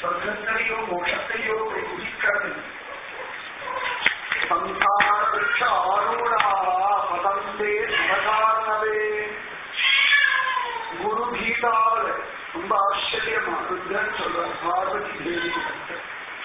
சொர்க்கத்தையோ மோட்சத்தையோ போய் குதிக்கிறது சம்சார விருட்ச ஆரூடா பதந்தே சிவகாரணவே குரு கீதாவில் ரொம்ப ஆச்சரியமா ருத்ரன் சொல்றார் பார்வதி தேவி கிட்ட.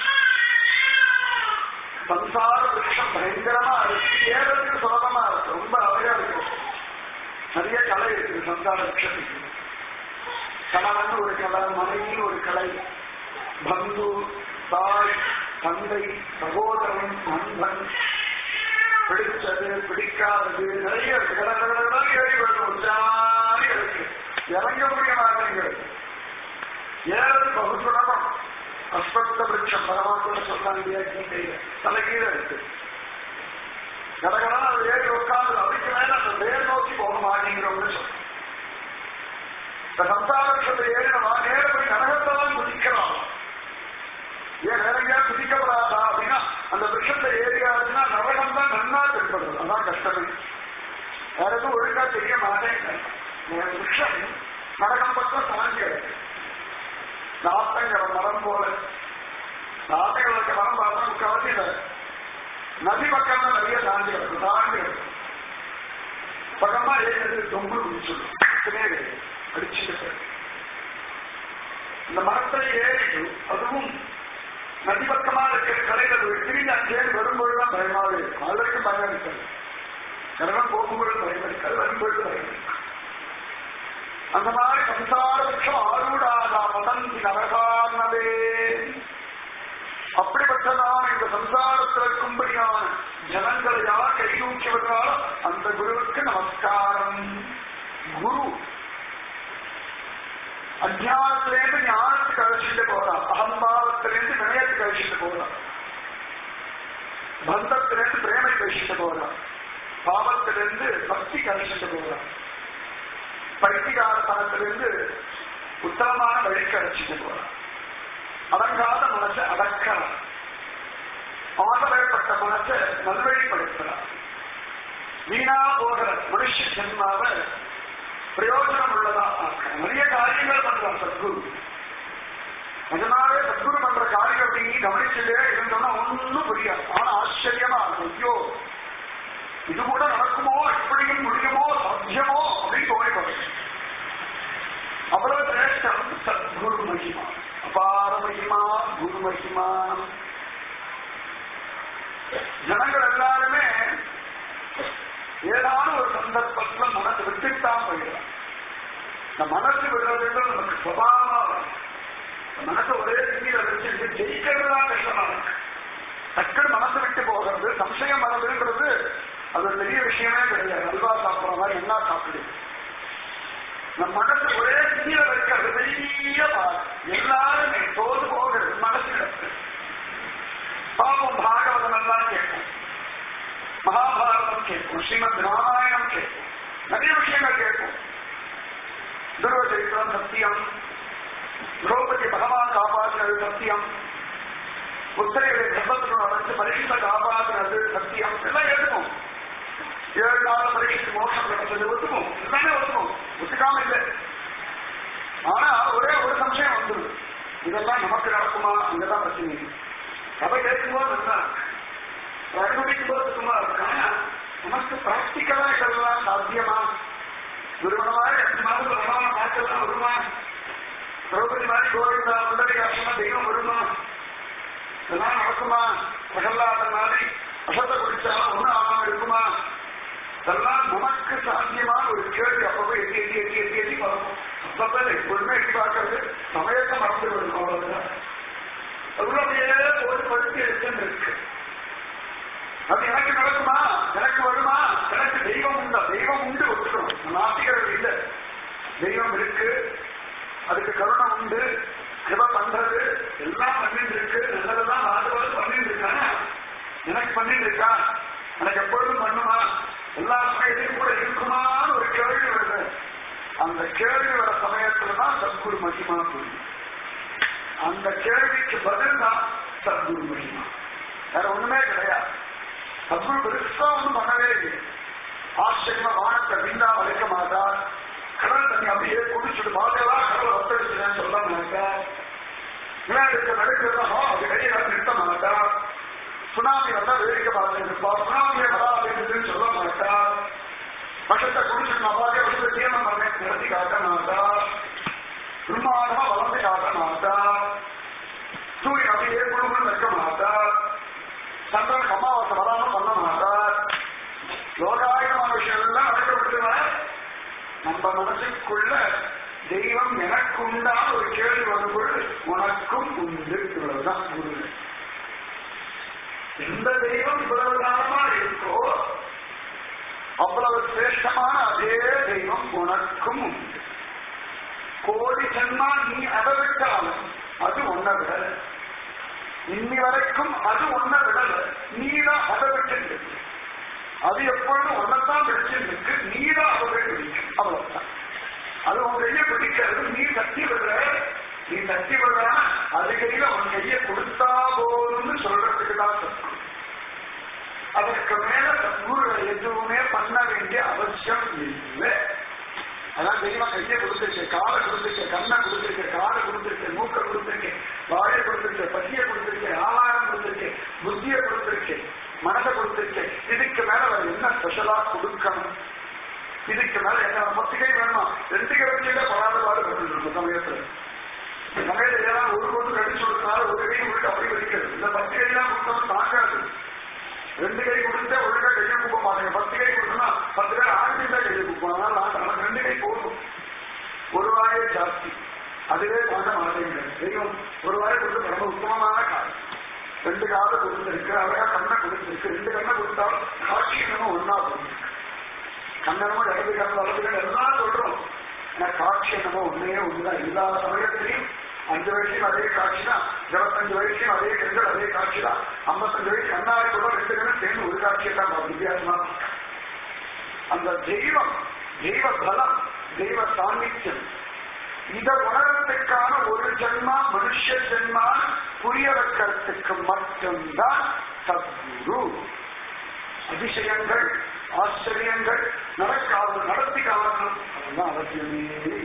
சம்சார விருட்சம் பயங்கரமா இருக்கு ஏறதுக்கு சுலபமா இருக்கு ரொம்ப அழகா இருக்கு நிறைய கலை இருக்கு சம்சார விருட்சத்துக்கு கணவன் ஒரு கலை மனைவி ஒரு கலை பந்து தாய் தந்தை சகோதரன் நண்பன் பிடிச்சது பிடிக்காதது நிறைய இருக்கு கடற்கடலாம் ஏறி வரணும் ஜாலியா இருக்கு இறங்க முடிய மாட்டேங்கிறது ஏறது பகுசுலபம் அஸ்வத்த விருட்சம் பரமாத்மா சொல்றாங்க இல்லையா கீதையில தலைகீழ இருக்கு கடகடா அது ஏறி உட்காந்து அதுக்கு மேல அந்த வேர் நோக்கி போக மாட்டேங்கிறவங்க சொல்றேன் இந்த சம்சாரத்தை ஏறினவா நேர போய் நரகத்தான் குதிக்கலாம் ஏன் வேற எங்கேயாவது குதிக்கப்படாதா அப்படின்னா அந்த விஷத்தை ஏறியாதுன்னா நரகம் தான் நன்னா தென்படுது அதான் கஷ்டமே வேற எதுவும் ஒழுங்கா தெரிய மாட்டேங்க விஷம் நரகம் பக்கம் சாங்கியது நாத்தங்கிற மரம் போல நாத்தங்களுக்கு மரம் பார்த்தா முக்காவசியில நதி பக்கம் தான் நிறைய தாண்டி கிடக்கும் தாண்டி கிடக்கும் பக்கமா ஏற்கனவே தொங்கு சொல்லுங்க அடிச்சுட்டு இந்த மரத்தை ஏறிட்டு அதுவும் நதி பக்கமா இருக்கிற கலையில திரும்பி அங்கே வரும்பொழுதுதான் பயமாக இருக்கும் அது வரைக்கும் பயம் இருக்காது நரகம் போகும்பொழுது பயம் இருக்காது வரும்பொழுது பயம் இருக்கு அந்த மாதிரி சம்சார பட்சம் ஆரூடாதா வதந்தி நரகானவே அப்படிப்பட்டதான இந்த சம்சாரத்தில் இருக்கும்படியான ஜனங்களை யார் கை நோக்கியவர்களால் அந்த குருவுக்கு நமஸ்காரம் குரு அஜானத்திலேருந்து ஞானத்துக்கு அழைச்சிட்டு போறான் அகம்பாவத்திலேருந்து வினயத்துக்கு அழைச்சிட்டு போறான் பந்தத்திலேருந்து பிரேமை கழிச்சிட்டு போறான் பாவத்திலிருந்து பக்தி கழிச்சிட்டு போறான் பைத்திகாரத்தனத்திலிருந்து உத்தமமான வழிக்கு அழைச்சிட்டு போறான் அடங்காத மனசை அடக்கிறான் ஆதரப்பட்ட மனசை நல்வழிப்படுத்துறான் வீணா போகிற மனுஷ ஜென்மாவை பிரயோஜனம் உள்ளதா ஆக்கணும் நிறைய காரியங்கள் பண்றான் சத்குரு அதனாலே சத்குரு பண்ற காரியம் அப்படின்னு கவனிச்சுட்டே இருந்தோம்னா ஒன்னும் புரியாது ஆனா ஆச்சரியமா இருக்கும் ஐயோ இது கூட நடக்குமோ இப்படியும் முடியுமோ சாத்தியமோ அப்படின்னு தோணிப்படும் அவ்வளவு சிரேஷ்டம் சத்குரு மகிமா அபார மகிமா குரு மகிமா ஜனங்கள் எல்லாருமே ஏதாவது ஒரு சந்தர்ப்பத்துல மனசு விட்டுத்தான் போயிடலாம் இந்த மனசு விடுறதுன்றது நமக்கு சுபாவமா வரும் மனசை ஒரே ரீதியில வச்சுட்டு ஜெயிக்கிறது தான் கஷ்டமா இருக்கு டக்குனு மனசு விட்டு போகிறது சம்சயம் வரதுன்றது அது ஒரு பெரிய விஷயமே கிடையாது அல்வா சாப்பிட்ற மாதிரி என்ன சாப்பிடு நம்ம மனசு ஒரே ரீதியில வைக்கிறது பெரிய பாரு. எல்லாருமே தோது போகிறது மனசு கிடக்கு பாவம் பாகவதம் எல்லாம் கேட்கும் மகாபாரதம் கேட்கும் ஸ்ரீமத் ராமாயணம் கேட்கும் நிறைய விஷயங்கள் கேட்கும் துருவச்சரித்திரம் சத்தியம் திரௌபதி பகவான் காப்பாற்றினது சத்தியம் புத்தரையுடைய கர்ப்பத்தில் நடந்து பரீட்சை காப்பாற்றினது சத்தியம் எல்லாம் எழுதுவோம் ஏழு கால பரீட்சை மோசம் கிடைச்சது ஒத்துக்கும் எல்லாமே ஒத்துக்கும் ஒத்துக்காம இல்லை ஆனா ஒரே ஒரு சம்சயம் வந்துடும் இதெல்லாம் நமக்கு நடக்குமா அங்கதான் பிரச்சனை கதை கேட்கும்போது நல்லா அனுபவிக்கும் போது சும்மா இருக்கு ஆனா நமக்கு பிராக்டிக்கலா இதெல்லாம் சாத்தியமா நிறுவனமாக எட்டு மாதம் பிரமாணம் பார்க்கலாம் வருமா திரௌபதி மாதிரி கோவிந்தா முன்னாடி அர்த்தமா தெய்வம் வருமா இதெல்லாம் நடக்குமா பிரகல்லாத மாதிரி அசத்தை குடிச்சாலும் ஒன்றும் ஆகாம இருக்குமா இதெல்லாம் நமக்கு சாத்தியமான ஒரு கேள்வி அப்பப்போ எட்டி எட்டி எட்டி எட்டி எட்டி பார்ப்போம் அப்பப்ப எப்பொழுதுமே எட்டி பார்க்கறது சமயத்தை மறந்து விடும் அவ்வளவுதான் அதுல அப்படியே போட்டு படுத்தி எடுத்துன்னு இருக்கு அது எனக்கு நடக்குமா எனக்கு வருமா எனக்கு தெய்வம் உண்டா தெய்வம் உண்டு ஒத்துக்கணும் நாத்திகர்கள் இல்லை தெய்வம் இருக்கு அதுக்கு கருணை உண்டு சிவ பண்றது எல்லாம் பண்ணிட்டு இருக்கு நல்லதெல்லாம் ஆதரவு பண்ணிட்டு இருக்காங்க எனக்கு பண்ணிட்டு இருக்கா எனக்கு எப்பொழுதும் பண்ணுமா எல்லா சமயத்தையும் கூட இருக்குமான்னு ஒரு கேள்வி வருது அந்த கேள்வி வர சமயத்துல தான் சத்குரு மகிமா புரியும் அந்த கேள்விக்கு பதில் தான் சத்குரு மகிமா வேற ஒண்ணுமே கிடையாது சத்குரு பெருசா ஒண்ணும் பண்ணவே இல்லை ஆச்சரியமா வானத்தை விண்டா வளைக்க மாட்டார் கடல் தண்ணி அப்படியே குடிச்சுட்டு பாதையெல்லாம் கடல் ஒத்தடிச்சுன்னு சொல்ல மாட்டார் விளையாடுக்கு நடக்கிறதோ அது வெளியே நிறுத்த மாட்டா சுனாமி வந்தா வேடிக்கை பார்த்து இருப்பா சுனாமியை வராதுன்னு சொல்ல மாட்டா விஷத்தை குடிச்சு நம்பாக விஷத்தை தீர்மானம் பண்ண நடத்தி காட்ட மாட்டா பிரம்மாண்டமா வளர்ந்து காட்ட மாட்டா சூரியன் அப்படியே குழுங்குன்னு வைக்க மாட்டா சந்திரன் அமாவாசை வராம பண்ண மாட்டா லோகாயுதமான விஷயம் எல்லாம் நடக்கப்படுதுனா நம்ம மனசுக்குள்ள தெய்வம் எனக்கு உண்டான ஒரு கேள்வி வரும் பொழுது உனக்கும் உண்டு இவ்வளவுதான் குரு எந்த தெய்வம் இவ்வளவு காலமா இருக்கோ அவ்வளவு சிரேஷ்டமான அதே தெய்வம் உனக்கும் உண்டு கோடி ஜன்மா நீ அதை விட்டாலும் அது ஒன்ன விடல இன்னி வரைக்கும் அது ஒன்ன விடல நீதான் அதை விட்டு அது எப்பொழுதும் ஒன்னதான் பிடிச்சிருக்கு நீதான் அதை பிடிக்கும் அவ்வளவுதான் அது உன் கையை பிடிக்கிறது நீ தட்டி விடுற நீ தட்டி விடுற அது கையில உன் கையை கொடுத்தா போதும்னு சொல்றதுக்கு தான் சத்தம் அதற்கு மேல சத்குரு எதுவுமே பண்ண வேண்டிய அவசியம் இல்லை அதான் தெய்வம் கையை கொடுத்துருக்கேன் காலை கொடுத்துருக்கேன் கண்ணை கொடுத்துருக்கேன் காலை கொடுத்துருக்கேன் மூக்கை கொடுத்துருக்கேன் வாயை கொடுத்துருக்கேன் பசியை கொடுத்துருக்கேன் ஆகாரம் கொடுத்துருக்கேன் புத்தியை கொடுத்துருக்கேன் மனதை கொடுத்துருக்கேன் இதுக்கு மேல வேற என்ன ஸ்பெஷலா கொடுக்கணும் இதுக்கு மேல என்ன பத்து கை வேணுமா ரெண்டு கை வச்சுட்டா படாத பாடு இருக்கும் சமயத்துல சமயத்துல ஏதாவது ஒரு பொண்ணு கடிச்சு கொடுத்தாலும் ஒரு கை உங்களுக்கு அப்படி வலிக்கிறது இந்த பத்து கையெல்லாம் கொடுத்தோம் தாங்காது ரெண்டு கை கொடுத்தா ஒழுங்கா கையை கூப்ப மாட்டேங்க பத்து கை கொடுத்தா பத்து பேர் ஆண்டி தான் கையை கூப்போம் அதனால நான் நமக்கு ரெண்டு கை போதும் ஒரு வாயே ஜாஸ்தி அதுவே தாண்ட மாட்டேங்க தெய்வம் ஒரு வாயை கொடுத்து ரொம்ப உத்தமமான காலம் ரெண்டு காலை கொடுத்திருக்கு அழகா கண்ணை கொடுத்திருக்கு ரெண்டு கண்ணை கொடுத்தாலும் காட்சி நம்ம ஒன்னா கொடுத்திருக்கு கண்ணனமும் இடது கண்ணு வலது கண்ணு எல்லாம் சொல்றோம் ஆனா காட்சி என்னமோ ஒன்னே ஒண்ணுதான் எல்லா சமயத்திலையும் அஞ்சு வயசுலையும் அதே காட்சி தான் இருபத்தஞ்சு வயசுலையும் அதே கண்கள் அதே காட்சி தான் ஐம்பத்தஞ்சு வயசு கண்ணாடி கூட ரெண்டு கண்ணும் சேர்ந்து ஒரு காட்சியை தான் பார்க்கும் வித்தியாசமா அந்த தெய்வம் தெய்வ பலம் தெய்வ சாநித்தியம் இத உணர்வதற்கான ஒரு ஜென்மா மனுஷ ஜென்மா புரிய வைக்கிறதுக்கு மட்டும்தான் சத்குரு அதிசயங்கள் ஆச்சரியங்கள் நடக்காது நடத்தி காரணம் அதெல்லாம் அவசியமே இல்லை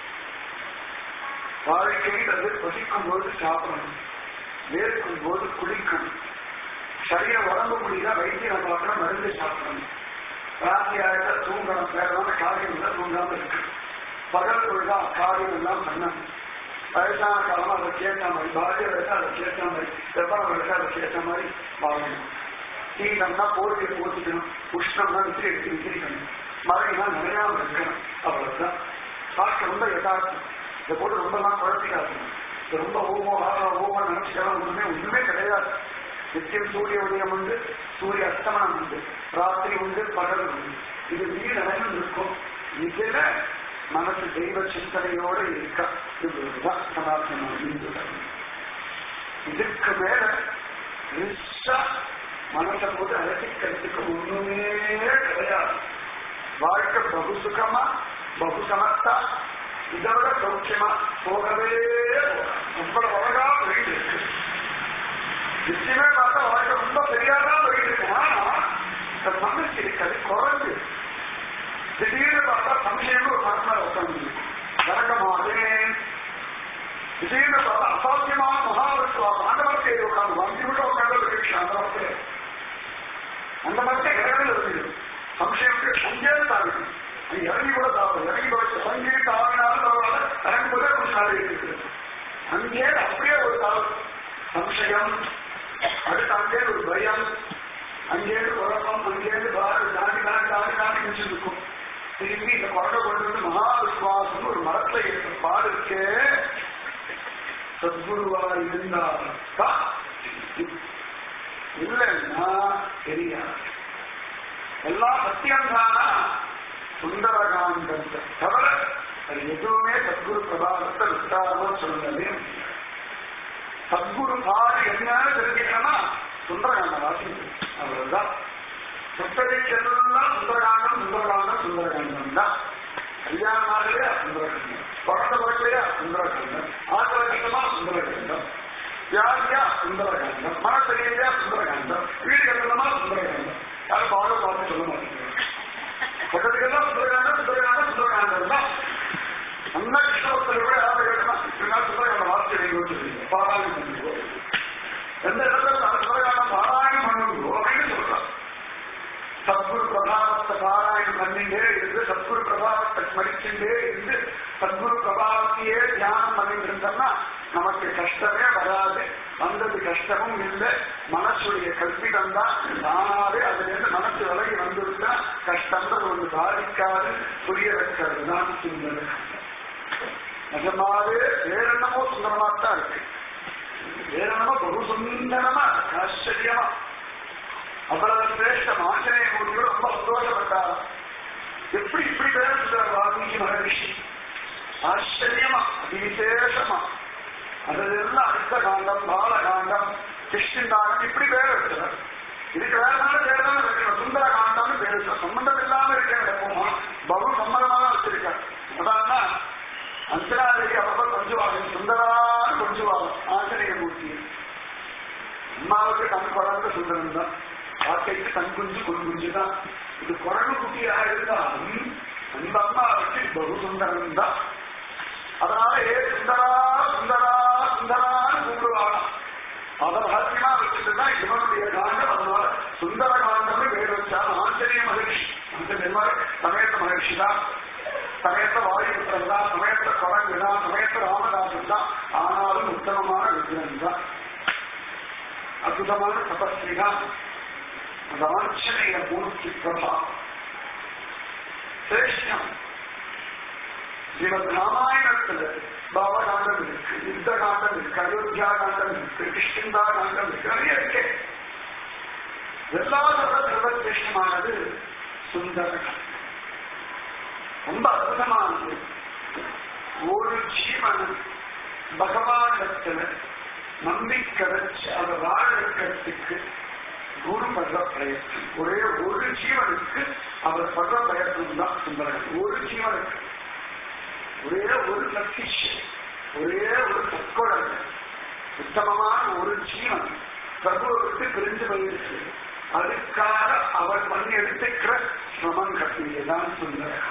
வாழ்க்கையில் அது பசிக்கும் போது சாப்பிடணும் வேர்க்கும் போது குளிக்கணும் சரீரம் உடம்பு முடியல வைத்தியம் பார்க்கணும் மருந்து சாப்பிடணும் ராத்திரி ஆயிட்டா தூங்கணும் வேறமான காரியம் இல்லை தூங்காம இருக்கு பகல் பொழுதா காரியம் எல்லாம் பண்ணணும் வயசான காலம் அதை கேட்ட மாதிரி பாரதிய வயசா அதை கேட்ட மாதிரி வெப்பம் வயசா அதை கேட்ட மாதிரி வாழணும் சீதம்னா போர்வை போத்திக்கணும் உஷ்ணம்னா விசிறி எடுத்து விசிறிக்கணும் மழைனா நிறையாம இருக்கணும் அவ்வளவுதான் பார்க்க ரொம்ப யதார்த்தம் இதை போட்டு ரொம்பலாம் குழப்பிக்காதணும் இது ரொம்ப ஓமோ ஆகா ஓமோ நினைச்சுக்கலாம் ஒண்ணுமே ஒண்ணுமே கிடையாது நித்தியம் சூரிய உதயம் உண்டு சூரிய அஸ்தமனம் உண்டு ராத்திரி உண்டு பகல் உண்டு இது வீடு அனைவரும் இருக்கும் இதுல மனசு தெய்வ சிந்தனையோட இருக்க இதுதான் சனாதனமான இந்து தர்மம் இதுக்கு மேல ரிச்சா மனசை போட்டு அலட்டிக்கிறதுக்கு ஒண்ணுமே கிடையாது வாழ்க்கை பகு சுகமா பகு சமத்தா இதை விட சௌக்கியமா போகவே அவ்வளவு அழகா போயிட்டு இருக்கு நிச்சயமே பார்த்தா வாழ்க்கை ரொம்ப சரியாதான் போயிட்டு இருக்கு ஆனா இந்த மனசு இருக்கிறது குறைஞ்சு திடீர்னு பார்த்தா சம்சயம் ஒரு மனசுல உட்காந்து இறங்க மாட்டேன் திடீர்னு பார்த்தா அசாத்தியமான மகாவிருத்துவா ஆண்டவர்க்கை உட்காந்து வண்டி விட உட்காந்து இருக்கு அந்த மரத்துல அந்த மரத்தை இறங்கல இருக்குது சம்சயத்துக்கு அங்கே தாவிடு அது இறங்கி கூட தாவல் இறங்கி கூட சங்கி தாவினாலும் பரவாயில்ல இறங்கும் போதே ஒரு சாரி இருக்குது அங்கே அப்படியே ஒரு தாவல் சம்சயம் அடுத்து அங்கே ஒரு பயம் அங்கேருந்து குழப்பம் அங்கேருந்து பாரு தாண்டி தாண்டி தாண்டி தாண்டி நினைச்சு இருக்கும் திரும்பி இந்த குழந்தை கொண்டு வந்து மகா விசுவாசம் ஒரு மரத்துல இருக்கிற பாடு இருக்கே சத்குருவா இருந்தால்தான் இல்லைன்னா தெரியாது எல்லாம் சத்தியம் தானா சுந்தரகாண்டத்தை தவிர அது எதுவுமே சத்குரு பிரபாவத்தை விஸ்தாரமா சொல்லவே முடியாது. சத்குரு பாடு என்னன்னு தெரிஞ்சுக்கணும்னா சுந்தரகாண்டம் வாசிக்கணும் அவ்வளவுதான் புத்தகைக்கெல்லாம் சுந்தரகாண்டம் சுந்தரகாண்டம் சுந்தரகாண்டம் தான் கல்யாணம் ஆகலையா சுந்தரகாண்டம் குழந்தை பிறக்கலையா சுந்தரகாண்டம் ஆத்திர கஷ்டமா சுந்தரகாண்டம் வியாதியா சுந்தரகாண்டம் மன தெரியலையா சுந்தரகாண்டம் வீடு கட்டணமா சுந்தரகாண்டம் யாரும் பாடம் பார்த்து சொல்ல மாட்டேங்கிறாங்க பக்கத்துக்கெல்லாம் சுந்தரகாண்டம் சுந்தரகாண்டம் சுந்தரகாண்டம் தான் அந்த கிருஷ்ணபக்தர் கூட யாரும் கேட்கலாம் சுந்தரகாண்டம் வாசிக்கிறீங்க யோசிச்சு பாராயணம் பண்ணுங்கோ எந்த இடத்துல சுந்தரகாண்டம் பாராயணம் பண்ணுங்கோ அப்படின்னு சொல்றான் சத்குரு பிரபாவத்தை பாராயணம் பண்ணிட்டே இருந்து சத்குரு பிரபாவத்தை ஸ்மரிச்சுட்டே இருந்து சத்குரு பிரபாவத்தையே தியானம் பண்ணிட்டு இருந்தோம்னா நமக்கு கஷ்டமே வராது வந்தது கஷ்டமும் இல்லை மனசுடைய கல்பிடம் தான் தானாவே அதுல இருந்து மனசு விலகி வந்துவிட்டா கஷ்டம்ன்றது ஒன்று பாதிக்காது புரிய வைக்கிறது தான் சுந்தரம் நிஜமாவே வேற என்னமோ சுந்தரமா தான் இருக்கு வேற என்னமோ பகு சுந்தரமா இருக்கு ஆச்சரியமா அவ்வளவு சிரேஷ்டம் ஆஞ்சநேய மூர்த்தியோட ரொம்ப சந்தோஷப்பட்டார் எப்படி இப்படி பேர் சொல்றார் வால்மீகி மகரிஷி ஆச்சரியமா அதிவிசேஷமா அதெல்லாம் அடுத்த காண்டம் பாலகாண்டம் கிருஷ்ணகாண்டம் இப்படி பேர் எடுத்துறார் இதுக்கு வேற நாள் பேர் தான் வைக்கணும் சுந்தர காண்டம்னு பேர் வச்சு சம்பந்தம் இல்லாம இருக்கேன் எப்போமா பகு சம்பந்தமா தான் வச்சிருக்கார் அதான் அஞ்சனாதேவி அப்பப்ப கொஞ்சுவாங்க சுந்தரான்னு கொஞ்சுவாங்க ஆஞ்சநேய மூர்த்தியை அம்மாவுக்கு தன் குழந்தை சுந்தரம் தான் வாழ்க்கைக்கு தன் குஞ்சு கொள் குஞ்சு தான் இது குரங்கு குட்டியா இருந்தாலும் அந்த அம்மாவுக்கு பகு சுந்தரம் தான் அதனால ஏ சுந்தரா சுந்தரா சுந்தரான்னு கூப்பிடுவாங்க அதை ரகசியமா வச்சுட்டு தான் இவனுடைய காண்டம் அதனால சுந்தர காண்டம்னு பேர் வச்சால் ஆஞ்சநேய மகிழ்ச்சி அந்த சமேத மகிழ்ச்சி தான் சமயத்த வாயுபுத்திரன் தான் சமயத்த குரங்கு தான் சமயத்த ராமதாசன் தான் ஆனாலும் உத்தமமான விக்ரம் தான் அற்புதமான தபஸ்வி தான் அந்த ஆஞ்சநேய மூர்த்தி பிரபா சிரேஷ்டம் ஸ்ரீமத் ராமாயணத்துல பாபகாண்டம் இருக்கு யுத்த காண்டம் இருக்கு அயோத்தியா காண்டம் இருக்கு கிருஷ்ணந்தா காண்டம் இருக்கு நிறைய இருக்கு எல்லாத்தோட சர்வசிரேஷ்டமானது சுந்தர காண்டம் ரொம்ப அற்புதமானது ஒரு ஜீவன் பகவானிடத்துல நம்பிக்கை வச்சு அதை வாழ வைக்கிறதுக்கு குரு படுற பிரயத்னம் ஒரே ஒரு ஜீவனுக்கு அவர் படுற பிரயத்னம் தான் சுந்தரன் ஒரு ஜீவனுக்கு ஒரே ஒரு சக்திஷ் ஒரே ஒரு சத்குழந்தை உத்தமமான ஒரு ஜீவன் பிரபுவை விட்டு பிரிஞ்சு போயிருக்கு அதுக்காக அவர் பண்ணி எடுத்துக்கிற சிரமம் கட்டியதான் சுந்தரன்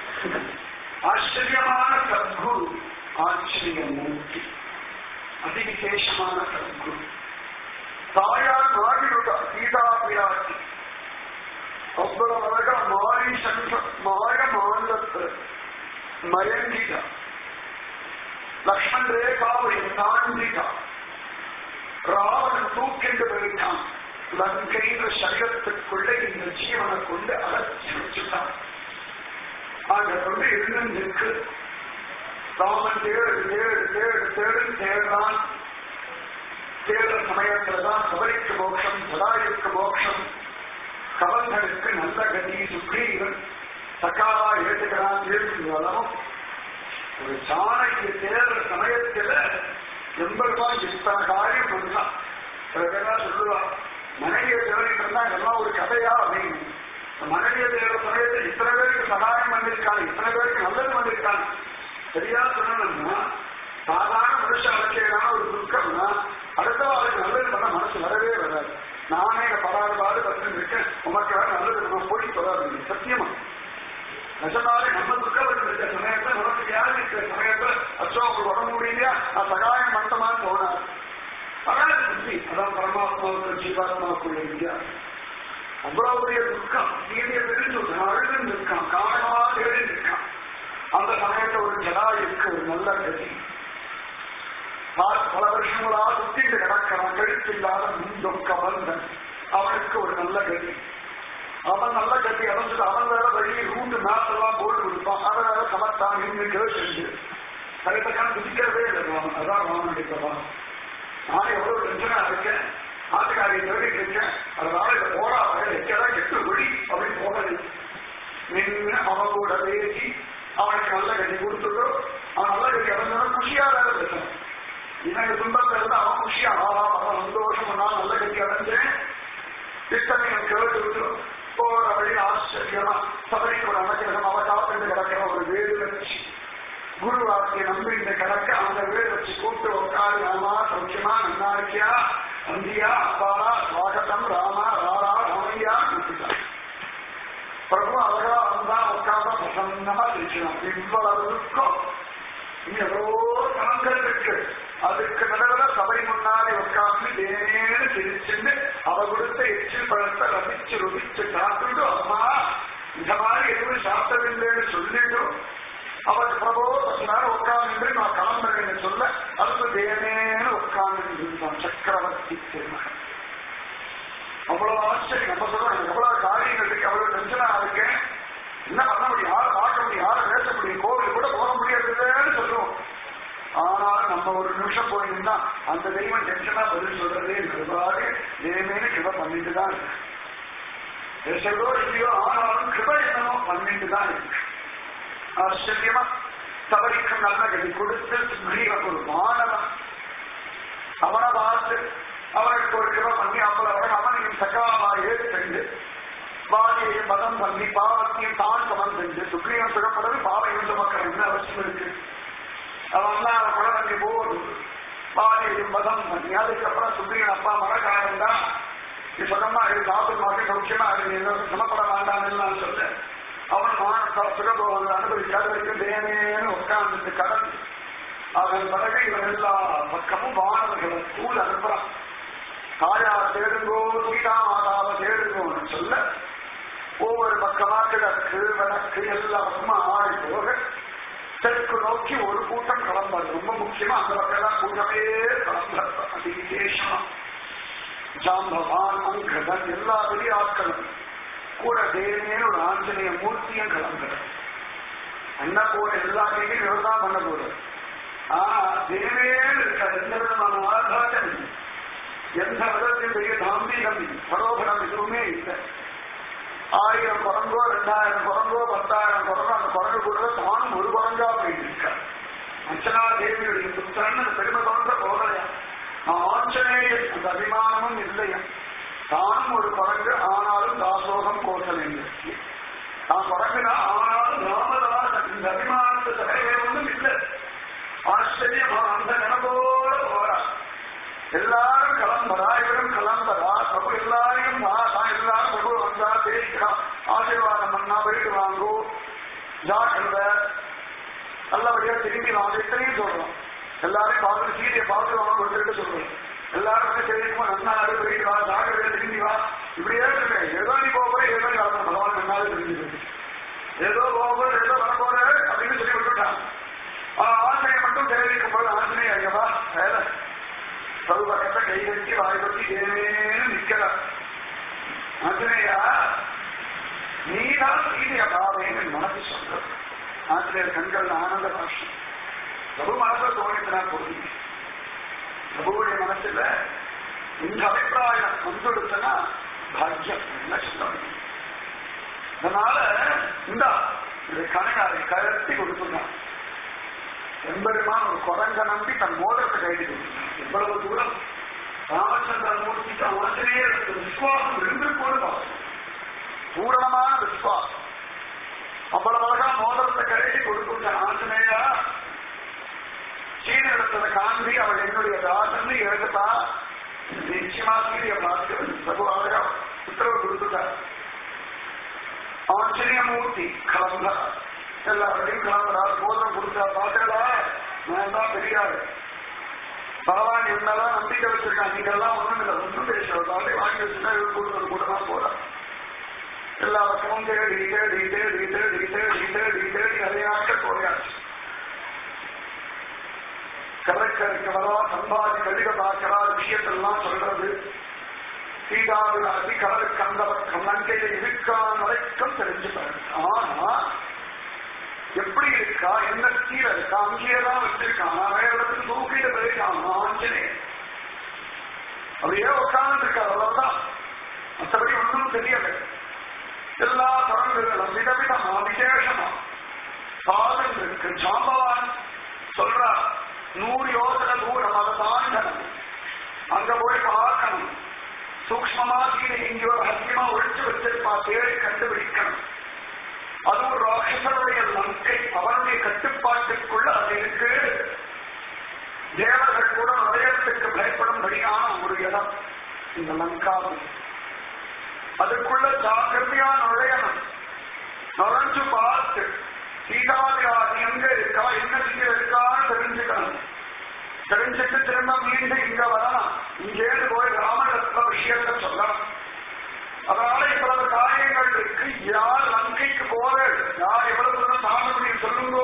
ஆச்சரியமான சத்குரு ஆச்சரிய மூர்த்தி அதிவிசேஷமான சத்குரு தாயார் மாறிவிட சீதா பிராட்டி அவ்வளவு அழகா மாறி சங்க மாய மாநிலத்தில் மயங்கிதா லக்ஷ்மண் ரேகாவை தாண்டிதா ராவணன் தூக்கிண்டு போயிட்டான் லங்கைன்ற சரீரத்துக்குள்ள இந்த ஜீவனை கொண்டு அலட்சி வச்சுட்டான் அங்க கொண்டு இருந்துருக்கு ராமன் தேடு தேடு தேடு தேடு தேடுறான் தேடுற சமயத்துலதான் சபரிக்கு மோட்சம் சதாயுக்கு மோட்சம் கவர்னருக்கு நல்ல கதி சுக்ரீவன் சக்காவா ஏற்றுக்கிறான் தீர்க்கும் ஒரு சாணக்கிய தேடுற சமயத்துல எம்பெருமான் இத்தனை காரியம் பண்ணான் சில பேர்லாம் சொல்லுவா மனைவியை தேடிட்டு இருந்தா இதெல்லாம் ஒரு கதையா அப்படின்னு மனைவியை தேடுற சமயத்தில் இத்தனை பேருக்கு சகாயம் பண்ணிருக்காங்க இத்தனை பேருக்கு நல்லது பண்ணிருக்காங்க சரியா சொல்லணும்னா சாதாரண மனுஷ அலட்சியமான ஒரு துக்கம்னா அடுத்த வாழ்க்கை நல்லது பண்ண மனசு வரவே வராது நானே படாத பாடு கஷ்டம் இருக்கேன் உமக்கு நல்லது நம்ம போய் சொல்லாது சத்தியமா நிஜமாவே நம்ம துக்கம் இருக்க சமயத்துல நமக்கு யாரு இருக்கிற சமயத்துல அச்சோ உங்களுக்கு உடம்பு முடியலையா நான் சகாயம் பண்ணமான்னு தோணாது அதான் புத்தி அதான் பரமாத்மாவுக்கு ஜீவாத்மாவுக்குள்ள வித்தியாசம் அவ்வளவு பெரிய துக்கம் நீதிய பிரிஞ்சு அழுதுன்னு இருக்கான் காரணமா தேடி இருக்கான் அந்த சமயத்துல ஒரு ஜடாயுக்கு ஒரு நல்ல கதி பல வருஷங்களா சுத்திட்டு கிடக்கிறான் கழுத்தில்லாத முந்தொக்க வந்தன் அவனுக்கு ஒரு நல்ல கதி அவன் நல்ல கட்டி அடைஞ்சது அவன் வேற வழி ரூட்டு மேப் எல்லாம் போட்டு கொடுப்பான் அவன் வேற சமத்தான் நின்று கேட்டு கரெக்டாக குதிக்கிறதே இல்லை ராமன் அதான் ராமனுடைய பிரபாவம் நான் எவ்வளவு டென்ஷனா இருக்கேன் ஆட்டுக்காரியை தேடிட்டு இருக்கேன் அதனால இதை போடா வகை எச்சடா கெட்டு ஒளி அப்படின்னு போகலை நின்று அவன் கூட பேசி அவனுக்கு நல்ல கட்டி கொடுத்துட்டு அவன் நல்ல கட்டி அடைஞ்சவன குஷியா வேற பேசணும் எனக்கு துன்பத்தை இருந்து அவன் குஷியா ஆஹா அவன் சந்தோஷம் நான் நல்ல கட்டி அடைஞ்சேன் இத்தனையும் கேட்டு விட்டு போற வழி ஆச்சரியமா சபரிக்கு ஒரு அனுகிரகம் அவ காப்பிட்டு கிடக்கிற ஒரு வேடு வச்சு குரு வார்த்தையை நம்பி இந்த கிடக்க அந்த வேடு வச்சு கூப்பிட்டு உட்காரு ராமா சௌக்கியமா நன்னா இருக்கியா வந்தியா அப்பாடா ஸ்வாகத்தம் ராமா ராரா ராமையா கூப்பிட்டான் பிரபு அழகா வந்தா உட்கார்ந்தா பிரசன்னமா இருக்கணும் இவ்வளவு இருக்கும் இனி எவ்வளோ வாங்கறதுக்கு அதுக்கு நடுவில் சபை முன்னாடி உட்கார்ந்து தேனேன்னு சிரிச்சுட்டு அவ கொடுத்த எச்சில் பழத்தை ரசிச்சு ருபிச்சு சாப்பிட்டு அம்மா இந்த மாதிரி எதுவும் சாப்பிட்டதில்லைன்னு சொல்லிட்டு அவர் பிரபோ கொஞ்ச நேரம் உட்கார்ந்து நான் கிளம்புறேன்னு சொல்ல அதுக்கு தேனேன்னு உட்கார்ந்து இருந்தான் சக்கரவர்த்தி திருமகன் அவ்வளவு ஆச்சரியம் நம்ம சொல்றோம் எனக்கு எவ்வளவு காரியங்கள் இருக்கு அவ்வளவு டென்ஷனா இருக்கேன் என்ன பண்ண முடியும் யாரை பார்க்க முடியும் யாரை பேச முடியும் கோவில் கூட போக முடியறதில்லைன்னு சொல்றோம் ஆனால் நம்ம ஒரு நிமிஷம் போயிருந்தா அந்த தெய்வம் டென்ஷனா பதில் சொல்றதே நிர்வாக தேவேன்னு கிருப பண்ணிட்டு தான் இருக்கு பேசுறதோ இல்லையோ ஆனாலும் கிருப என்னமோ பண்ணிட்டு தான் இருக்கு ஆச்சரியமா தவறிக்கும் நல்ல கதி கொடுத்து சுக்ரீவன் ஒரு மாணவன் அவனை பார்த்து அவனுக்கு ஒரு கிருப பண்ணி அவ்வளவு அவனையும் சகாவாயே சென்று வாதியை மதம் பண்ணி பாவத்தையும் தான் சமம் செஞ்சு சுக்ரீவன் சுகப்படது பாவம் இருந்த மக்கள் என்ன அவசியம் இருக்கு அவன் தான் அவன் குழந்தை போது வாதியையும் மதம் பண்ணி அதுக்கப்புறம் சுக்ரீவன் அப்பா மரக்காரன் தான் நீ சொன்னமா இது சாப்பிட்டு மாதிரி சௌக்கியமா இருக்கு என்ன சமப்பட வேண்டாம் எல்லாம் சொல்ல அவன் மான சுகபோகங்கள் அனுபவிக்காத வரைக்கும் தேனேன்னு உட்கார்ந்து கடந்து அவன் பிறகு இவன் எல்லா பக்கமும் வானவர்களை ஸ்கூல் அனுப்புறான் தாயார் தேடுங்கோ சீதா மாதாவை தேடுங்கோன்னு சொல்ல ஒவ்வொரு பக்கமா கிழக்கு வடக்கு எல்லா பக்கமா ஆடி போக தெற்கு நோக்கி ஒரு கூட்டம் கிளம்புறது ரொம்ப முக்கியமா அந்த பக்கம் கூட்டமே கிளம்புறது அது விசேஷமா ஜாம்பவான் அங்கதன் எல்லா பெரிய ஆட்களும் கூட தேவனேன்னு ஒரு ஆஞ்சநேய மூர்த்தியும் கிளம்புறது என்ன போற எல்லாத்தையும் இவர்தான் பண்ண போறது ஆனா தேவேன்னு இருக்காது எந்த விதமான ஆர்ப்பாட்டம் இல்லை எந்த விதத்தினுடைய தாம்பீகம் சரோகரம் எதுவுமே இல்லை ஆயிரம் குரங்கோ ரெண்டாயிரம் குரங்கோ பத்தாயிரம் குரங்கோ அந்த குரங்கு கூட தானும் ஒரு குரங்கா போயிட்டு இருக்கார் அர்ச்சனா தேவியுடைய புத்திரன் அந்த பெருமை தோன்ற போகலையா ஆஞ்சநேயன் அந்த அபிமானமும் இல்லையா தானும் ஒரு குரங்கு ஆனாலும் தாசோகம் கோசலேந்திருக்கு நான் குரங்குனா ஆனாலும் ராமதாசன் இந்த அபிமானத்து தலைவே ஒன்றும் இல்லை ஆச்சரியமா அந்த நினைவோட போறா எல்லாரும் கிளம்புறா இவரும் கிளம்புறா பிரபு எல்லாரையும் தான் எல்லாரும் பிரபு வந்தா பேசிக்கிறான் ஆசீர்வாதம் பண்ணா போயிட்டு வாங்கோ ஜாக்கிரத நல்லபடியா திரும்பி வாங்க இத்தனையும் சொல்றோம் எல்லாரையும் பார்த்து சீதையை பார்த்து வாங்க கொடுத்துட்டு சொல்றோம் எல்லாரும் வந்து தெரியுமா நன்னாடு போயிட்டு வா ஜாக்கிரதையா திரும்பி வா இப்படியே இருக்கு ஏதோ நீ போக போற ஏதோ நீ வரணும் பகவான் நன்னாடு தெரிஞ்சு ஏதோ போக போற ஏதோ வர போற அப்படின்னு சொல்லி விட்டுட்டான் ஆசிரியை மட்டும் தெரிவிக்கும் போது ஆசிரியை ஐயவா வேலை சௌபகத்தை கை வச்சு வாய் வச்சு தேவேன்னு நிக்கிறார் ஆசிரியா நீதான் சீதைய பாவேன்னு மனசு சொல்றது ஆசிரியர் கண்கள் ஆனந்த பாஷம் பிரபு மனசை தோணித்துனா போதும் பிரபுவுடைய மனசுல இந்த அபிப்பிராயம் வந்துடுச்சுன்னா பாக்கியம் என்ன சொல்ல முடியும் அதனால இந்த இது கணக்காரை கருத்தி கொடுத்துருந்தான் எம்பெருமான் ஒரு குரங்க நம்பி தன் மோதிரத்தை கைது கொடுத்தான் எவ்வளவு தூரம் ராமச்சந்திர மூர்த்திக்கு ஆசிரியர் விசுவாசம் ரெண்டு கூட பார்க்கணும் பூரணமான விசுவாசம் அவ்வளவு அழகா மோதிரத்தை கைது கொடுத்துட்ட ஆஞ்சநேயா சீனிடத்துல காந்தி அவள் என்னுடைய தாசன் எழுதுட்டா நிச்சயமா சீரிய பார்த்து பிரபு அழகா உத்தரவு கொடுத்துட்டார் ஆச்சரியமூர்த்தி கிளம்பா எல்லாருடையும் கிளம்புறார் போதம் கொடுத்தா பாத்தீங்களா நான் தான் பெரியாரு பகவான் என்னெல்லாம் நம்பிக்கை வச்சிருக்கான் நீங்க எல்லாம் ஒண்ணும் இல்லை ஒன்றும் பேசுறதாலே வாங்கி வச்சுட்டா இவர் கொடுத்தது கூட தான் போறார் எல்லா பக்கமும் தேடி தேடி தேடி தேடி தேடி தேடி தேடி நிறையாக்க போயாச்சு கடற்கரைக்கு வரா சம்பாதி கடித பார்க்கிறா விஷயத்தெல்லாம் சொல்றது சீதாவிலாசி கடலுக்கு அந்த பக்கம் லங்கையில இருக்கான் வரைக்கும் தெரிஞ்சுப்பாரு ஆனா எப்படி இருக்கா என்ன கீழே இருக்கா அங்கேயேதான் வச்சிருக்கான் நான் வேற இடத்துக்கு தூக்கிட்டு போயிருக்கான் ஆஞ்சநேயன் அப்படியே உட்கார்ந்து இருக்கார் அவ்வளவுதான் மற்றபடி ஒன்றும் தெரியல எல்லா தொடங்குகளும் விதவிதமா விசேஷமா பாதம் இருக்கு ஜாம்பவான் சொல்றா நூறு யோசனை தூரம் அதை தாண்டணும் அங்க போய் பார்க்கணும் சூக்மமா கீழே இங்கே ஒரு ஹத்தியமா ஒழிச்சு வச்சிருப்பா தேடி கண்டுபிடிக்கணும் அது ஒரு ராட்சசனுடைய லங்கை அவனுடைய கட்டுப்பாட்டுக்குள்ள அது இருக்கு தேவர்கள் கூட நுழையத்துக்கு பயப்படும்படியான ஒரு இடம் இந்த லங்காவில் அதுக்குள்ள ஜாக்கிரதையா நுழையணும் நுழைஞ்சு பார்த்து சீதாதிராதி எங்க இருக்கா என்ன செய்ய இருக்கான்னு தெரிஞ்சுக்கணும் தெரிஞ்சுட்டு திரும்ப மீண்டும் இங்க வரலாம் இங்கேருந்து போய் ராமகத்துல விஷயத்த சொல்லலாம் அதனால இவ்வளவு காரியங்கள் இருக்கு யார் லங்கைக்கு போற யார் எவ்வளவு தூரம் தாண்ட முடியும் சொல்லுங்கோ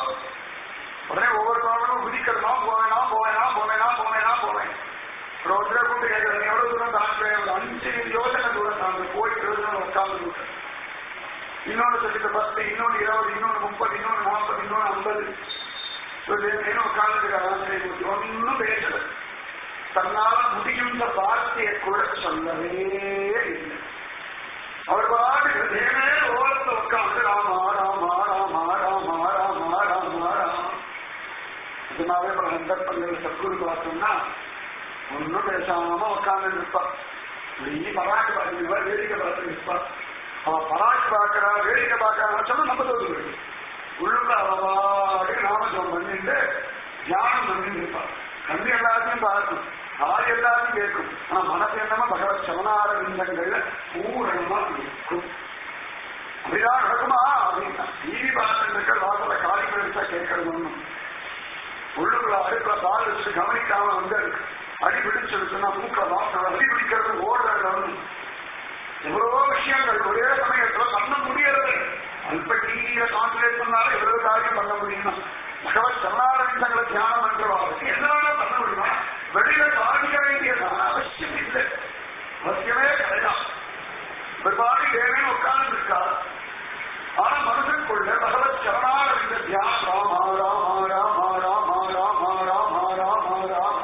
உடனே ஒவ்வொரு தவறும் குதிக்கிறதுனா போவேனா போவேனா போவேனா போவேனா போவேன் ஒரு ஒருத்தரை கூட்டு கேட்கறேன் எவ்வளவு தூரம் தாண்டுறேன் ஒரு அஞ்சு யோசனை தூரம் தாண்டு போயிட்டு உட்கார்ந்து விட்டேன் இன்னொன்று சொல்லிட்டு பத்து இன்னொன்று இருபது இன்னொன்று முப்பது இன்னொன்று நாற்பது இன்னொன்று ஐம்பது இன்னும் உட்கார்ந்து ஒன்னும் பேசல தன்னால முடியுன்ற வார்த்தையை கூட சொல்லவே இல்லை அவர் பாட்டு தேவே ஓரத்தில் உட்காந்து ராமா ராமா ராமா ராமா ராமா ராமா ராமா இதனாலே பல சந்தர்ப்பங்கள் சத்குரு பார்த்தோம்னா ஒன்னும் பேசாம உட்கார்ந்து நிற்பா நீ பராட்டு பார்த்து வேடிக்கை பார்த்து நிற்பா அவ பராட்டு பார்க்கறா வேடிக்கை பார்க்கறா சொன்னா நம்ம தோத்து போயிடும் உள்ளுள்ள அவவாடி நாமஜம் பண்ணிட்டு தியானம் பண்ணி நிற்பா கண்ணு எல்லாத்தையும் பார்க்கும் காது எல்லாத்தையும் கேட்கும் ஆனா மனசு என்னமா பகவத் சமனார விந்தங்கள்ல பூரணமா இருக்கும் அப்படிதான் நடக்குமா அப்படின்னா டிவி பார்த்துட்டு வாசல காலி பெருசா கேட்கறது ஒண்ணும் உள்ளுக்குள்ள அடுப்புல பால் வச்சு கவனிக்காம வந்து அடி பிடிச்சிருச்சுன்னா மூக்க வாசல் அடி பிடிக்கிறது ஓடுறது எவ்வளவோ விஷயங்கள் ஒரே சமயத்துல பண்ண முடியறது அல்ப டிவியில கான்சன்ட்ரேட் பண்ணாலும் எவ்வளவு காரியம் பண்ண முடியுமா பகவத் சரணாரவிந்தங்களை தியானம் பண்றவாளுக்கு என்னால பண்ண முடியுமா வெளியில சாதிக்க வேண்டியதான அவசியம் இல்லை அவசியமே கிடையாது பெருமாடி தேவன் உட்கார்ந்து இருக்கார் ஆனா மனசுக்குள்ள பகவத் சரணாரவிந்த தியானம் ராமா ராமா ராமா ராமா ராமா ராமா ராமா ராமா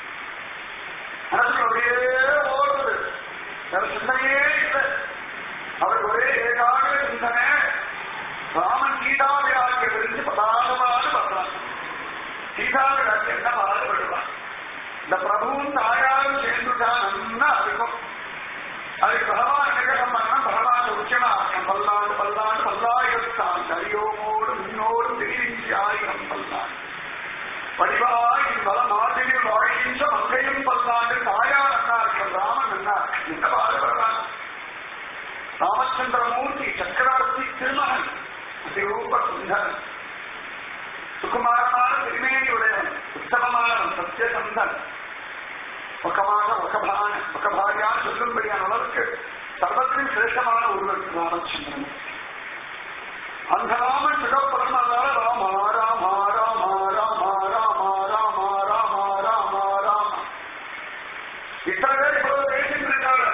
மனசுல அப்படியே ஓடுது வேற சிந்தனையே இல்லை அவர் ஒரே ஏகாக சிந்தனை ராமன் சீதாவியாருக்கு விருந்து பதாகமாக பண்றான் சீதாவியாருக்கு என்ன பாடுபடுவான் இந்த பிரபுவும் தாயாரும் சேர்ந்துட்டான் நல்லா இருக்கும் அதுக்கு பகவான் நிகழம் பண்ண பகவான் உச்சனாக்கம் பல்லாண்டு பல்லாண்டு பல்லாயிரத்தான் கரியோமோடு முன்னோடு திரிஞ்சி ஆயிரம் பல்லாண்டு படிவாய் பல மாதிரி வாழ்கின்ற மங்கையும் பல்லாண்டு தாயார் அண்ணார்கள் ராமன் அண்ணார் என்ன பாடுபடுறான் ராமச்சந்திரமூர்த்தி சக்கரவர்த்தி திருமகன் அதிரூப சுந்தரன் சுகுமாரமான திருமேனியுடையவன் உத்தமமானவன் சத்தியசந்தன் ஒக்கமான ஒக்கபான ஒக்கபாரியான் சொல்லும்படியான அளவுக்கு சர்வத்தின் சிரேஷ்டமான ஒருவர் ராமச்சந்திரன் அந்த ராமன் சிவப்படம் அதனால ராமா ராமா ராமா ராமா ராமா ராமா ராமா ராமா ராமா இத்தனை பேர் இவ்வளவு பேசிட்டு இருக்காங்க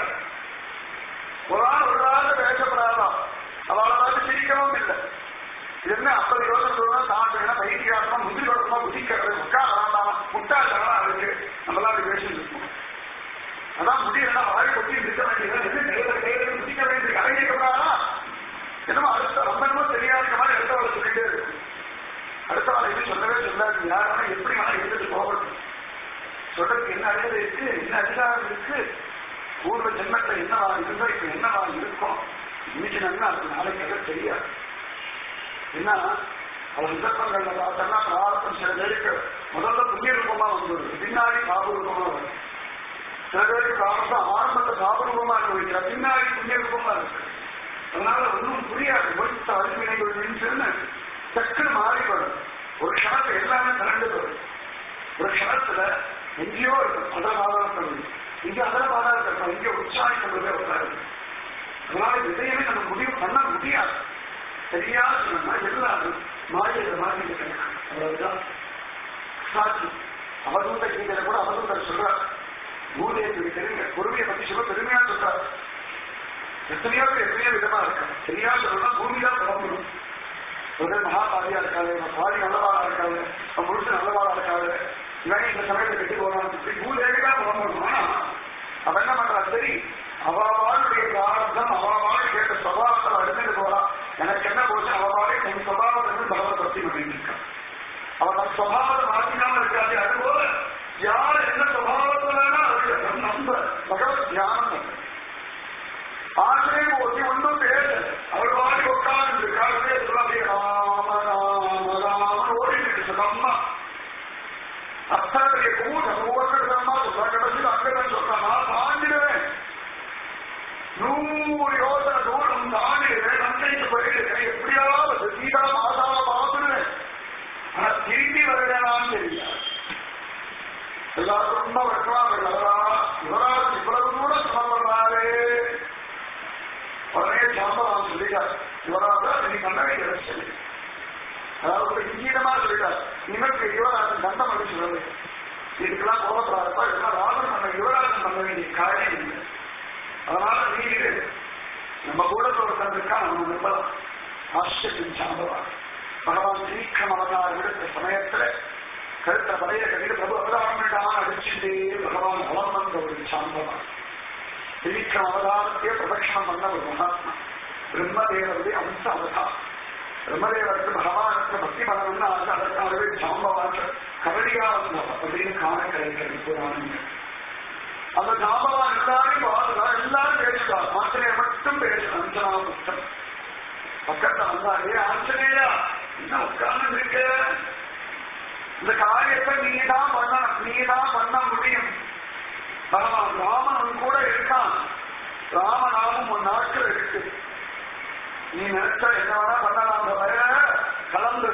ஒரு நாள் ஒரு நாள் பேசப்படாதா அவளை வந்து சிரிக்கவும் இல்லை இது என்ன அப்படி யோசனை சொல்லணும் தான் என்ன பைத்தியாசமா முந்தி கொடுக்கமா புதிக்கிறது முட்டா வேண்டாமா முட்டா தரலாம் அதுக்கு நம்மளாம் அப்படி பேசிட்டு இருக்கோம் அதான் முடியலன்னா வாரி கொட்டி இருக்க வேண்டியது என்ன கையில கையில புதிக்க வேண்டிய கலைஞர்களா என்னமோ அடுத்த ரொம்ப என்னமோ தெரியாத மாதிரி அடுத்தவளை சொல்லிட்டே இருக்கு அடுத்தவளை எதுவும் சொல்லவே சொல்லாது யாரான எப்படி வேணா இருந்துட்டு போகட்டும் சொல்றதுக்கு என்ன அறிவு இருக்கு என்ன அதிகாரம் இருக்கு பூர்வ ஜென்மத்தை என்னவா இருந்தா இப்ப என்னவா இருக்கும் இன்னைக்கு நன்னா அது நாளைக்கு எல்லாம் தெரியாது என்ன அவர் சந்தர்ப்பங்கள்ல பார்த்தோம்னா பிரார்த்தம் சில பேருக்கு முதல்ல புண்ணிய ரூபமா வந்துடுது பின்னாடி பாபு ரூபமா வரும் சில பேருக்கு பிரார்த்தம் ஆரம்பத்தை பாபு ரூபமா அனுபவிக்கிற பின்னாடி புண்ணிய ரூபமா இருக்கு அதனால ஒன்றும் புரியாது ஒழித்த அருமைகள் நின்றுன்னு டக்குன்னு மாறிப்படும் ஒரு க்ஷணத்துல எல்லாமே திரண்டு வரும் ஒரு க்ஷணத்துல எங்கேயோ இருக்கும் அதரவாதம் இங்க அதரவாதம் இருக்கணும் இங்க உற்சாகிக்கிறது உட்காரு அதனால இதையுமே நம்ம முடிவு பண்ண முடியாது சரியா சொன்னா எல்லாரும் மாறியதை மாறி கிடைக்கும் அவ்வளவுதான் சாட்சி அவதூத கீதையில கூட அவதூதர் சொல்றார் பூதேவி தெரியுங்க பொறுமையை பத்தி சொல்ல பெருமையா சொல்றார் எத்தனையோ பேர் எத்தனையோ விதமா இருக்காங்க சரியா சொல்லலாம் பூமிதான் புலம்பணும் ஒரு மகாபாரியா இருக்காது பாதி நல்லவாளா இருக்காது முழுசு நல்லவாளா இருக்காது இவன் இந்த சமயத்தை கட்டி போறான் பூதேவிதான் புலம்பணும் ஆனா அவ என்ன பண்றா சரி அவாவாளுடைய பிராரத்தம் அவாவாள் கேட்ட சுபாவத்தை எடுத்துட்டு போறான் எனக்கு என்ன போச்சு அவாவாளே தன் சுபாவத்தை பகவத் பக்தி பண்ணிட்டு இருக்கான் அவன் தன் சுபாவத்தை மாற்றிக்காம இருக்காது அதுபோல யார் என்ன சுபாவத்துல நம்ம பகவத் தியானம் பண்றது ஆசிரியை ஒட்டி ஒன்றும் பேச அவர் வாடி உட்கார்ந்து காலத்தே சொல்லாதே ராம ராம ராம ஓடிட்டு சுகம்மா அத்தனை கூட்டம் ஒவ்வொருத்தருமா சொல்ற கடைசியில் அங்கதான் சொல்றான் நான் தாண்டிடுவேன் நூறு யோசனை தூரம் தாண்டிடுவேன் நன்மைக்கு போயிடுவேன் எப்படியாவது சீதா மாதாவை பார்த்துடுவேன் ஆனா திரும்பி வருவேனான்னு தெரியாது பார்த்து ரொம்ப வருஷமா வரலா யுவராஜ் இவ்வளவு தூரம் சிரமப்படுறாரு உடனே ஜாம்பவான் சொல்லிட்டார் யுவராஜா நீ பண்ண வேண்டிய சொல்லி அதாவது இங்கீதமா சொல்லிட்டார் இவருக்கு யுவராஜன் தண்டம் அடிச்சு சொல்லு இதுக்கெல்லாம் கோபப்படாதப்பா இதெல்லாம் ராமன் பண்ண யுவராஜன் பண்ண வேண்டிய காரியம் இல்லை அதனால நீ இரு. நம்ம கூட ஒருத்தருக்கா நம்ம நம்பலாம் ஆச்சரியம் சாம்பவான் பகவான் சீக்கிரம் அவதாரம் எடுத்த சமயத்துல கருத்த பழைய கவிதை பிரபு அவதாரம் வேண்டாம் அடிச்சுட்டே பகவான் வளம் வந்த ஒரு சாம்பவான் சீக்கிரம் அவதாரத்தையே பிரதட்சணம் பண்ண ஒரு மகாத்மா பிரம்மதேவருடைய அம்ச அவதாரம் பிரம்மதேவருக்கு பகவானுக்கு பக்தி பண்ணணும்னு ஆசை அதற்காகவே சாம்பவான் கபடியா வந்தவர் அப்படின்னு காண கிடைக்கிறது புராணங்கள் அந்த ஜாம்பவான் எல்லாரையும் வாழ்ந்தா எல்லாரும் பேசுவார் ஆஞ்சநேயர் மட்டும் பேசும் அஞ்சனா புத்தம் பக்கத்துல வந்தாலே ஆஞ்சநேயா என்ன உட்கார்ந்து இருக்க இந்த காரியத்தை நீ தான் பண்ண நீ தான் பண்ண முடியும் பகவான் ராமன் உன் கூட இருக்கான் ராமநாமம் உன் நாட்டில் இருக்கு நீ நினைச்சா என்ன வேணா பண்ணலாம் அந்த வயல கலந்து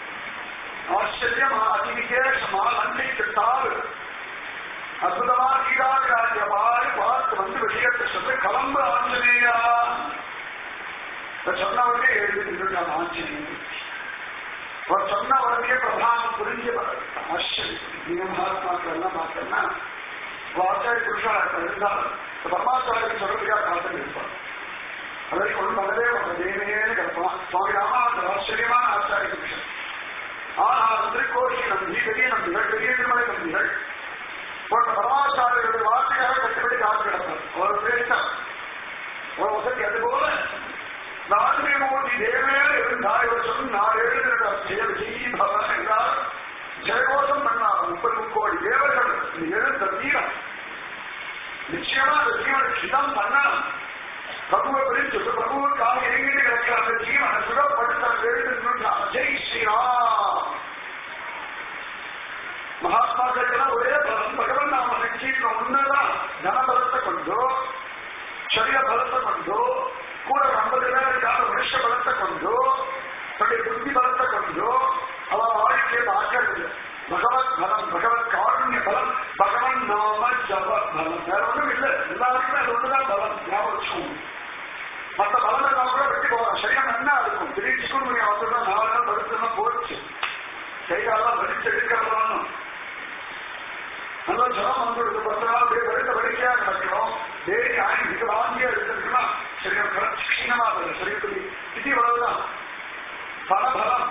ஆச்சரியமா அதிவிசேஷமா நன்றிக்கு தாவு அற்புதமா கீழாகிறாரிய பாடி பார்த்து வந்து விஷயத்தை சொல்லி கலந்து ஆஞ்சநேயா இதை சொன்ன உடனே எழுதி நின்றுட்டான் ஆஞ்சநேயன் அவர் சொன்ன உடனே பிரதானம் புரிஞ்ச ஆச்சரியம் நீங்க மகாத்மாக்கள் எல்லாம் பார்த்தோம்னா ஆச்சாரிய புருஷாக இருந்தாலும் பரமாச்சாரியன் சொல்றதுக்காக காத்து இருப்பார் அதற்கு ஒன்று மனதே ஒரு தேவையேன்னு கிடப்பான் சுவாமி ராமானந்தர் ஆச்சரியமான ஆச்சாரிய புருஷன் ஆனால் திருக்கோஷி நம்பி பெரிய நம்பிகள் பெரிய திருமலை நம்பிகள் போன்ற பரமாச்சாரியர்களுடைய வார்த்தையாக கட்டுப்படி காத்து கிடப்பார் அவர் பேசினார் ஒரு வசதி அதுபோல நான்மூர்த்தி தேவேறு இருந்தால் இவர் சொன்ன நான் எழுதுகிறார் செயல் ஜெயி பவன் என்றால் ஜெயகோஷம் பண்ணார் முப்பது முக்கோடி தேவர்கள் இந்த எழுந்த தீரம் நிச்சயமா அந்த ஜீவனை சிதம் பண்ணலாம் பிரபுவை பிரிச்சு பிரபுவுக்காக எங்கிட்டு கிடக்கிற அந்த ஜீவனை சுடப்படுத்த எழுதுன்னா ஜெய் ஸ்ரீராம் மகாத்மாக்களுக்கெல்லாம் ஒரே பலம் பகவன் நாம நிச்சயம் ஒண்ணுதான் தனபலத்தை கொண்டோ சரீர பலத்தை கொண்டோ கூட ஒரு ஐம்பது பேருக்கான மனுஷ பலத்தை கொண்டோ தன்னுடைய புத்தி பலத்தை கொண்டோ அவ வாழ்க்கையை பார்க்கறது பகவத் பலம் பகவத் காருண்ய பலம் பகவன் நாம ஜப பலம் வேற ஒண்ணும் இல்லை எல்லாருக்குமே அது ஒண்ணுதான் பலம் ஞாபகம் வச்சுக்கோங்க மற்ற பலனை நான் கூட வெட்டி போகலாம் சரீரம் என்ன இருக்கும் திடீர் சிக்கன் மணி அவசரம் நாலு நாள் படுத்துனா போச்சு கைகாலாம் வலிச்சு எடுக்கிறதானும் நல்லா ஜலம் வந்துடுது பத்து நாள் அப்படியே வெளுத்த வலிக்கையா நடக்கிறோம் டெய்லி ஆயின் இது வாங்கியா எடுத்துருக்குன்னா சரீரம் கீழமா இருக்கு சரீரத்துக்கு இது இவ்வளவுதான் பலபலம்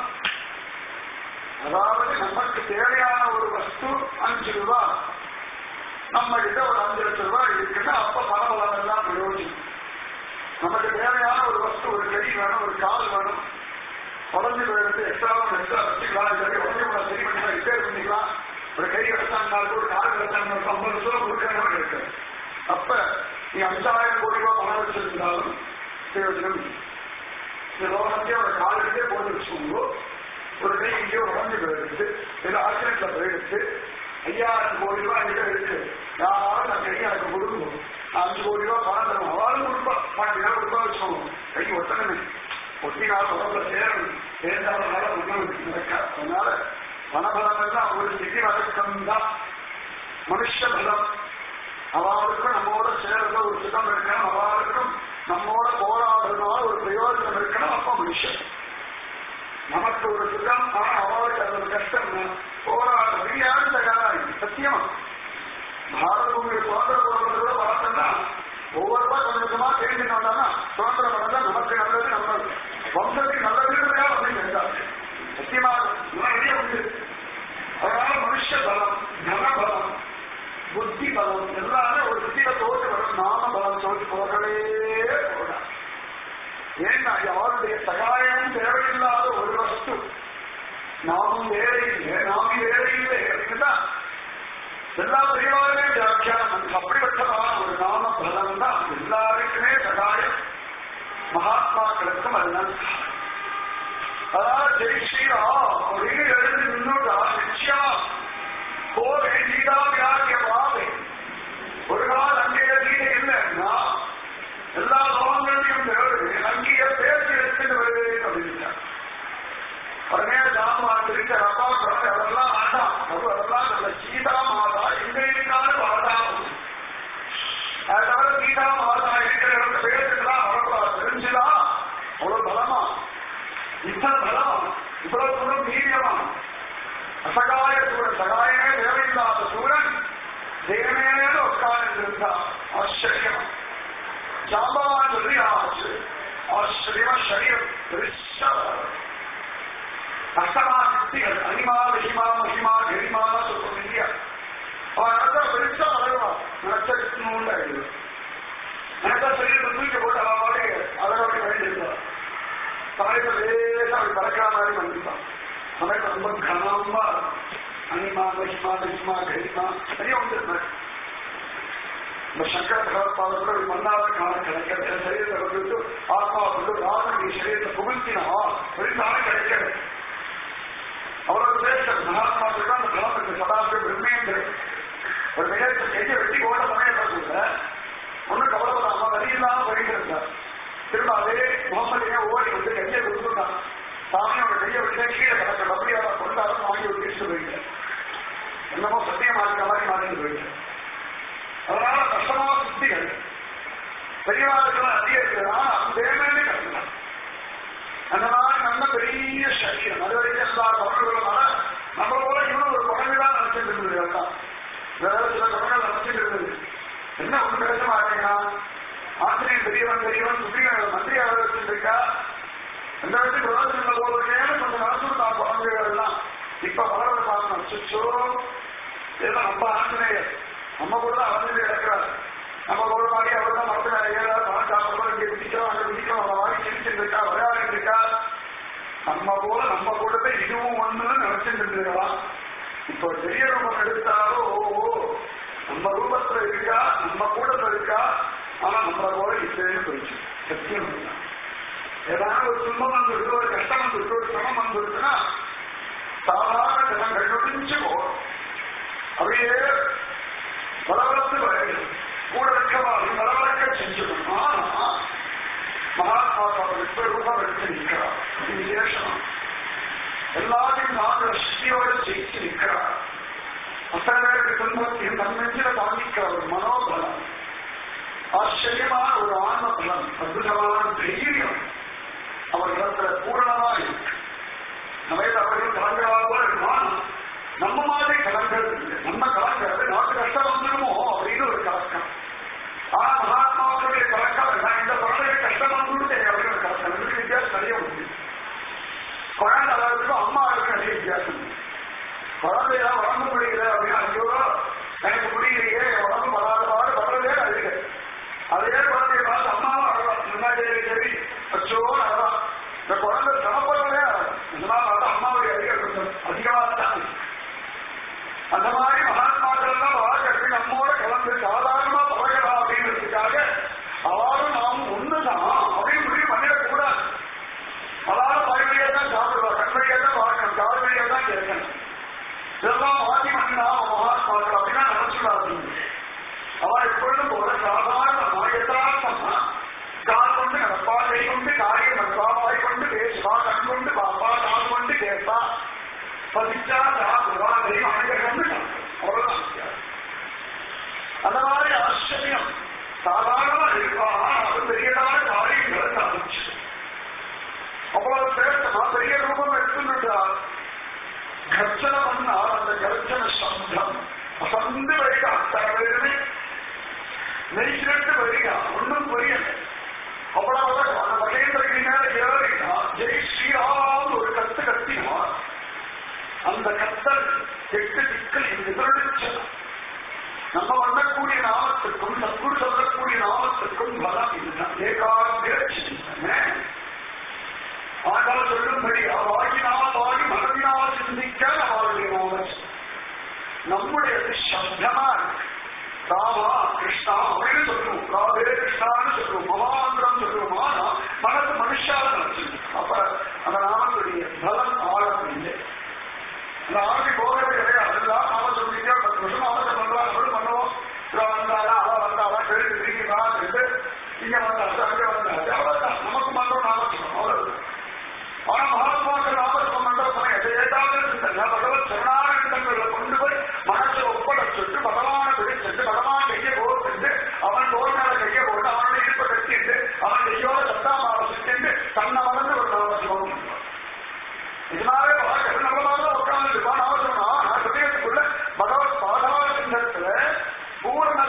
அதாவது நமக்கு தேவையான ஒரு வஸ்து அஞ்சு ரூபாய் நம்ம கிட்ட ஒரு அஞ்சு லட்சம் ரூபாய் இருக்குன்னா அப்ப பலபலம் எல்லாம் பிரயோஜனம் நமக்கு தேவையான ஒரு வஸ்து ஒரு கை வேணும் ஒரு கால் வேணும் உடஞ்சு போயிடுத்து எக்ஸ்ட்ரா எக்ஸ்ட்ரா வச்சுக்கலாம் இல்லாட்டி உடஞ்சு கூட சரி பண்ணிக்கலாம் ரிப்பேர் பண்ணிக்கலாம் ஒரு கை கிடைச்சாங்க ஒரு கால் கிடைச்சாங்க ஐம்பது லட்சம் கொடுக்கறவங்க இருக்கு அப்ப நீ அஞ்சாயிரம் கோடி ரூபாய் பணம் வச்சிருந்தாலும் பிரயோஜனம் இல்லை. இந்த லோகத்தையே ஒரு கால் எடுத்தே போட்டு வச்சுக்கோங்க ஒரு கை இங்கேயோ உடஞ்சு போயிடுச்சு ஏதோ ஆக்சிடென்ட்ல போயிடுச்சு ஐயாயிரம் கோடி ரூபாய் என்கிட்ட இருக்கு யாராவது நான் கை எனக்கு கொடுக்கணும் அஞ்சு கோடி ரூபாய் பணம் தரும் அவளும் கொடுப்பா பாட்டி நாள் கொடுப்பா வச்சுக்கோங்க கை ஒட்டணுமே ஒட்டினால் உடம்புல சேரணும் சேர்ந்தாலும் ஒன்றும் நடக்காது அதனால பணபலம் எல்லாம் ஒரு நிதி வழக்கம் தான் மனுஷ பலம் அவளுக்கும் நம்மோட சேர்ந்த ஒரு சுகம் இருக்கணும் அவளுக்கும் நம்மோட போராடுறதுனால ஒரு பிரயோஜனம் இருக்கணும் அப்ப மனுஷன் நமக்கு ஒரு சுகம் ஆனா அவளுக்கு அது ஒரு கஷ்டம் போராடுறது யாரும் தயாராகி சத்தியமா பாரத பூமியில் சுதந்திர போராடுறதோட பார்த்தோம்னா ஒவ்வொருவா கொஞ்சம் கொஞ்சமா தெரிஞ்சுட்டோம்னா சுதந்திரம் பண்ணா நமக்கு நல்லது நம்ம வம்சத்துக்கு நல்லது அப்படின்னு இருந்தாங்க சத்தியமா நிறைய உண்டு அதனால மனுஷ பலம் தன பலம் புத்தி பலம் எல்லாமே ஒரு புத்தியில தோற்று வரும் நாம பலம் தோற்று போகவே போகலாம் ஏன்னா யாருடைய சகாயமும் தேவையில்லாத ஒரு வஸ்து நாமும் வேலை இல்லை நாமும் வேலை இல்லை அப்படின்னா எல்லா பெரியவாருமே வியாக்கியானம் அப்படிப்பட்டதான ஒரு நாம பலம் தான் எல்லாருக்குமே சகாயம் மகாத்மாக்களுக்கும் அதுதான் அதாவது ஜெய் ஸ்ரீராம் அப்படின்னு எழுதி நின்றுட்டா நிச்சயமா போவே சீதா வியாக்கிய பாவை ஒரு நாள் அங்கே கீழே இல்லைன்னா எல்லா லோகங்களையும் தேவை அங்கேயே பேசி எடுத்துட்டு வருவேன் அப்படின்னு உடனே ஜாமா திருச்ச ரப்பா குழந்தை அதெல்லாம் ஆண்டாம் அது அதெல்லாம் நல்ல சீதா மாதா எங்க இருந்தா ஆச்சரியம் ஜாம்பவான் சொல்லி ஆச்சு ஆச்சரியமா சரீரம் பெருசா அஷ்டமா சக்திகள் அனிமா மகிமா மகிமா கரிமா சொல்றோம் இல்லையா அவன் நினைச்சா பெருசா வளருவான் நினைச்சா கிட்டணும் ஆயிடுது நினைச்சா சரீரத்தை தூக்கி போட்டு அவன் பாடி அழகாடி பயந்துருந்தான் தலைவர் லேசா அப்படி பறக்கிற மாதிரி வந்துட்டான் சமயத்தை ரொம்ப கனமா அனிமா மகிமா மகிமா கரிமா நிறைய வந்து இந்த சங்கர பகவத்பாதர் கூட ஒரு மன்னாத காண கிடைக்கிற சரீரத்தை வந்துட்டு ஆத்மா வந்து ராமனுடைய சரீரத்தை புகுத்தினா ஒரு நாள் கிடைக்கிறது அவரோட பேச மகாத்மாவுக்கு தான் அந்த கலந்துக்கு சதாசிவ பிரம்மேந்திர ஒரு நிகழ்ச்சி கையை வெட்டி ஓட சமயத்தில் ஒன்னும் கவலைப்படாம வழி இல்லாம வருகிறார் திரும்ப அதே முகமதியே ஓடி வந்து கையை கொடுத்துட்டான் சாமி அவங்க கையை விட்டு கீழே கிடக்க அப்படியாரா கொண்டாலும் வாங்கி ஒரு வீட்டு போயிட்டேன் என்னமோ சத்தியம் மாறின மாதிரி மாறிட்டு போயிட்டேன் அதனால கஷ்டமா சுத்திகள் பெரியவாளுக்கெல்லாம் அதிகம் இருக்குதுன்னா தேவையே கஷ்டம் அந்த மாதிரி நல்ல பெரிய சரீரம் அது வரைக்கும் எல்லா குழந்தைகளும் நம்ம போல இவனும் ஒரு குழந்தை தான் நினைச்சிட்டு இருந்தது எல்லாம் வேற சில குழந்தை நினைச்சிட்டு இருந்தது என்ன ஒண்ணு பேச மாட்டேங்க ஆசிரியர் பெரியவன் பெரியவன் சுப்ரீம் மந்திரி அவர்கள் இருக்கா அந்த இடத்துக்கு பிரதோஷத்துல போவதற்கே கொஞ்சம் நடந்து தான் குழந்தைகள் எல்லாம் இப்ப வளர்ந்து பார்க்கணும் அச்சோ இதெல்லாம் நம்ம ஆஞ்சநேயர் நம்ம கூட தான் வளர்ந்து கிடக்கிறார் நம்ம ஒரு மாதிரி அவர் தான் மரத்துல ஏழாவது பணம் சாப்பிடுறோம் இங்க விதிக்கிறோம் அங்க விதிக்கிறோம் அவன் வாங்கி சிரிச்சுட்டு இருக்கா விளையாடிட்டு இருக்கா நம்ம போல நம்ம கூடத்தை இதுவும் ஒண்ணுன்னு நினைச்சிட்டு இருந்துக்கலாம் இப்போ பெரிய ரூபம் எடுத்தாலும் ஓ ஓ, நம்ம ரூபத்துல இருக்கா நம்ம கூடத்துல இருக்கா ஆனா நம்ம போல இல்லைன்னு போயிடுச்சு சத்தியம் இதுதான். ஏதாவது ஒரு துன்பம் வந்துருக்கு ஒரு கஷ்டம் வந்துருக்கு ஒரு சிரமம் வந்துருக்குன்னா சாதாரண ஜனங்கள் நொடிஞ்சு போகும் அப்படியே பலவரத்து வரையும் கூட இருக்கவாறு பலவரக்க செஞ்சிடும் ஆனா மகாத்மா அவர்களுக்கு ரூபம் எடுத்து நிற்கிறார் அது விசேஷம் எல்லாத்தையும் நாங்கள் சக்தியோடு ஜெயிச்சு நிற்கிறார் அத்தனை பேருக்கு துன்பத்தையும் தன்னெஞ்சில தாங்கிக்கிற ஒரு மனோபலம் ஆச்சரியமான ஒரு ஆன்ம பலம் அற்புதமான தைரியம் அவர்களிடத்துல பூரணமா இருக்கு நம்ம அவர்கள் கலங்களாக போல இருக்கலாம் நம்ம மாதிரி கலங்கிறது இல்லை நம்ம கலங்கிறது நாட்டு கஷ்டம் வந்துடுமோ அப்படின்னு ஒரு கலக்கம் ஆனா மகாத்மாவுடைய கலக்கம் நான் இந்த குழந்தைக்கு கஷ்டம் வந்துடுதே அப்படின்னு ஒரு கலக்கம் ரெண்டு வித்தியாசம் நிறைய உண்டு குழந்தை அளவுக்கும் அம்மா அளவுக்கு நிறைய வித்தியாசம் உண்டு குழந்தையா உடம்பு முடியல அப்படின்னு ஐயோ எனக்கு முடியலையே என் உடம்பு படாதவாறு வர்றதே அழுக அதே குழந்தைய பார்த்து அம்மாவும் அழகா முன்னாடி சரி அச்சோ அழகா இந்த குழந்தை சமப்படுறதே இதெல்லாம் பார்த்தா அம்மாவுடைய அழுக கொஞ்சம் அதிகமாக தான் இருக்கு. அந்த மாதிரி மகாத்மாக்கள் எல்லாம் வாழ்க்கை நம்மோட கலந்து சாதாரணமா பழகலாம் அப்படிங்கிறதுக்காக அவரும் நாம் ஒண்ணுதான் அப்படின்னு முடிவு பண்ணிடக்கூடாது அதாவது வழிவழியா தான் சாப்பிடுவா கண்வழியா தான் பார்க்கணும் கால் வழியா தான் கேட்கணும் இதெல்லாம் மாற்றி பண்ணினா மகாத்மாக்கள் அப்படின்னா நினைச்சுடாதீங்க அவ எப்பொழுதும் போல சாதாரணமா யதார்த்தமா கால் கொண்டு நடப்பா கை கொண்டு காரியம் நடப்பா வாய் கொண்டு பேசுவா கண் கொண்டு பாப்பா கால் கொண்டு கேட்பா பதிச்சா சாப்பிடுவா தெய்வம் அனைவரும் அவ்வளவுதான் வித்தியாசம். அந்த மாதிரி ஆச்சரியம் சாதாரணமா இருப்பா அது பெரியதான காரியங்களை சாதிச்சு அவ்வளவு பேசமா பெரிய ரூபம் எடுத்துட்டார் கர்ச்சனை பண்ணால் அந்த கர்ச்சன சப்தம் அசந்து வரிக அத்தனை பேருமே நெய்ச்சிட்டு வரிக ஒன்றும் புரியல அவ்வளவு அந்த மகேந்திரக்கு மேல ஏறினா ஜெய் ஸ்ரீராம் ஒரு கத்து கத்தினார் அந்த கத்தல் எட்டு திக்கள் எதிரொலிச்ச நம்ம பண்ணக்கூடிய நாமத்துக்கும் சத்குரு சொல்லக்கூடிய நாமத்துக்கும் பலம் இதுதான் ஏகாகிர சிந்தனை ஆனால் சொல்லும்படி வாக்கினால் வாடி மனதினால் சிந்திக்க அவருடைய நாமம் நம்முடைய சப்தமா இருக்கு ராமா கிருஷ்ணா அப்படின்னு சொல்லுவோம் ராதே கிருஷ்ணான்னு சொல்லுவோம் மகாந்திரம் சொல்லுவோம் ஆனா மனசு மனுஷால நினைச்சிருக்கு அப்ப அந்த நாமத்துடைய பலம் ஆழம் இல்லை அந்த ஆட்சி போகவே கிடையாது எல்லாம் நாம சொல்லிட்டே பத்து வருஷம் நாமத்தை பண்றாங்க அவரும் பண்ணுவோம் இவன் வந்தாரா அவ வந்தாரா கேட்டு திரும்பிதான் இங்க வந்தாச்சு அங்க வந்தாச்சு அவ்வளவுதான் நமக்கு மட்டும் நாம சொல்லணும் அவ்வளவுதான் ஆனா மகாத்மாக்கள் நாமத்துவம் மண்டபம் எதை ஏதாவது இருந்தாங்க பகவத் சரணானந்தங்களை கொண்டு போய் மனசை ஒப்பட சொல்லிட்டு பகவானை பிடிச்சிட்டு பகவான் கையை போட்டு அவன் தோல் மேல கையை போட்டு அவனுடைய இருப்பை கட்டிட்டு அவன் கையோட சத்தாமாவை சுத்திட்டு தன்னை வளர்ந்து ஒரு நாமத்துவம் இதனாலே வாழ்க்கை நம்ம மாதிரி உட்கார்ந்து இருப்பான் நாம சொன்னா நான் ஹிருதயத்துக்குள்ள பகவத் பாதாள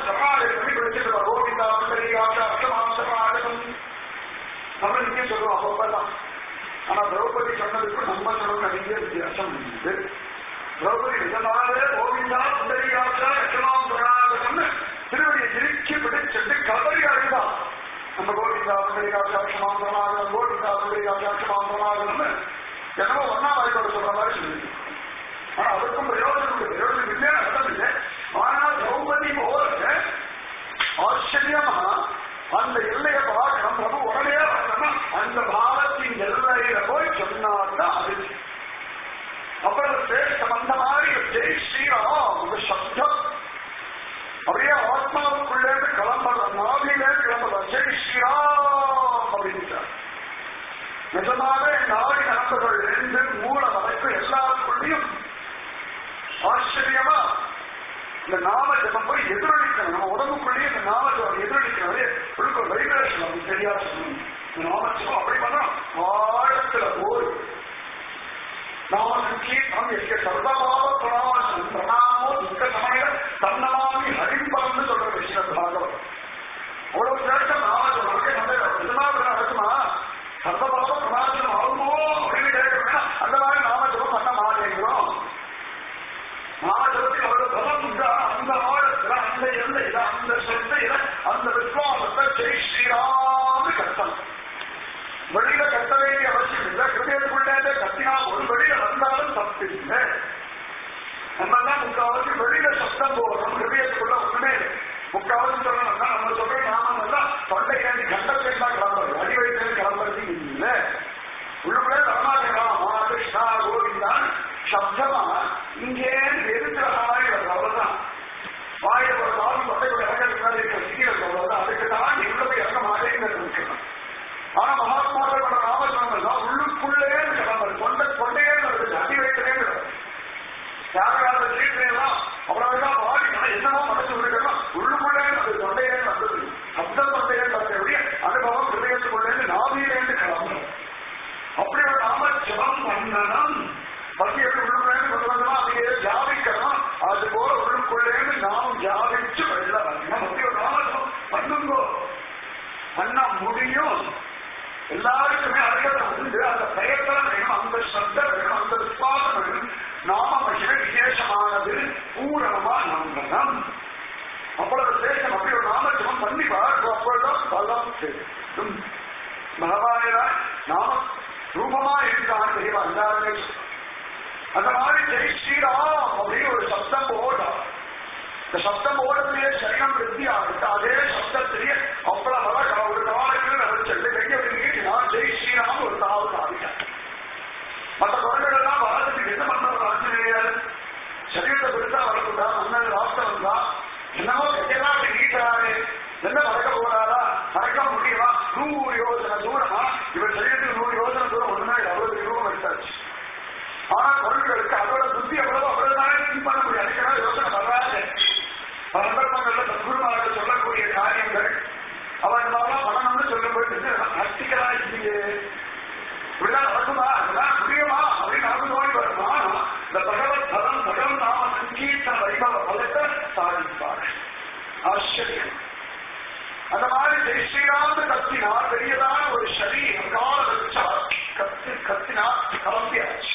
சரணாகதி பண்ணி படிச்சிருக்கா கோவிந்தா புண்டரீகாட்சா அஷ்டமாம் சரணாகதம் நம்ம நிச்சயம் சொல்றோம் அப்பப்பதான் ஆனா திரௌபதி சொன்னதுக்கு நம்ம சொன்ன நிறைய வித்தியாசம் உண்டு திரௌபதி நிஜமாவே கோவிந்தா புண்டரீகாட்சா அஷ்டமாம் சரணாகதம்னு திருவடியை திருச்சி பிடிச்சிட்டு கதறி அழுதான் நம்ம கோவிந்தா புண்டரீகாட்சா அஷ்டமாம் சரணாகதம் கோவிந்தா புண்டரீகாட்சா அஷ்டமாம் சரணாகதம்னு என்னமோ ஒன்னா வாய்ப்பாடு சொல்ற மாதிரி சொல்லிருக்கு ஆனா அதுக்கும் பிரயோஜனம் உண்டு பிரயோஜனம் இல்லையா அர்த்தம் இல்லை ஆனால் திரௌபதி போல ஆச்சரியமா அந்த எல்லையை பார்க்கணும் பிரபு உடனே வரணும் அந்த பாவத்தின் எல்லையில போய் சொன்னார்தான் அது அப்புறம் சிரேஷ்டம் அந்த மாதிரி ஜெய் ஸ்ரீராம் அந்த சப்தம் அப்படியே ஆத்மாவுக்குள்ளே கிளம்புற நாவிலே கிளம்புற ஜெய் ஸ்ரீராம் அப்படின்ட்டார் நிஜமாவே நாடி நரம்புகள் இருந்து மூல வரைக்கும் எல்லாருக்குள்ளேயும் ஆச்சரியமா இந்த நாம ஜபம் போய் எதிரொலிக்கணும் நம்ம உடம்புக்குள்ளேயே இந்த நாம ஜபம் எதிரொலிக்கணும் உள்ள வைப்ரேஷன் அப்படி சரியா சொல்லணும் இந்த நாம ஜபம் அப்படி பண்ணா ஆழத்துல போய் நாம சங்கீதம் எஸ்க சர்வபாவ பிரணாசம் பிரணாமோ துக்க சமய தன்னமாமி ஹரிம்பரம்னு சொல்ற விஷயம் பாகவம் அவ்வளவு சேர்க்க நாம ஜபம் நம்ம நிஜமாக நடக்குமா சர்வபாவ பிரணாசனம் ஆகுமோ அப்படின்னு கேட்க அந்த மாதிரி நாம ஜபம் பண்ண மாட்டேங்கிறோம் நாமஜபத்தில் அவ்வளவு பலம் உண்டா அந்த ஆழத்துல அந்த எல்லையில அந்த சொத்தையில அந்த விஸ்வாசத்தை ஜெய் ஸ்ரீராம் கத்தம் வெளியில கத்த வேண்டிய அவசியம் இல்லை ஹிருதயத்துக்குள்ளே கத்தினா ஒரு வெளியில வந்தாலும் தப்பு இல்லை நம்ம தான் முக்காவாசி வெளியில சத்தம் போடுறோம் ஹிருதயத்துக்குள்ள ஒண்ணுமே இல்லை முக்காவாசி சொல்லணும்னா நம்ம சொல்ற நாமம் எல்லாம் தொண்டை ஏந்தி கண்டத்தில் தான் கிளம்புறது அடி வயிற்று கிளம்புறது இல்லை உள்ளுக்குள்ளே வரமாட்டேங்கிறான் கிருஷ்ணா கோவிந்தான் சப்தமா இங்கே எதிர்க்கிற மாதிரி வருது அவ்வளவுதான் வாயில ஒரு நாள் தொண்டைக்குள்ள இறங்கிறதுக்கு மேலே இருக்கிற சிட்டிகள் சொல்றது அதுக்கு தான் உள்ள போய் இறங்க மாட்டேங்கிறது முக்கியம் ஆனா மகாத்மாக்கள் பண்ண ராமச்சந்திரன் தான் உள்ளுக்குள்ளே கிளம்புறது தொண்டை தொண்டையே வருது அடி வைக்கிறே யாராவது சீட்லாம் அவ்வளவுதான் வாடி ஆனா என்னமோ மனசு விடுக்கலாம் உள்ளுக்குள்ளே வருது தொண்டையே வந்தது சப்தம் தொண்டையே வந்தபடி அனுபவம் ஹிருதயத்துக்குள்ளே நாவியிலேருந்து கிளம்புறது அப்படி ஒரு நாம ஜபம் பண்ணணும் பசி எப்படி உள்ளுக்குள்ளேன்னு கொண்டு வந்தோம் அதையே ஜாபிக்கணும் அது போல உள்ளுக்குள்ளேன்னு நாம் ஜாபிச்சு வெளில வரணும் அப்படி ஒரு நாம ஜபம் பண்ணுங்கோ பண்ண முடியும் எல்லாருக்குமே அறியலாம் உண்டு அந்த பிரயத்தனம் வேணும் அந்த சப்தம் வேணும் அந்த விசுவாசம் வேணும் நாம மகிழ விசேஷமானது பூரணமா நம்பணும் அவ்வளவு விசேஷம் அப்படி ஒரு நாம ஜபம் பண்ணி பார்க்கும் அப்பொழுதுதான் பலம் தெரியும் பகவானிடா நாம ரூபமா இருக்கான்னு தெரியுமா எல்லாருமே அந்த மாதிரி ஜெய் ஸ்ரீராம் அப்படின்னு ஒரு சப்தம் ஓடும் இந்த சப்தம் ஓடத்திலேயே சரீரம் விருத்தி ஆகுது அதே சப்தத்திலேயே அவ்வளவு அழகா ஒரு காலத்தில் நினைச்சிட்டு கையை நீட்டி நான் ஜெய் ஸ்ரீராம் ஒரு தாவு சாதிட்டேன் மற்ற குழந்தைகள் எல்லாம் வளர்த்துக்கு என்ன பண்றது ஆச்சரியாது சரீரத்தை பெருசா வளர்க்குதா மன்னன் வாஸ்தவம் தான் என்னவோ கையெல்லாம் அப்படி நீட்டாரு என்ன மறக்க போறாரா மறக்க முடியுமா நூறு யோசனை தூரமா இவர் சரீரத்துக்கு நூறு யோசனை தூரம் ஒண்ணுமே அவ்வளவு ரூபம் எடுத்தாச்சு ஆனா குழந்தைகளுக்கு அதோட புத்தி எவ்வளவு அவ்வளவுதானே திங்க் பண்ண முடியும் அதுக்கான யோசனை வராது பல சந்தர்ப்பங்கள்ல சத்குருமார்கள் சொல்லக்கூடிய காரியங்கள் அவன் நாளா பண்ணணும்னு சொல்லும்போது நஷ்டிகளா இல்லையே இப்படிதான் நடக்குமா அதெல்லாம் முடியுமா அப்படின்னு நமக்கு நோய் வருமா இந்த பகவத் பதம் பகவத் நாம சங்கீர்த்தன வைபவ பலத்தை சாதிப்பார் ஆச்சரியம் அந்த மாதிரி ஜெய் ஸ்ரீராம் கத்தினா பெரியதான ஒரு சரீரம் கால வச்சா கத்து கத்தினா கிளம்பியாச்சு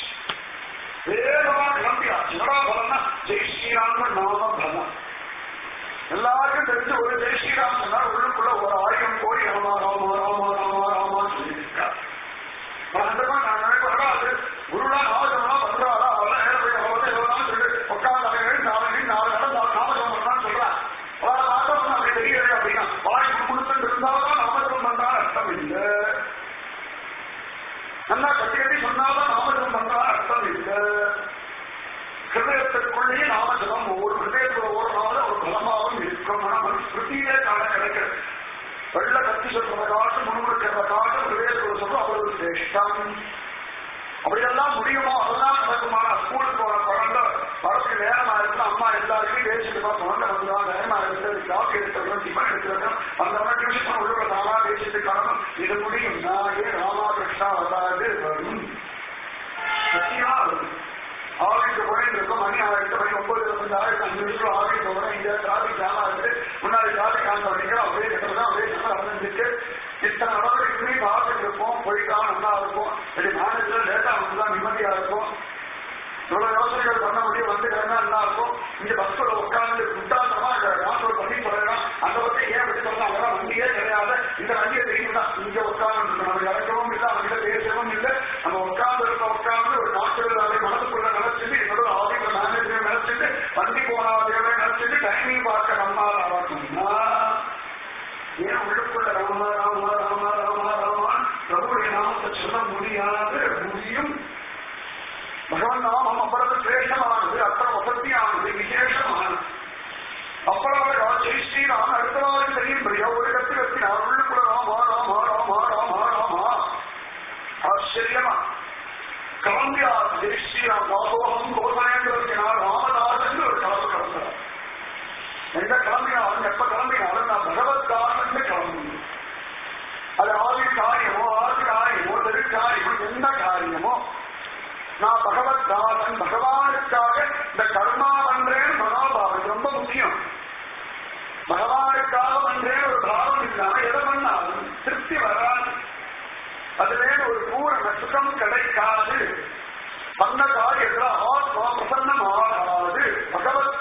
வேகமா கிளம்பியாச்சு என்னடா பலம்னா ஜெய் ஸ்ரீராம் நாம பலம் எல்லாருக்கும் தெரிஞ்ச ஒரு ஜெய் ஸ்ரீராம் சொன்னா உள்ளுக்குள்ள ஒரு ஆயிரம் கோடி ராமா ராமா ராமா ராமா ராமான்னு சொல்லியிருக்காரு சந்தர்ப்பமா நான் நினைக்கிறேன் அது குருடா நாமஜமா பண்றாரா அவெல்லாம் நேரம் போய் அவன் வந்து எவ்வளவு சொல்லி உட்காந்து அவன் நாலு நாலு இடம் நாமஜம் பண்றான்னு சொல்றான் அவரை பார்த்தா அப்படி தெரியல அப்படின்னா வாய் கொடுத்துட்டு இருந்தாலும் நாமஜம் பண்றான்னு அர்த்தம் இல்லை நல்லா கட்டி கட்டி சொன்னாலும் நாமஜம் பண்றான்னு அர்த்தம் இல்லை ஹிருதயத்திற்குள்ளேயே நாமஜபம் ஒவ்வொரு ஹிருதயத்துல ஒவ்வொரு நாளும் ஒரு பலமாகவும் இருக்கும் ஆனால் ஸ்ருதியிலே காண கிடைக்கிறது வெள்ள கத்தி சொல்றத காட்டு முன்னுக்கிறத காட்டு ஹிருதயத்துல சொல்றோம் அவ்வளவு சிரேஷ்டம் அப்படியெல்லாம் முடியுமோ அதெல்லாம் நடக்குமா ஸ்கூலுக்கு போற குழந்தை வரதுக்கு நேரமா இருக்கு அம்மா எல்லாருக்கும் பேசிட்டு குழந்தை வந்துடா நேரமா இருக்கு காஃபி எடுத்துக்கணும் டிஃபன் எடுத்துக்கணும் அந்த மாதிரி டியூஷன் உள்ள நாளா பேசிட்டு காரணம் இது முடியும் நான் ஏன் ராமாகிருஷ்ணா வராது வரும் சத்தியமா வரும் ஆஃபீஸுக்கு போயிட்டு இருக்கோம் மணி ஆயிரத்து மணி ஒன்பது இருபத்தஞ்சு ஆயிரத்து அஞ்சு நிமிஷம் ஆஃபீஸ் போகிறோம் இங்க டிராபிக் ஜாமா இருக்கு வசதிகள் பண்ண முடியும் வந்து கிடந்தா நல்லா இருக்கும் இங்க பஸ்ல உட்கார்ந்து முட்டாந்தமா நாட்டோட பண்ணி சொல்லலாம் அந்த பக்கம் ஏன் விட்டு சொல்லலாம் அங்கெல்லாம் வண்டியே கிடையாது இந்த வண்டியை தெரியுங்களா இங்க உட்கார்ந்து நம்ம இறக்கவும் இல்லை அவங்க பேசவும் இல்லை நம்ம உட்கார்ந்து இருக்க உட்கார்ந்து ஒரு நாட்டுல அதை மனசுக்குள்ள நினைச்சிட்டு என்னோட ஆஃபீஸ்ல மேனேஜர் நினைச்சிட்டு வண்டி போனா தேவை நினைச்சிட்டு டைமிங் பார்க்க நம்மால் ஆகணும்னா ஏன் உள்ளுக்குள்ள ராமா ராமா ராமா ராமா ராமா பிரபுடைய நாமத்தை சொல்ல முடியாது முடியும் பகவன் நாமம் அவ்வளவு சிரேஷ்டமானது அத்தனை வசதியானது விசேஷமானது அவ்வளவு ஜெய் ஸ்ரீராம் அடுத்தவாறு தெரியும்படியா ஒரு கத்து கத்தினார் உள்ளுக்குள்ள ராமா ராமா ராமா ராமா ராமா ஆச்சரியமா கிளம்பியா ஜெய் ஸ்ரீராம் தாசோகம் கோசனேந்திரத்தினார் ராமதாசன் ஒரு கலப்பு கலந்தார் எங்க கிளம்பினாலும் எப்ப கிளம்பினாலும் நான் பகவத்காரன் கிளம்பணும் அது ஆதி காரியமோ ஆதி காரியமோ தெரு காரியமோ எந்த காரியமோ நான் பகவத் தாசன் பகவானுக்காக இந்த கர்மா பண்றேன் மனோபாவம் ரொம்ப முக்கியம் பகவானுக்காக பண்றேன் ஒரு பாவம் இல்லாம எதை பண்ணாலும் திருப்தி வராது அதுல ஒரு பூரண சுகம் கிடைக்காது பண்ண காரியத்துல ஆத்மா பிரசன்னம் ஆகாது பகவத்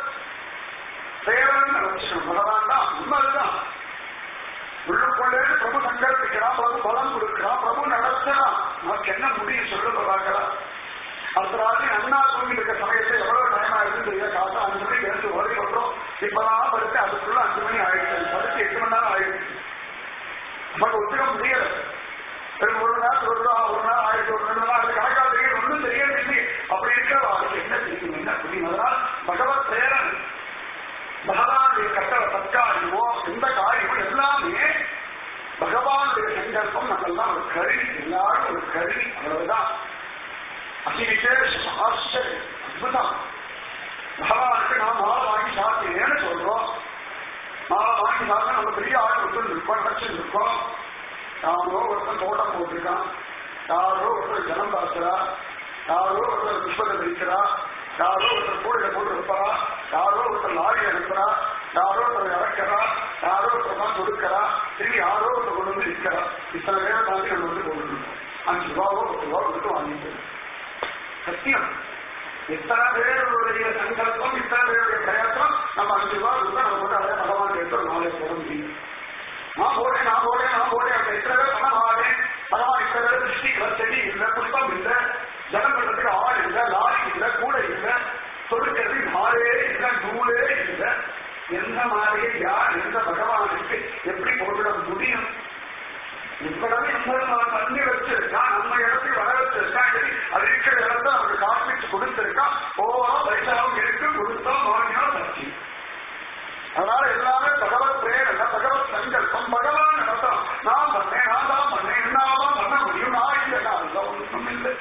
சேவன் லட்சணம் பகவான் தான் உண்மைதான் உள்ளுக்குள்ளே பிரபு சங்கல்பிக்கிறான் பிரபு பலம் கொடுக்கிறான் பிரபு நடத்துறான் நமக்கு என்ன முடியும் சொல்லுங்க பார்க்கலாம் அடுத்த ராத்திரி அண்ணா தூங்கி இருக்க சமயத்தை எவ்வளவு டைம் ஆயிடுச்சு தெரியல காசா அஞ்சு மணிக்கு எடுத்து ஓடி பண்றோம் இப்பதான் படுத்து அதுக்குள்ள அஞ்சு மணி ஆயிடுச்சு படுத்து எட்டு மணி நேரம் ஆயிடுச்சு நமக்கு ஒத்துக்க முடியல சரி, ஒரு நாள் ஒரு நாள் ஒரு நாள் ஆயிரத்தி ஒரு ரெண்டு நாள் அது கணக்கா தெரியும் ஒன்றும் தெரியவில்லை அப்படி இருக்கிற அதுக்கு என்ன தெரியும் என்ன புரியும் அதனால் பகவத் பிரேரன் பகவானுடைய கட்டளை சத்காரியமோ எந்த காரியமோ எல்லாமே பகவானுடைய சங்கல்பம் நம்மெல்லாம் ஒரு கருவி எல்லாரும் ஒரு கருவி அவ்வளவுதான் அதி விசேஷம் ஆச்சரியம் அற்புதம் பகவானுக்கு நாம் மாலை வாங்கி சாப்பிட்டேன்னு சொல்றோம் மாலை வாங்கி சாப்பிட்டா நம்ம பெரிய ஆள் ஒருத்தர் இருக்கோம் நினைச்சு இருக்கோம் யாரோ ஒருத்தன் தோட்டம் போட்டிருக்கான் யாரோ ஒருத்தர் ஜனம் பார்க்கிறா யாரோ ஒருத்தர் புஷ்பத்தை விரிக்கிறா யாரோ ஒருத்தர் கூடையில போட்டு இருப்பா யாரோ ஒருத்தர் லாரி அனுப்புறா யாரோ ஒருத்தர் இறக்கிறா யாரோ ஒருத்தர் தான் கொடுக்கிறா திரும்பி யாரோ ஒருத்தர் கொண்டு வந்து விற்கிறா இத்தனை பேரை தாண்டி நம்ம வந்து போட்டுருக்கோம் அஞ்சு ரூபாவோ பத்து ரூபா கொடுத்து வாங்கிட்டு சத்தியம் எத்தனை பேருடைய சங்கல்பம் இத்தனை பேருடைய பிரயத்தனம் நம்ம அஞ்சு ரூபா கொடுத்தா நம்ம வந்து அதே பகவான் கேட்டு ஒரு நாளை போட முடியும் நான் போறேன் நான் போறேன் நான் போறேன் அப்ப இத்தனை பேர் பண்ண மாறேன் பகவான் இத்தனை பேர் திருஷ்டி செடி இல்லை புஷ்பம் இல்லை ஜனம் பண்றதுக்கு ஆள் இல்லை லாரி இல்லை கூடை இல்லை சொடுக்கிறது மாறே இல்லை நூலே இல்லை எந்த மாதிரியே யார் எந்த பகவானுக்கு எப்படி போட்டுட முடியும் இவ்வளவு எம்பெருமான் பண்ணி வச்சிருக்கான் நம்ம இடத்துக்கு வர வச்சிருக்கான் சரி, அது இருக்கிற இடத்த அவருக்கு காப்பிட்டு கொடுத்திருக்கான் போவா பைசாவும் இருக்கு கொடுத்தா வாங்கினா சக்தி அதனால எல்லாமே பகவத் பிரேரணை பகவத் சங்கல்பம் பகவான் நடத்தான் நான் பண்ணேன் நான் தான் பண்ணேன் என்னாதான் பண்ண முடியும் நான் இல்லை நான் இல்லை ஒன்றும் இல்லை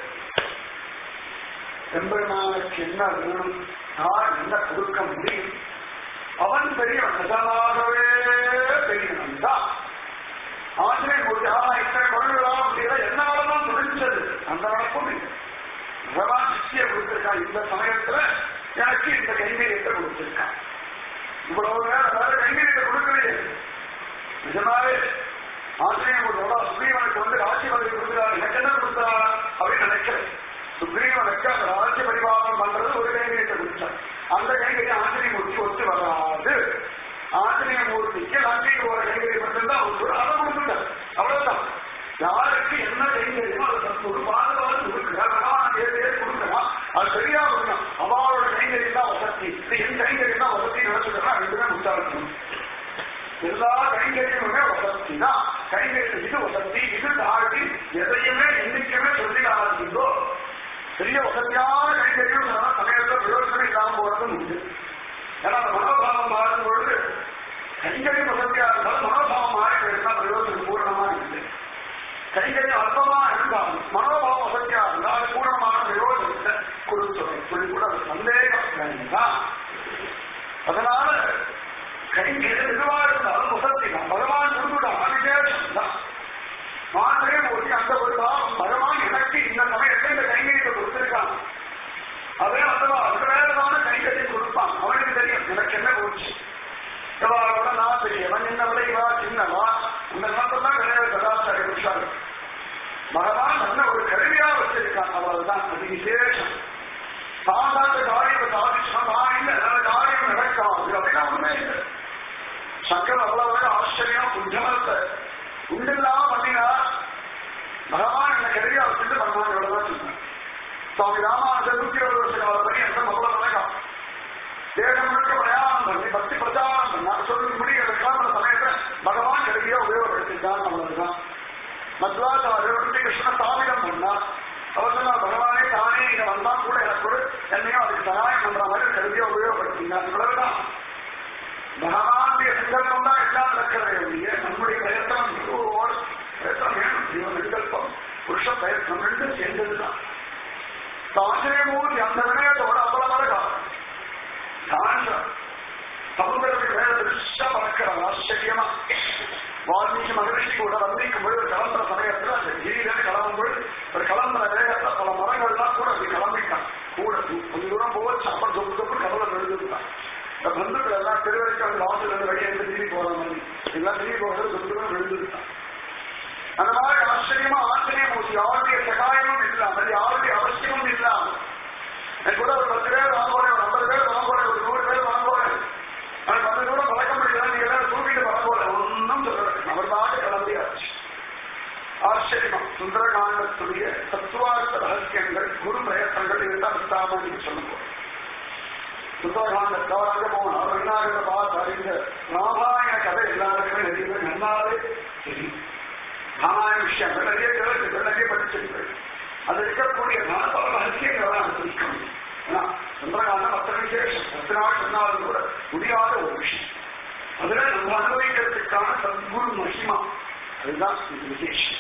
எம்பெருமானுக்கு என்ன வேணும் நான் என்ன கொடுக்க முடியும் அவன் பெரியவன் நிஜமாகவே பெரியவன் தான் ஆசிரியை கொடுத்து ஆனா இத்தனை குழந்தைகளா முடியல என்னாலதான் முடிஞ்சது அந்த நடப்பும் இல்லை பகவான் சிஷ்டியை கொடுத்திருக்கான் இந்த சமயத்துல எனக்கு இந்த கைங்கரியத்தை கொடுத்திருக்கான் இவ்வளவு நேரம் வேற கைங்கரியத்தை கொடுக்கலையே நிஜமாவே ஆசிரியம் கொடுத்தா சுக்ரீவனுக்கு வந்து ராஜ்ய பதவி கொடுக்கிறார் எனக்கு என்ன கொடுத்தா அப்படின்னு நினைக்கிறேன் சுக்ரீவனுக்கு அந்த ராஜ்ய பரிபாலனம் பண்றது ஒரு கைங்கரியத்தை கொடுத்தார் அந்த கைங்கரியம் ஆசிரியம் மூர்த்தி ஒத்து வராது ஆசிரிய மூர்த்திக்கு லங்கைக்கு போற கைங்கரியம் மட்டும்தான் ஒரு அதை கொடுத்துட்டார் அவ்வளவுதான் யாருக்கு என்ன கைங்கரியமோ அதை ஒரு பாதுகாப்பு கொடுக்கிறார் பகவான் ஏழு கொடுக்கலாம் அது சரியா இருக்கணும் அவளோட கைங்கரியம் தான் வசதி இது என் கைங்கரியம் தான் வசதி நினைச்சுக்கிறா ரெண்டுமே முட்டாளணும் எல்லா கைங்கரியமுமே வசதி தான் கைங்கரியம் இது வசதி இது தாழ்த்தி எதையுமே என்னைக்குமே சொல்லிடாதீங்கோ பெரிய வசதியான கைங்கரியம் சொன்னா சமயத்துல பிரயோஜனம் இல்லாம போறதும் உண்டு ஏன்னா அந்த மனோபாவம் மாறும் பொழுது கைங்கரியம் வசதியா இருந்தாலும் மனோபாவம் மாறி போயிருந்தா பிரயோஜனம் பூர்ணமா இல்லை கைங்கரியம் அல்பமா இருந்தாலும் மனோபாவம் வசதியா இருந்தால் அது பூர்ணமான பிரயோஜனத்தை கொடுத்துடும் சொல்லி கூட அது சந்தேகம் வேண்டாம் அதனால கைங்கரியம் எதுவா இருந்தாலும் வசதி தான் பகவான் கொடுத்துட்டான் விசேஷம் தான் மாத்திரே போட்டி அந்த ஒரு பாவம் பகவான் எனக்கு இந்த சமயத்தில் இந்த கைங்கரியத்தை கொடுத்திருக்கான் அதே அல்லவா அது வேறமான கைங்கரியம் கொடுப்பான் அவனுக்கு தெரியும் எனக்கு என்ன போச்சு இவாளோட நான் பெரியவன் என்ன விட இவா சின்னவா இந்த நாட்டெல்லாம் கிடையாது கதாச்சாரிய புருஷாரு பகவான் நல்ல ஒரு கருவியா வச்சிருக்கான் அவ்வளவுதான் அது விசேஷம் சாதாரண காரியத்தை சாதிச்சுனா நான் இல்லை நல்ல காரியம் நடக்காது அப்படின்னா ஒண்ணுமே இல்லை சங்கர் அவ்வளவு ஆச்சரியம் புத்தகத்தை உண்டில்லாம பண்ணினா பகவான் என்ன கிடையாது அப்படின்னு பகவான் இவ்வளவுதான் சொன்னார் சுவாமி ராமானுஜர் நூத்தி இருபது வருஷ கால பண்ணி எந்த அவ்வளவு வணக்கம் தேகம் முழுக்க பிரயாணம் பண்ணி பக்தி பிரச்சாரம் பண்ணா சொல்லி முடிகிற கிளம்புற சமயத்துல பகவான் கிடைக்கிய உபயோகப்படுத்திருக்கான் அவ்வளவுதான் மத்வாச்சாரியர் கிருஷ்ண சாமிடம் பண்ணா அவர் சொன்னா பகவானே தானே இங்க வந்தா கூட எனக்கு ஒரு என்னையும் அதுக்கு சகாயம் பண்ற மாதிரி கருதியா உபயோகப்படுத்தினார் இவ்வளவுதான் பகவானுடைய சங்கல்பம் தான் எல்லாம் நடக்கிறதே ஒழிய நம்முடைய பிரயத்தனம் குருவோடு பிரயத்தனம் வேணும் ஜீவன் விகல்பம் புருஷ பிரயத்தனம் ரெண்டும் சேர்ந்ததுதான் ஆச்சரியமூர்த்தி அந்த வினயத்தோட அவ்வளவு அழகாக சாந்தம் சமுதிரத்துக்கு மேல திருஷ்டா பறக்கிறார் ஆச்சரியமா வால்மீகி மகரிஷி கூட வந்திக்கும் பொழுது கிளம்புற சமயத்துல அந்த கிரியிலிருந்து கிளம்பும் பொழுது ஒரு கிளம்புற வேகத்துல பல மரங்கள்லாம் கூட அப்படி கிளம்பிட்டான் கூட கொஞ்ச தூரம் போச்சு அப்புறம் சொப்பு சொப்பு கடலை விழுந்துட்டான் இந்த பந்துக்கள் எல்லாம் திருவரைக்கும் அந்த வாசல் இருந்து வெளியே இருந்து திரும்பி போற மாதிரி எல்லாம் திரும்பி போகிறது சொப்பு தூரம் விழுந்துட்டான் அந்த மாதிரி ஆச்சரியமா ஆச்சரியமூர்த்தி யாருடைய சகாயமும் இல்லாமல் யாருடைய அவசியமும் இல்லாமல் என் கூட ஒரு பத்து பேர் வாங்குவோம் ஒரு ஐம்பது பேர் வாங்குவோம் ஒரு நூறு பேர் வாங்குவோம் எனக்கு பத்து தூரம் பழக்க முடியல நீங்க எல்லாரும் தூக்கிட்டு வரப்போல ஒன்னும் சொல்லல அவர் பாட்டு கிளம்பியாச்சு ஆச்சரியமா சுந்தரகாண்டத்துடைய தத்துவார்த்த ரகசியங்கள் குரு பிரயத்தனங்கள் இருந்தால் விஸ்தாமணி சொல்ல போறேன் சுந்தரகாண்டத்தாராக போனா ரெண்டாயிரம் பார்த்து அறிந்த ராமாயண கதை எல்லாருக்குமே நிறைய பேர் நன்னாவே தெரியும் ராமாயண விஷயங்கள் நிறைய கேள்விகள் நிறைய படிச்சிருக்கள் அது இருக்கக்கூடிய பல ரகசியங்கள் தான் தெரிவிக்கணும் ஏன்னா சுந்தரகாண்டம் அத்தனை விசேஷம் பத்து நாள் சொன்னாலும் கூட முடியாத ஒரு விஷயம் அதுல நம்ம அனுபவிக்கிறதுக்கான சத்குரு மகிமா அதுதான் இது விசேஷம்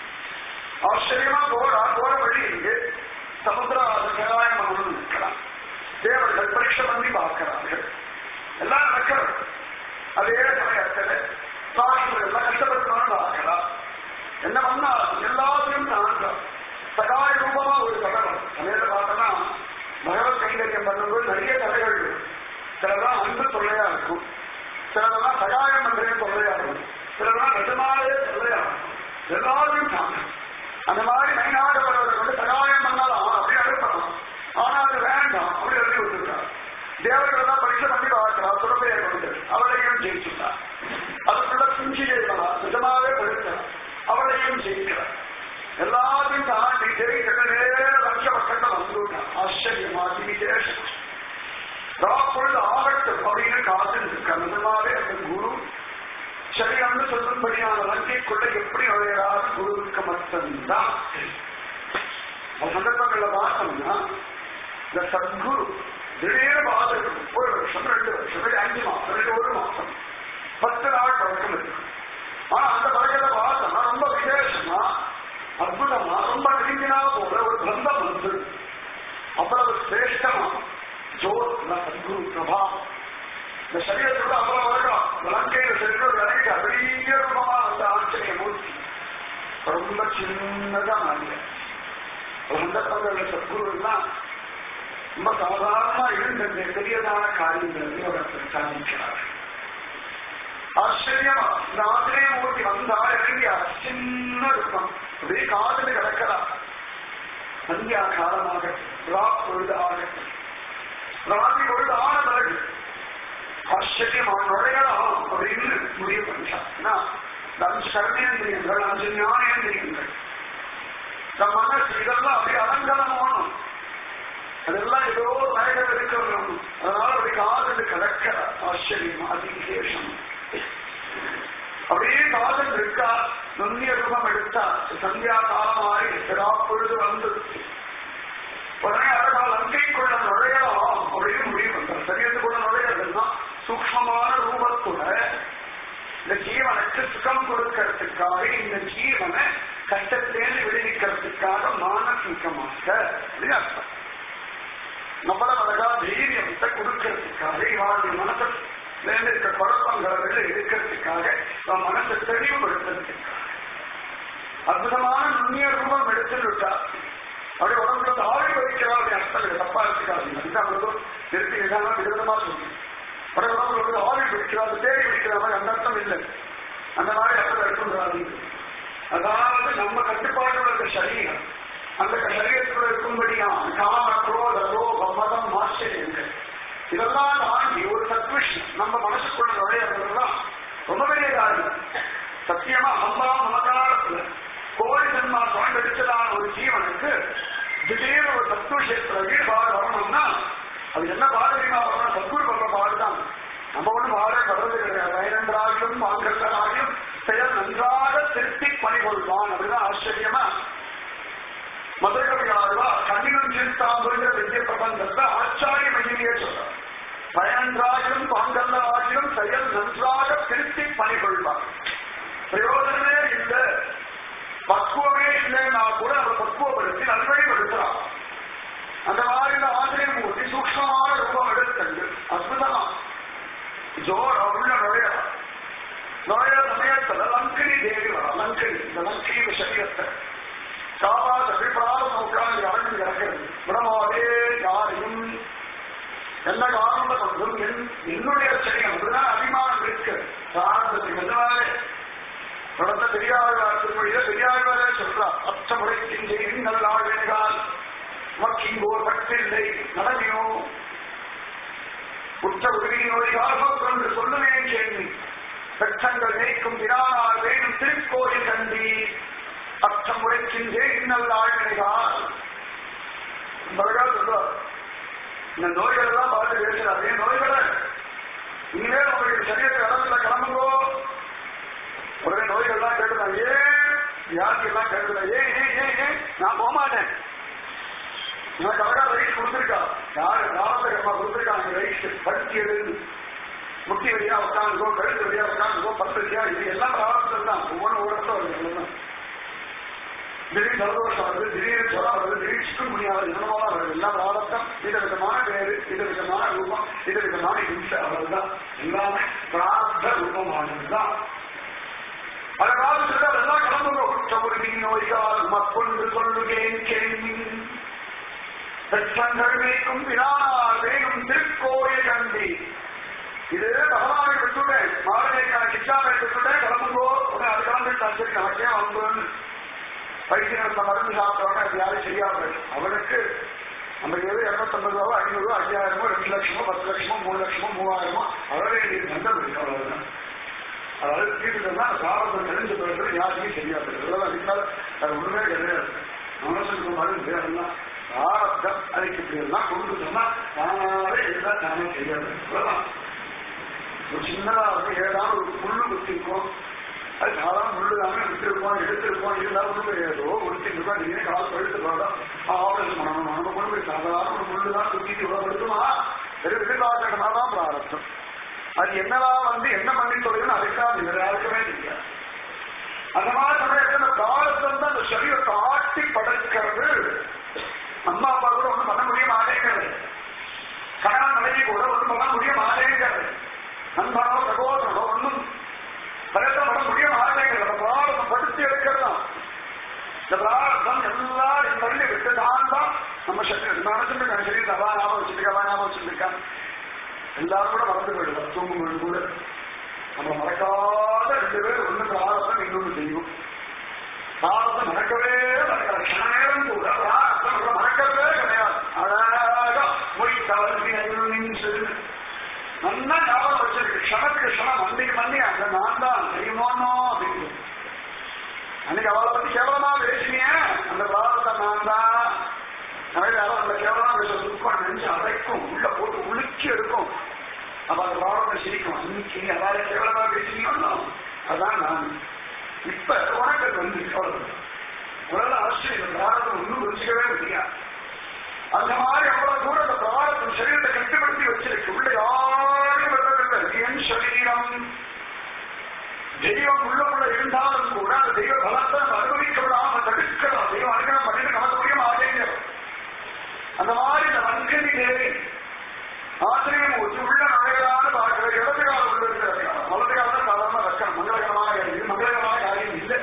ஆச்சரியமா போறா போற வழி இருக்கு சமுத்திர சகாயம் பண்ணணும் இருக்கலாம் தேவர்கள் பரீட்சை பண்ணி பார்க்கிறார்கள் எல்லாம் நடக்கிறது அதே சமயத்தில் சாகிகள் எல்லாம் கஷ்டப்பட்டு பார்க்கலாம் என்ன பண்ணா எல்லாத்தையும் தாங்க சகாய ரூபமா ஒரு கடவுள் சமயத்தை பார்த்தோம்னா பகவத் கைங்கரியம் பண்ணும்போது நிறைய கதைகள் சிலதான் அன்பு தொல்லையா இருக்கும் சிலதெல்லாம் சகாயம் பண்றேன்னு தொல்லையா இருக்கும் சிலதெல்லாம் நிஜமாவே தொல்லையா இருக்கும் எல்லாரும் தாங்க அந்த மாதிரி மைனாக வருவதை கொண்டு சகாயம் பண்ணலாம் அப்படி அனுப்பலாம் ஆனா அது வேண்டாம் அப்படி எழுதி விட்டுருக்கார் தேவர்கள் எல்லாம் பரீட்சை பண்ணி பார்க்கிறார் சுரப்பையை கொண்டு அவளையும் ஜெயிச்சுட்டார் அதுக்குள்ள சிஞ்சி ஜெயிக்கலாம் நிஜமாவே படிக்கிறார் அவளையும் ஜெயிக்கிறார் எல்லாத்தையும் தாண்டி ஜெயிக்கிற லட்ச பக்கத்தை வந்துவிட்டான் ஆச்சரியமா விசேஷம் ராப்பொழுது ஆகட்டும் அப்படின்னு காத்துட்டு நிஜமாவே அந்த குரு சரியம்னு சொல்லும்படியான லங்கைக்குள்ள எப்படி நுழையிறாரு குருவுக்கு மட்டும்தான் சந்தர்ப்பங்கள்ல பார்த்தோம்னா இந்த சத்குரு திடீர்னு பாதம் ஒரு வருஷம் ரெண்டு வருஷம் இல்லை அஞ்சு மாசம் இல்லை ஒரு மாசம் பத்து நாள் பழக்கம் இருக்கு ஆனா அந்த பழக்கத்தை பார்த்தோம்னா ரொம்ப விசேஷமா அற்புதமா ரொம்ப நெருங்கினா போல ஒரு பந்தம் வந்து அவ்வளவு சிரேஷ்டமா ஜோர் சத்குரு பிரபா இந்த சரீரத்தோட அவ்வளவு வருடம் லங்கையில சென்று இறங்கிட்ட பெரிய ரூபமா வந்த ஆச்சரிய மூர்த்தி ரொம்ப சின்னதா மாறிய சந்தர்ப்பங்கள்ல சத்குரு எல்லாம் ரொம்ப சாதாரணமா இருந்த பெரியதான காரியங்கள் சாதிக்கிறார் ஆச்சரியமா இந்த ஆசிரிய மூர்த்தி வந்தா இறங்கி சின்ன ரூபம் அப்படியே காதல கிடக்கலாம் சந்தியா காலமாக ராக் பொழுது ஆகட்டும் ராத்தி பொழுது ஆன பிறகு ஆச்சரியமா நுழையலாம் அப்படின்னு முடிவு பண்ணிட்டான் இந்த அஞ்சு கர்மேந்திரியங்கள் அஞ்சு ஞானேந்திரியங்கள் இந்த மனசு இதெல்லாம் அப்படியே அலங்கலமானும் அதெல்லாம் ஏதோ நயகம் இருக்கணும் அதனால அப்படி காதல் கிடக்க ஆச்சரியம் அதிவிசேஷம் அப்படியே காதல் இருக்கா நுண்ணிய ரூபம் எடுத்தா சந்தியா காலமாய் சிறாப்பொழுது வந்து உடனே அழகால் லங்கைக்குள்ள நுழையலாம் அப்படின்னு முடிவு பண்றார் சரியத்துக்குள்ள நுழையறதுன்னா சூக்மமான ரூபத்தோட இந்த ஜீவனுக்கு சுகம் கொடுக்கறதுக்காக இந்த ஜீவனை கஷ்டத்திலேருந்து விடுவிக்கிறதுக்காக மானசீகமாக அப்படின்னு அர்த்தம் நம்மள அழகா தைரியத்தை கொடுக்கறதுக்காக இவாளுடைய மனசுல இருக்க குழப்பங்களை எடுக்கிறதுக்காக நம்ம மனசை தெளிவுபடுத்துறதுக்காக அற்புதமான நுண்ணிய ரூபம் எடுத்துட்டா அப்படியே உடம்புல ஆவி வகிக்கிறா அப்படி அர்த்தம் இல்லை தப்பா எடுத்துக்காதீங்க அதுக்கு அவங்களுக்கு நிறுத்தி விதானா விதவிதமா சொல்லுங்க உடனே உடம்புல வந்து ஆவி பிடிக்கிறா அது தேடி பிடிக்கிற மாதிரி அந்த அர்த்தம் இல்லை அந்த மாதிரி அர்த்தம் எடுத்துடாதீங்க அதாவது நம்ம கட்டுப்பாடுல இருக்க சரீரம் அந்த சரீரத்தில் இருக்கும்படியான காம குரோத லோகம் மதம் ஆச்சரியங்கள் இதெல்லாம் தாண்டி ஒரு சத்விஷயம் நம்ம மனசுக்குள்ள நுழையிறதுலாம் ரொம்ப பெரிய காரியம் சத்தியமா அம்மா மமகாலத்துல கோடி ஜன்மா சுவாண்டடிச்சதான ஒரு ஜீவனுக்கு திடீர்னு ஒரு சத்விஷயத்துல ஈடுபாடு வரணும்னா அது என்ன பாடுறீங்க வரணும் சத்குரு பண்ற பாடுதான் நம்ம ஒண்ணும் பாட கடவுள் கிடையாது பயனன்றாகியும் வாங்கலாகியும் செயல் நன்றாக திருத்தி பணிகொள்வான் அப்படிதான் ஆச்சரியமா மதுரகவியாளா கண்ணினும் சிந்தாம்புங்கிற வித்திய பிரபந்தத்தை ஆச்சாரிய மகிமையே சொல்றார் பயனன்றாகிலும் பாங்கல்ல ஆகியும் செயல் நன்றாக திருத்தி பணிகொள்வார் பிரயோஜனமே இல்லை பக்குவமே இல்லைன்னா கூட அவர் பக்குவப்படுத்தி நல்வழிப்படுத்துறார் அந்த மாதிரி இந்த ஆசிரியர் மூர்த்தி சூக்ஷமான ரூபம் எடுத்தது அற்புதமா ஜோர் உள்ள நுழைய நுழைய சமயத்துல லங்கனி தேவி வரா லங்கனி இந்த லங்கனி சரீரத்தை காவாத அபிப்பிராயம் உட்கார்ந்து அடைஞ்சு கிடக்கிறது பிரமாவே யாரையும் என்ன காரணத்தை கொண்டும் என்- என்னுடைய சரீரம் அதுதான் அபிமானம் இருக்கு பிராரத்தத்துக்கு எதனாலே தொடர்ந்த பெரியாழ்வார் திருமொழியில பெரியாழ்வாரே சொல்றார் அச்சமுறைக்கின்றே நல்ல ஆழ்வேகால் மக்கிங்கோர் பற்றில்லை நடமையோ உற்ற உதவி நோய்காக என்று சொல்லுவேன் கேள்வி பெற்றங்கள் நீக்கும் திரானார் வேணும் திருக்கோயில் கண்டி அச்சம் உரைக்கின்றே இன்னல் ஆழ்வினைகால் அழகா சொல்றார் இந்த நோய்கள் எல்லாம் பார்த்து பேசுறாரு ஏன் நோய்களை இனிமே உங்களுக்கு சரீரத்தை இடத்துல கிளம்புங்கோ உடனே நோய்கள் எல்லாம் கேட்டுதான் ஏன் வியாதி எல்லாம் கேட்டுதான் ஏன் ஏன் ஏன் ஏன் நான் போக மாட்டேன் எனக்கு அழகா ரைட் கொடுத்துருக்கா யாரு ராமகர்மா கொடுத்துருக்காங்க ரைட் படுத்தி எழுந்து முட்டி வழியா உட்காந்துக்கோ கழுத்து வழியா உட்காந்துக்கோ பத்து வழியா இது எல்லாம் ராமத்தில் தான் ஒவ்வொன்று ஒரு இடத்துல வருது அவ்வளவுதான் திடீர் ஜலதோஷம் வருது திடீர் ஜலம் வருது திடீர் சிக்கன் முடியாது என்னமோலாம் வருது எல்லாம் ராவத்தம் வித விதமான பேரு வித விதமான ரூபம் வித விதமான ஹிம்சை அவ்வளவுதான் எல்லாமே பிரார்த்த ரூபமானதுதான் அழகாக சொல்ல அதெல்லாம் கிளம்புங்க குற்றமுறுதி நோய்கால் மக்கொண்டு சொல்லுகிறேன் கேள்வி பெற்றங்கள் மேய்க்கும் வினானார் வேணும் திருக்கோயில் கண்டி இது பகவானை விட்டுட்டேன் மாடனைக்கான கிச்சாவை விட்டுட்டேன் கிளம்புங்கோ உடனே அது கிளம்பி சரி நமக்கே வந்து வைத்தியன் மருந்து சாப்பிட்டவன அது யாரும் செய்யாது அவனுக்கு நம்ம ஏதோ இருநூத்தம்பது ரூபா ஐநூறு ரூபா ஐயாயிரமோ ரெண்டு லட்சமோ பத்து லட்சமோ மூணு லட்சமோ மூவாயிரமோ அவரே நந்தம் இருக்கு அவ்வளவுதான் அதாவது தீர்வுகள்னா சாரத்தை தெரிஞ்சு பிறகு யாருமே தெரியாது இதெல்லாம் அதுக்காக அது ஒண்ணுமே கிடையாது மனசுக்கு மாதிரி வேறெல்லாம் சாரத்தம் அதுக்கு இப்படி எல்லாம் கொண்டு சொன்னா தானாவே எல்லாம் தானே தெரியாது அவ்வளவுதான் ஒரு சின்னதா வந்து ஏதாவது ஒரு புல்லு குத்திருக்கோம் அது சாதாரண முள்ளு தானே விட்டுருப்போம் எடுத்திருப்போம் இருந்தாலும் ஒண்ணு ஏதோ ஒடுத்திருக்கோம் நீங்க கால் பழுத்து போதும் ஆபரேஷன் பண்ணணும் நம்ம கொண்டு போய் சாதாரண ஒரு முள்ளு தான் குத்திட்டு இவ்வளவு படுத்துமா வெறும் விதிபாசகமா தான் பிராரத்தம் அது என்னதான் வந்து என்ன பண்ணி சொல்லுன்னு அதுக்காக வேற யாருக்குமே தெரியாது அந்த மாதிரி சமயத்துல பிராரத்தம் தான் அந்த சரீரத்தை ஆட்டி படைக்கிறது அம்மா அப்பா கூட ஒண்ணும் பண்ண முடிய மாட்டேங்கிறது கணவன் மனைவி கூட ஒண்ணும் பண்ண முடிய மாட்டேங்கிறது நண்பனோ சகோதரனோ ஒண்ணும் பிரயத்தனம் பண்ண முடிய மாட்டேங்கிறது அந்த பிராரதம் படுத்தி எடுக்கிறதாம் இந்த பிராரதம் எல்லாம் என் தள்ளி விட்டுதான் தான் நம்ம சரீரம் நினைச்சுட்டு சரீரத்தை அவா ஞாபகம் வச்சுருக்கா அவா ஞாபகம் வச்சுருக்கா எல்லாரும் கூட மறந்து போயிடுவோம் தூங்கும் பொழுது கூட நம்ம மறக்காத ரெண்டு பேர் ஒண்ணு பிராரதம் இன்னொன்று செய்யும் பிராரதம் நடக்கவே நடக்காது கண நேரம் கூட பிராரதம் கூட மறக்கவே கிடையாது அழகா மொழி தவறு சொல்லு நல்லா ஞாபகம் வச்சிருக்கு க்ஷணத்துக்கு க்ஷணம் அன்னைக்கு மண்ணி அந்த நான் தான் தெரியுமோனோ அப்படின்னு அன்னைக்கு அவளை பத்தி கேவலமா பேசினிய அந்த பிராரத்தை நான் தான் யாரும் அந்த கேவலமா பேச துக்கம் நினைச்சு அரைக்கும் உள்ள போட்டு உளுக்கி எடுக்கும் அப்ப அந்த பிராரத்தை சிரிக்கும் அன்னைக்கு அதாவது கேவலமா பேசினியோ அதான் நான் இப்ப உனக்கு அது வந்து அவ்வளவு உடல் அவசியம் இந்த பிராரதம் ஒன்றும் புரிஞ்சிக்கவே முடியாது அந்த மாதிரி அவ்வளவு தூரம் அந்த பிராரதம் சரீரத்தை கட்டுப்படுத்தி வச்சிருக்கு உள்ள யாரும் விடுறதில்லை என் சரீரம் தெய்வம் உள்ளுக்குள்ள இருந்தாலும் கூட அந்த தெய்வ பலத்தை நம்ம அனுபவிக்க விடாம தடுக்கிறோம் தெய்வம் அனுகிரகம் பண்ணிட்டு நமக்கு முடிய மாட்டேங்கிறோம் அந்த மாதிரி இந்த வன்கனி தேவி ஆசிரியம் ஊற்றி உள்ள நுழையலான்னு பார்க்கிற இடது காலம் உள்ள இருக்கிற வலது காலம் சாதாரண ரக்கம் மங்களகரமான காரியம் இது மங்களகரமான காரியம் இல்லை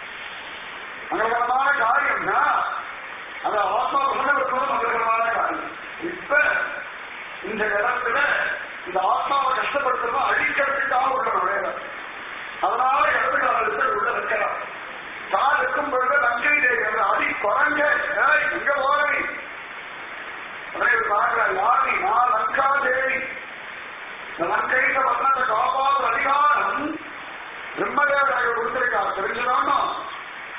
மங்களகரமான காரியம்னா அது ஆத்மா உணர்வுக்கு மங்களகரமான காரியம் இப்ப இந்த இடத்துல இந்த ஆத்மாவை கஷ்டப்படுத்துறதும் அழிக்கிறதுக்காக உள்ள நுழையிறார் அதனால இடது காலத்தில் உள்ள வைக்கிறார் கால் இருக்கும் பொழுது லங்கை தேவி அந்த அடி குரங்க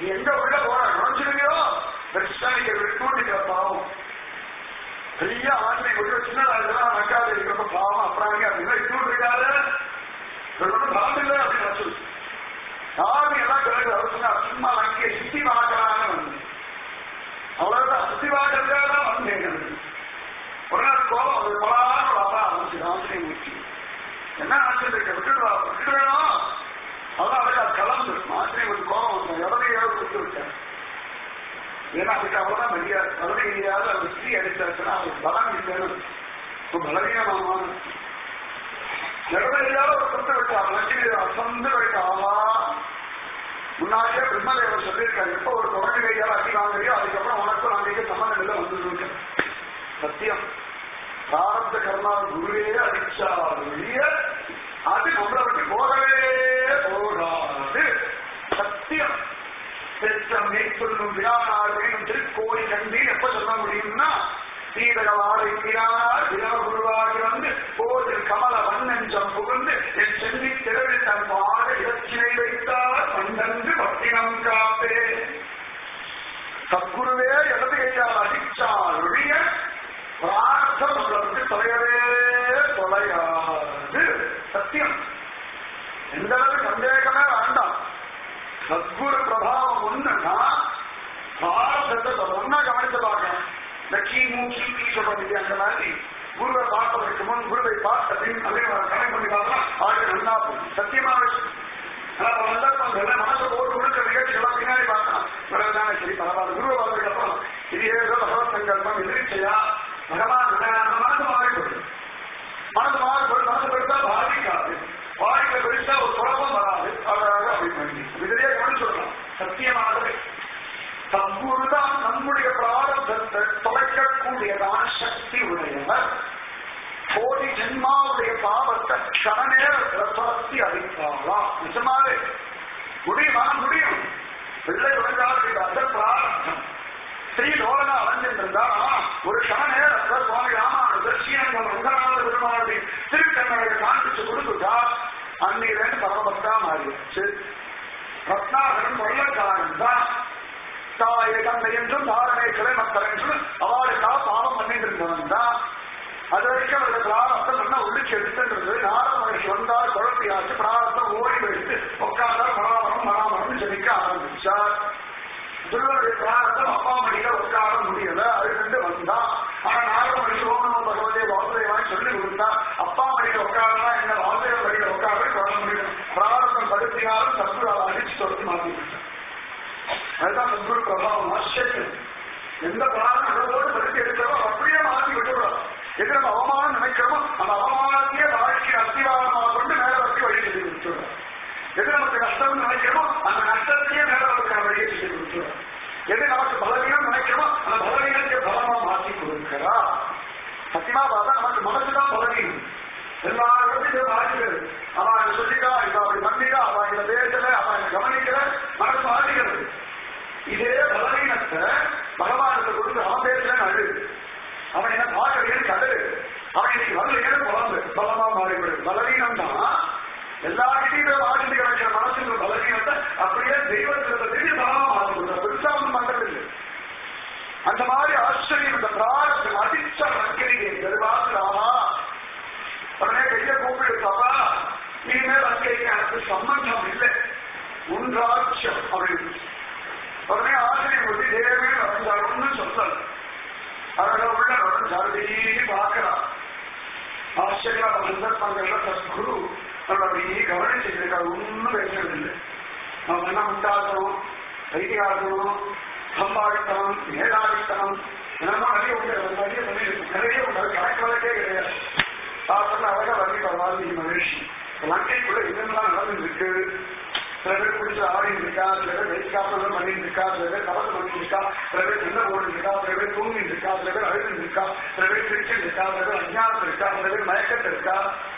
நீ எங்க உள்ள போற நுழைஞ்சிருவியோ வெஸ்டானிக்க விட்டுண்டிக்கிற பாவம் பெரிய ஆண்மை ஒரு சின்னதா இதெல்லாம் நக்காது இருக்கிறப்ப பாவம் அப்புறம் அப்படின்னா இட்டு இருக்காது ஒன்றும் பாவம் இல்லை அப்படின்னு நான் சொல்லு யாரும் எல்லாம் கிடக்கு அவர் சொன்னார் சும்மா அங்கே சுத்தி பார்க்கலான்னு வந்து அவ்வளவுதான் சுத்தி பார்க்கறதுக்காக தான் வந்தேன் ஒரு நாள் கோபம் அது பலான ஒரு அப்பா ஆரம்பிச்சு ஆசிரியை முடிச்சு என்ன ஆசிரியர் இருக்க விட்டுட்டு வா, விட்டுட்டு வேணும் அதான் அதுக்கு அது கலந்து ஆசிரியை ஒரு கோபம் வந்தோம் எவ்வளவு விட்டு விட்டேன் ஏன்னா அதுக்கு அவ்வளவுதான் மரியாதை பதவி கிடையாது அவர் ஸ்ரீ அடிச்சாச்சுன்னா அவருக்கு பலம் இல்லைன்னு இப்போ பலவீனமான எவ்வளவு ஒரு சொத்து விட்டார் லட்சுமி அசந்து வைத்த ஆமா முன்னாடியே பிரம்மதேவர் சொல்லியிருக்காரு எப்போ ஒரு குழந்தை கையால் அடி வாங்குறியோ அதுக்கப்புறம் உனக்கு நாளைக்கு சம்மந்தம் இல்லை வந்துருக்கு சத்தியம் பிராரப்த கர்மா குருவே அடிச்சார் வெளிய அது நம்மளை விட்டு போகவே போகாது சத்தியம் பெற்றமே சொல்லும் விழாநாள் வேணும் திருக்கோழி கண்டீர் எப்ப சொல்ல முடியும்னா சீதகவாரைக்கிறார் விரகுருவாகி வந்து போதில் கமல வண்ணஞ்சம் புகுந்து என் சென்னி திரவில் தன் பாட இலச்சினை வைத்தார் பண்டன்று பட்டினம் காப்பே சத்குருவே இடது கையால் அடிச்சால் ஒழிய பிரார்த்தம் உங்களுக்கு தொலையவே தொலையாது சத்தியம் எந்த அளவுக்கு சந்தேகமே வேண்டாம் சத்குரு பிரபாவம் ஒண்ணுன்னா பாரதத்தை ஒன்னா கவனித்து பார்க்கணும் இந்த கீ மூக்கி கீ சொல்றது அந்த மாதிரி குருவை பார்ப்பதற்கு முன் குருவை பார்த்த பின் அப்படின்னு கணக்கு பண்ணி பார்த்தா ஆடு நல்லா போகும் சத்தியமா விஷயம் ஆனா அப்ப சந்தர்ப்பங்கள்ல மனசு போட்டு கொடுக்க நிகழ்ச்சிகள்லாம் பின்னாடி பார்க்கலாம் பிறகுதானே சரி பரவாயில்ல குருவை பார்த்ததுக்கு அப்புறம் இது ஏதோ பகவத் சங்கல்பம் எதிர்ச்சையா பகவான் மனசு மாறிப்படும் மனசு மாறிப்படும் மனசு பெருசா பாதிக்காது வாழ்க்கை பெருசா ஒரு குழப்பம் வராது அழகாக அப்படி பண்ணி இதுலயே கவனிச்சு சொல்லலாம் சத்தியமானது சத்குருதான் நம்முடைய பிராரத்தத்தை தொலைக்கக்கூடியதான சக்தி உடையவர் கோடி ஜென்மாவுடைய பாவத்தை கண நேரத்துல துரத்தி அளிப்பாராம் நிஜமாவே முடியுமா முடியும் பிள்ளை உடைஞ்சால் அந்த பிராரத்தம் ஸ்ரீ லோகனா அலைஞ்சிருந்தா ஒரு கண நேரத்துல சுவாமி ராமானுஜர் ஸ்ரீரங்கம் ரங்கநாத பெருமாளுடைய திருக்கண்ணை காண்பிச்சு கொடுத்துட்டா அன்னிலேருந்து பரமபக்தா மாறிடுச்சு ரத்னாகரன் கொள்ளக்காரன் தான் தாயை தந்தை என்றும் தாரணை கிளை மக்கள் என்றும் அவளுக்காக பாவம் பண்ணிட்டு இருந்தவன் தான் அது வரைக்கும் அவர்கள் பிராரத்தம் நல்லா உள்ளிச்சு எடுத்துன்றது நாரத மகிழ்ச்சி வந்தால் குழப்பையாச்சு பிராரத்தம் ஓடி வைத்து உட்கார்ந்தால் மராமரம் மராமரம் ஜெபிக்க ஆரம்பிச்சார் திருவருடைய பிராரத்தம் அப்பா மடியில உட்கார முடியல அது கண்டு வந்தா ஆனா நாரத மகிழ்ச்சி ஓமனோ பகவதே வாசுதேவாய் சொல்லி கொடுத்தா அப்பா மடியில உட்காரலாம் என்ன வாசுதேவ மடியில உட்கார தொடர முடியும் பிராரத்தம் படுத்தினாலும் சத்குரு அடிச்சு தொடர்ந்து மாற்றி விட்டார் அதுதான் சத்குரு பிரபாவம் ஆச்சரியம் எந்த பிராணங்களோடு படுத்தி எடுக்கிறோம் அப்படியே மாற்றி விட்டுறோம் எது நம்ம அவமானம் நினைக்கிறோமோ அந்த அவமானத்தையே வாழ்க்கை அஸ்திவாரமாக கொண்டு மேல வச்சு வழி சொல்லி விட்டுறோம் எது நமக்கு நஷ்டம்னு நினைக்கிறோமோ அந்த நஷ்டத்தையே மேல வைக்கிற வழியை சொல்லி கொடுத்துறோம் எது நமக்கு பலவீனம் நினைக்கிறோமோ அந்த பலவீனத்தை பலமா மாற்றி கொடுக்கிறா சத்தியமா பார்த்தா நமக்கு மனசுதான் பலவீனம் எல்லாருக்கும் இது மாறுகிறது அவன் இதை சொல்லிட்டா இவ அப்படி பண்ணிட்டா அவன் இதை பேசல அவன் இதை கவனிக்கல மனசு மாறுகிறது இதே பலவீனத்தை பகவானுக்கு கொடுத்து அவன் பேசலன்னு அழு அவன் என்ன பார்க்கறேன்னு கடலு அவன் இன்னைக்கு வரலையேன்னு குழம்பு பலமா மாறிவிடுது பலவீனம் தான் எல்லாருக்கிட்டையுமே வாழ்ந்து கிடக்கிற மனசுங்கிற பலவீனத்தை அப்படியே தெய்வத்திற்கு திடீர் பலமா மாற்றி கொடுக்குற பெருசா ஒன்றும் பண்றது இல்லை அந்த மாதிரி ஆச்சரியம் இந்த பிரார்த்தனை அடிச்ச நக்கிரிகை பெருமாசுராமா உடனே கைய கூப்பிடுப்பா இனிமேல் அங்கேக்கு எனக்கு சம்பந்தம் இல்லை உன்றாட்சியம் அப்படின்னு உடனே ஆசிரியர் வந்து தேவே நடந்தாருன்னு சொல்லல அழகா உள்ள நடந்தாரு டெய்லி பார்க்கலாம் ஆச்சரியமா சந்தர்ப்பங்கள்ல சத்குரு நம்ம அப்படியே கவனிச்சிருக்காரு ஒன்றும் பேசுறதில்லை நம்ம என்ன முட்டாசனம் வைத்தியாசனம் சம்பாதித்தனம் மேலாதித்தனம் என்னமோ நிறைய உண்டு நிறைய பண்ணிருக்கு நிறைய உண்டு அது கணக்கு வழக்கே கிடையாது சாப்பிட்டு அழகா வர்ணிப்பார் வால்மீகி மகிழ்ச்சி லங்கைக்குள்ள என்னெல்லாம் நடந்துருக்கு சில பேர் குடிச்சு ஆடிட்டு இருக்கா சில பேர் வெயிட்காப்பெல்லாம் பண்ணிட்டு இருக்கா சில பேர் கலந்து பண்ணிட்டு இருக்கா சில பேர் சின்ன போட்டு இருக்கா சில பேர் தூங்கிட்டு இருக்கா சில பேர் அழுது இருக்கா சில பேர் சிரிச்சுட்டு இருக்கா சில பேர் அஞ்ஞானத்தில் இருக்கா சில பேர் மயக்கத்தில் இருக்கா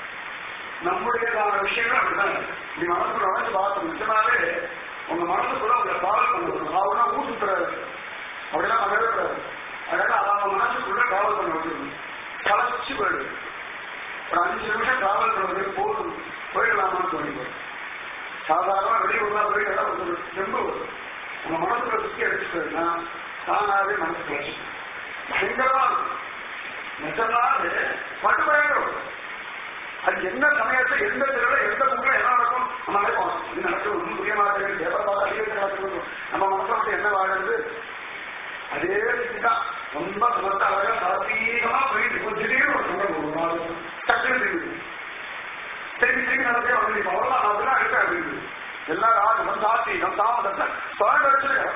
நம்முடையதான விஷயங்கள் அப்படிதான் நீ மனசுக்குள்ள உடச்சு பார்த்தோம் நிஜமாவே உங்க மனசுக்குள்ள உங்களை காவல் பண்ணணும் அவனா ஊசுத்துறாரு அப்படிலாம் நகரக்கூடாது அதனால அவங்க மனசுக்குள்ள காவல் பண்ண வேண்டியது கலைச்சு போயிடுது ஒரு அஞ்சு நிமிஷம் காவல் பண்ணுறது போதும் போயிடலாமான்னு தோணிப்போம் சாதாரண வெளியூர்லாம் போய் கேட்டா ஒரு தெம்பு வரும் நம்ம மனசுல சுத்தி அடிச்சுட்டோம்னா தானாவே மனசு கிடைச்சு பயங்கரமா இருக்கும் நிஜமாவே பட்டு வேண்டும் அது என்ன சமயத்தை எந்த தெருவில் எந்த ஊர்ல என்ன நடக்கும் நம்ம நினைப்போம் இது நடக்கும் ஒன்றும் புரிய மாட்டேங்குது பேப்பர் பார்த்தா அதிகத்தை நடக்கும் நம்ம மனசை மட்டும் என்ன வாழுது அதே தான் ரொம்ப சமத்த அழகா சாத்தீகமா போயிட்டு இருக்கும் திடீர்னு ஒரு சண்டை ஒரு நாள் டக்குனு திரும்பி திரும்பி திரும்பி நடந்தே வந்து அவ்வளவுதான் அதெல்லாம் இருக்க அப்படின்னு எல்லாரும் ஆகணும் சாத்தீகம் தாமதத்தை சுரண்ட வச்சிருக்க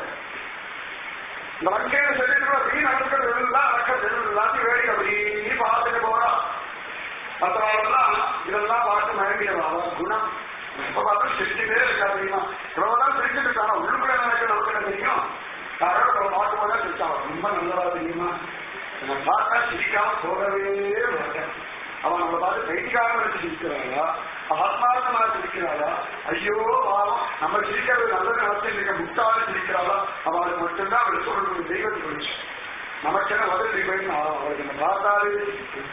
இந்த வங்கையில சொல்லிட்டு வீண் நடக்கிறது எல்லாம் நடக்கிறது எல்லாத்தையும் வேடி அப்படி பார்த்துட்டு போறான் மற்றவங்கெல்லாம் இதெல்லாம் பார்த்து மயங்கிடுவான் அவன் குணம் எப்ப பார்த்து சிரிச்சுட்டே இருக்கா தெரியுமா இவ்வளவுதான் சிரிச்சுட்டு இருக்கான் உள்ளுக்குள்ள நடக்க நமக்கு என்ன தெரியும் யாரோ நம்ம பார்க்கும் போதா சிரிச்சான் ரொம்ப நல்லதா தெரியுமா நம்ம பார்த்தா சிரிக்காம போகவே மாட்டேன் அவன் நம்மளை பார்த்து பைத்தியக்காரன் வச்சு சிரிக்கிறாளா ஆத்மார்த்தமா சிரிக்கிறாளா ஐயோ பாவம் நம்ம சிரிக்கிறது நல்ல நிலத்தில் இருக்க முட்டாள சிரிக்கிறாளா அவளுக்கு மட்டும்தான் அவள் சொல்றது தெய்வத்துக்கு போயிடுச்சு நமக்கு என்ன வதவி போயிட்டு அவளுக்கு என்ன பார்த்தாலே சிரிக்கும்.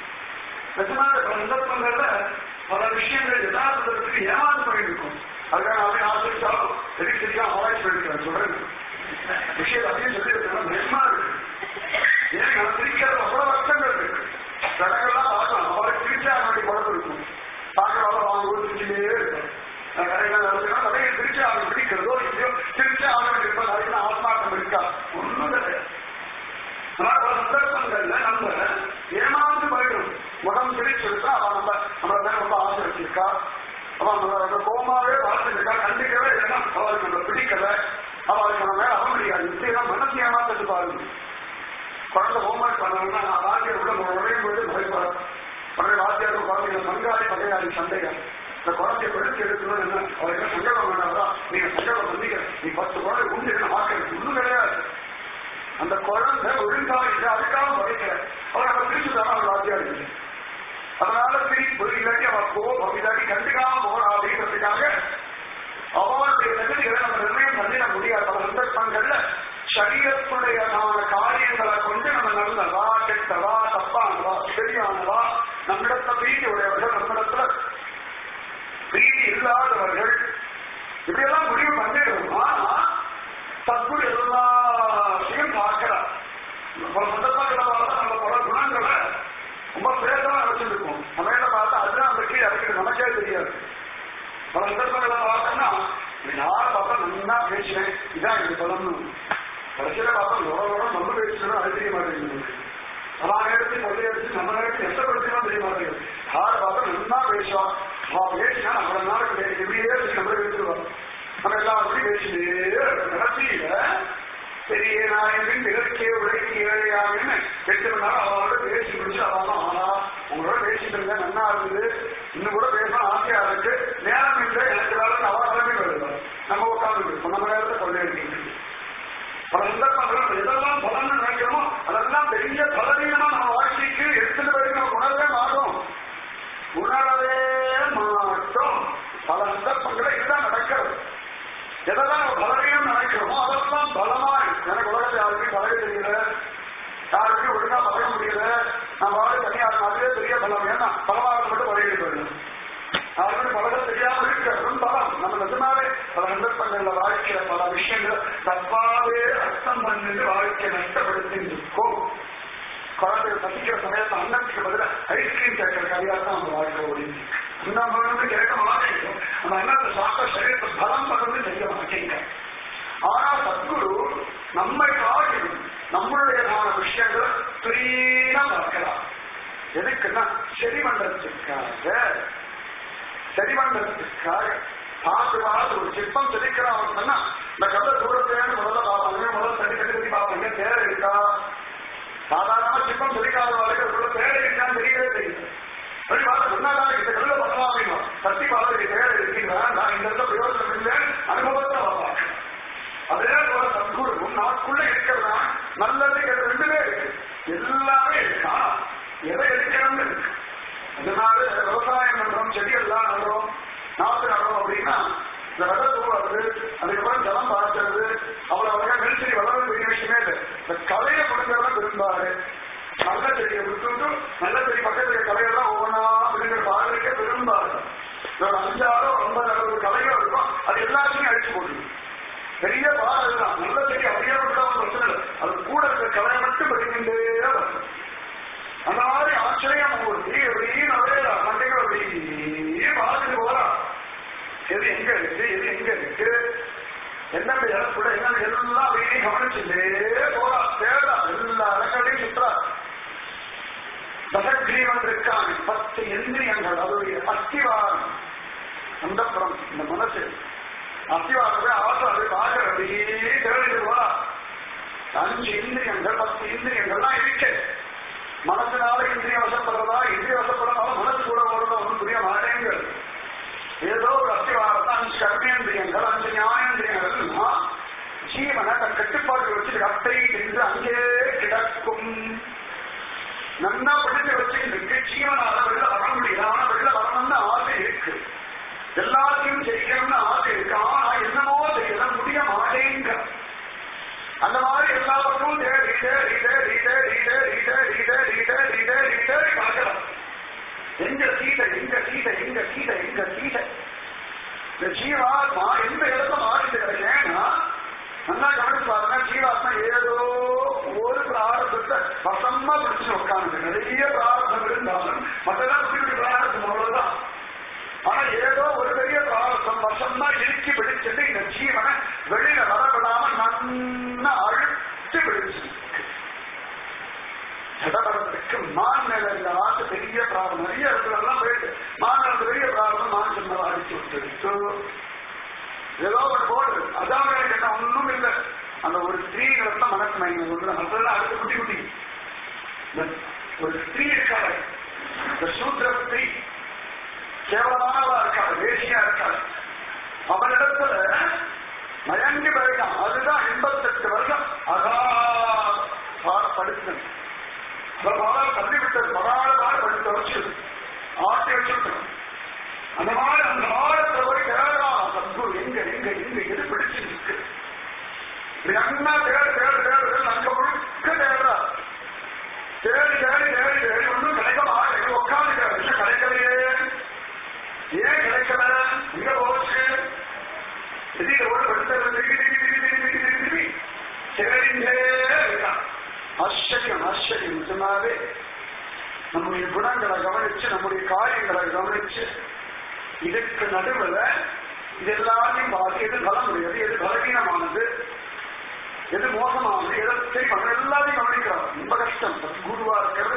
நிஜமான சந்தர்ப்பங்கள்ல பல விஷயங்கள் யதார்த்தத்துக்கு ஏமாந்து போயிருக்கும் அதுக்காக அவன் ஆசிரிச்சாலும் சரி சரியா ஆராய்ச்சி பண்ணிக்கிறேன் சொல்றேன் விஷயம் அதையும் சொல்லியிருக்கேன் நிஜமா இருக்கு ஏன் நான் சிரிக்கிறது அவ்வளவு அர்த்தங்கள் இருக்கு கடைகள்லாம் பார்க்கலாம் அவருக்கு சிரிச்சா அவனுடைய குழப்பம் இருக்கும் பார்க்கறவங்க வாங்க சிரிச்சுட்டே இருக்கும் நான் கடைகள் நடத்தினா கடையை சிரிச்சு அவன் பிடிக்கிறதோ இல்லையோ சிரிச்சு அவன் இருப்பது அதுக்கு ஆத்மார்த்தம் இருக்கா ஒன்றும் கிடையாது ஆனா பல சந்தர்ப்பங்கள்ல நம்ம ஏமாந்து போயிடும் உடம்பு சிரிச்சிருக்கா அவன் நம்ம நம்ம மேல ரொம்ப ஆசை வச்சிருக்கா அவன் நம்ம கோமாவே பார்த்துருக்கா கண்டிக்கவே இல்லைன்னா அவளுக்கு நம்ம பிடிக்கல அவளுக்கு நம்ம மேல அவமரியாது இப்படிதான் மனசு ஏமாத்தது பாருங்க குழந்தை ஹோம்ஒர்க் பண்ணணும்னா நான் வாத்தியார் உள்ள நுழையும் போது பயப்பார் உடனே வாத்தியார் குழந்தைங்க பங்காளி பகையாளி சண்டைகள் இந்த குழந்தைய படிச்சு எடுக்கணும் என்ன அவருக்கு சங்கடம் வேண்டாம் நீங்க சங்கடம் பண்ணிக்க நீ பத்து குழந்தை உண்டு என்ன வாக்கிறது ஒன்றும் கிடையாது அந்த குழந்தை ஒழுங்கா இல்லை அதுக்காக பகைக்கிற அவர் நம்ம பிரிச்சு தானே அவர் வாத்தியார் இல்லை அதனால பிரிப்பு இல்லாட்டி அவன் கோபம் இல்லாட்டி கண்டுக்காம போறா அப்படிங்கிறதுக்காக அவனுடைய நகரிகளை நம்ம நிர்ணயம் பண்ணிட முடியாது பல சந்தர்ப்பங்கள்ல சரீரத்துடையதான காரியங்களை கொண்டு நம்ம நல்லதா கெட்டதா தப்பானதா சரியானதா நம்மிடத்துல பிரீதி உடையவர்கள் நம்மிடத்துல பிரீதி இல்லாதவர்கள் இப்படியெல்லாம் முடிவு பண்ணிடுவோம் ஆனா சத்குரு எல்லாத்தையும் பார்க்கிறார் பல சந்தர்ப்பங்களை பார்த்தா நம்ம பல குணங்களை ரொம்ப பேசமா வச்சிருக்கோம் நம்ம என்ன பார்த்தா அதுதான் அந்த கீழே அதுக்கு நமக்கே தெரியாது பல சந்தர்ப்பங்களை பார்த்தோம்னா யார் பார்த்தா நல்லா பேசுறேன் இதான் எனக்கு பலன்னு கடைசியில பார்த்தா எவ்வளவு நம்ம பேசுறோம் அது தெரிய மாட்டேங்குது அவன் நேரத்தை கொள்ளை அடிச்சு நம்ம நேரத்தை எந்த பிரச்சனையும் தெரிய மாட்டேங்குது யார் பார்த்தா நல்லா பேசுவான் அவன் பேசினா நம்மள நாளுக்கு எப்படியே பேசி நம்மள பேசுவான் நம்ம எல்லாரும் பேசிட்டே கடைசியில பெரிய நாயகன் பிறக்கே உழைக்கு ஏழையாகன்னு எட்டு மணி நேரம் அவளோட பேசி முடிச்சு அவன் ஆனா உங்களோட பேசிட்டு இருந்தேன் நல்லா இருந்தது இன்னும் கூட பேசணும் ஆசையா இருக்கு நேரம் இல்லை எனக்கு வேலை அவ கிளம்பி வருது நம்ம உட்கார்ந்து இருக்கோம் நம்ம நேரத்தை கொள்ளையடிக்கிறது பல சந்தர்ப்பங்கள் நம்ம எதெல்லாம் பலன் நினைக்கிறோமோ அதெல்லாம் பெரிய பலவீனமா நம்ம வாழ்க்கைக்கு எடுத்துட்டு போய் நம்ம உணரவே மாட்டோம் உணரவே மாட்டோம் பல சந்தர்ப்பங்களை இதுதான் நடக்கிறது எதெல்லாம் நம்ம பலவீனம் நினைக்கிறோமோ அதெல்லாம் பலமா எனக்கு உலகத்தை யாருக்கும் பழக தெரியல யாருக்கும் ஒழுங்கா பழக முடியல நான் வாழ தனியா அதுவே பெரிய பலம் ஏன்னா பலமாக மட்டும் பழகிட்டு போயிடும் யாருக்கும் பழக தெரியாம இருக்கிறதும் பலம் நம்ம நிஜமாவே பல சந்தர்ப்பங்கள்ல வாழ்க்கையில பல விஷயங்கள் தப்பாவே அர்த்தம் பண்ணிட்டு வாழ்க்கையை நஷ்டப்படுத்திட்டு இருக்கோம் குழந்தைய பசிக்கிற சமயத்தை அன்னத்துக்கு பதிலாக ஐஸ்கிரீம் கேட்கிற கதையாக தான் நம்ம வாழ்க்கை ஓடிச்சு நம்ம வந்து கேட்க மாட்டேங்கிறோம் நம்ம என்னத்தை சாப்பிட்ட சரீரத்தை பலம் பகிர்ந்து செய்ய மாட்டேங்க ஆனா சத்குரு நம்மை காட்டிலும் நம்மளுடையதான விஷயங்களை கிளீனா பார்க்கலாம் எதுக்குன்னா செடிமண்டலத்துக்காக செடிமண்டலத்துக்காக பார்த்து பார்த்து ஒரு சிற்பம் செதுக்கிறான் சொன்னா இந்த கல்ல தூரத்தையான முதல்ல பார்ப்பாங்க முதல்ல தட்டி தட்டி தட்டி பார்ப்பாங்க தேவை இருக்கா சாதாரணமா சிற்பம் செதுக்காதவர்களுக்கு அதுக்குள்ள தேவை இருக்கான்னு தெரியவே தெரியும் அப்படி பார்த்து முன்னாடி இந்த கல்ல பண்ணலாம் அப்படின்னா சத்தி பார்த்து தேவை இருக்கீங்களா நான் இந்த இடத்துல பிரயோஜனம் இல்லை அனுபவத்தை பார்ப்பாங்க அதே போல சத்குருவும் நமக்குள்ள இருக்கிறதா நல்லது கெட்டது ரெண்டுமே இருக்கு எல்லாமே இருக்கா எதை எடுக்கணும்னு இருக்கு அதனால விவசாயம் பண்றோம் செடிகள்லாம் நடுறோம் நாத்து நடுறோம் அப்படின்னா இந்த விதை தூவுறது அதுக்கப்புறம் ஜலம் பார்க்கறது அவ்வளவு அழகா நெல்செடி வளர்றது பெரிய விஷயமே இல்லை இந்த கலையை கொடுக்கறத விரும்பாரு நல்ல செடியை விட்டுட்டு நல்ல செடி பக்கத்துல கலையெல்லாம் ஒவ்வொன்றா பிடிக்கிற பாடுறதுக்கே விரும்பாரு ஒரு அஞ்சாறோ ஒன்பது அறுபது கலையோ இருக்கும் அது எல்லாத்தையும் அழிச்சு போட்டுருக்கும் பெரிய பாடம் அதுதான் நல்ல செடி அப்படியே விட்டா ஒன்றும் பிரச்சனை இல்லை அது கூட இருக்கிற கலையை மட்டும் படிக்கின்றே வரும் அந்த மாதிரி ஆச்சரியம் மூர்த்தி அப்படியே நிறைய மண்டைகள் அப்படியே பார்த்துட்டு போறா எது எங்க இருக்கு எது எங்க இருக்கு என்னென்ன இடத்துல என்ன எல்லாம் அப்படியே கவனிச்சுட்டே போறா தேடா எல்லா இடங்களையும் சுற்றா தசக்ரீவன் இருக்கான் பத்து இந்திரியங்கள் அதோடைய அஸ்திவாரம் அந்த புறம் இந்த மனசு அஸ்திவாரத்தை ஆசாரு பாகர் அப்படியே தேடிட்டு போறா அஞ்சு இந்திரியங்கள் பத்து இந்திரியங்கள்லாம் இருக்கு மனசினால இந்திரிய வசப்படுறதா இந்திரிய வசப்படுறதால மனசு கூட ஓடுறதா ஒன்றும் புரிய மாட்டேங்குது ஏதோ ஒரு அஸ்திவாரத்தை அஞ்சு கர்மேந்திரியங்கள் அஞ்சு ஞானேந்திரியங்கள்னா ஜீவனை தன் கட்டுப்பாடு வச்சு கட்டை என்று அங்கே கிடக்கும் நன்னா படித்து வச்சுக்கிட்டு ஜீவனால வெளில வர முடியல ஆனா வெளில வரணும்னு ஆசை இருக்கு எல்லாத்தையும் செய்யணும்னு ஆசை இருக்கு ஆனா என்னமோ செய்யல முடிய மாட்டேங்க அந்த மாதிரி எல்லா பக்கமும் தேடி தேடி தேடி தேடி தேடி தேடி தேடி தேடி தேடி தேடி பார்க்கலாம் எங்க சீதை எங்க சீதை எங்க சீதை எங்க சீதை இந்த ஜீவாத்மா எந்த இடத்துல மாறிட்டு கிடைக்கேன்னா நல்லா கவனிச்சு பாருங்க ஜீவாத்மா ஏதோ ஒரு பிராரத்தத்தை வசமா பிடிச்சு உட்காந்து நிறைய பிராரத்தம் இருந்தாலும் மற்றெல்லாம் குட்டி பிராரத்தம் அவ்வளவுதான் ஆனா ஏதோ ஒரு பெரிய பிராரத்தம் வசமா இறுக்கி பிடிச்சிட்டு இந்த ஜீவனை வெளியில வரவிடாம நன்னா அழுத்தி பிடிச்சு ஜடபரத்துக்கு மாநில இந்த ஆசை பெரிய பிரார்த்தம் நிறைய இடத்துல எல்லாம் போயிட்டு மாநில பெரிய பிரார்த்தம் மான் சொன்னதா அடிச்சு விட்டு ஏதோ ஒரு போடு அதான் எனக்கு என்ன ஒண்ணும் இல்லை அந்த ஒரு ஸ்திரீகள் தான் மனசு மயங்க ஒன்று அதெல்லாம் அடுத்து குட்டி குட்டி இந்த ஒரு ஸ்திரீ இருக்காள் இந்த சூத்திர ஸ்திரீ கேவலமானவா இருக்காள் வேசியா இருக்காள் அவனிடத்துல மயங்கி போயிட்டான் அதுதான் எண்பத்தெட்டு வருஷம் அதா படித்தது பரவாயில்ல தள்ளி விட்டது பரவாயில்ல படித்து வச்சு ஆட்டி வச்சிருக்கணும் அந்த மாதிரி அந்த ஆழத்தை போய் தேடா சத்குரு எங்க எங்க எங்க எது பிடிச்சு இருக்கு என்ன தேடு தேடு தேடு தேடு அங்க முழுக்க தேடுறா தேடி தேடி தேடி தேடி ஒன்றும் கிடைக்க மாட்டேங்குது உட்காந்து என்ன கிடைக்கலையே ஏன் கிடைக்கல எங்க போச்சு திடீர் ஓடு படுத்து தேடிண்டே இருக்கான் ஆச்சரியம் ஆச்சரியம் நிஜமாவே நம்முடைய குணங்களை கவனிச்சு நம்முடைய காரியங்களை கவனிச்சு இதுக்கு நடுவில் இது எல்லாத்தையும் பார்த்து எது பலமுடையது எது பலவீனமானது எது மோசமானது எதை செய்யணும் எல்லாத்தையும் கவனிக்கிறோம் ரொம்ப கஷ்டம் குருவா இருக்கிறது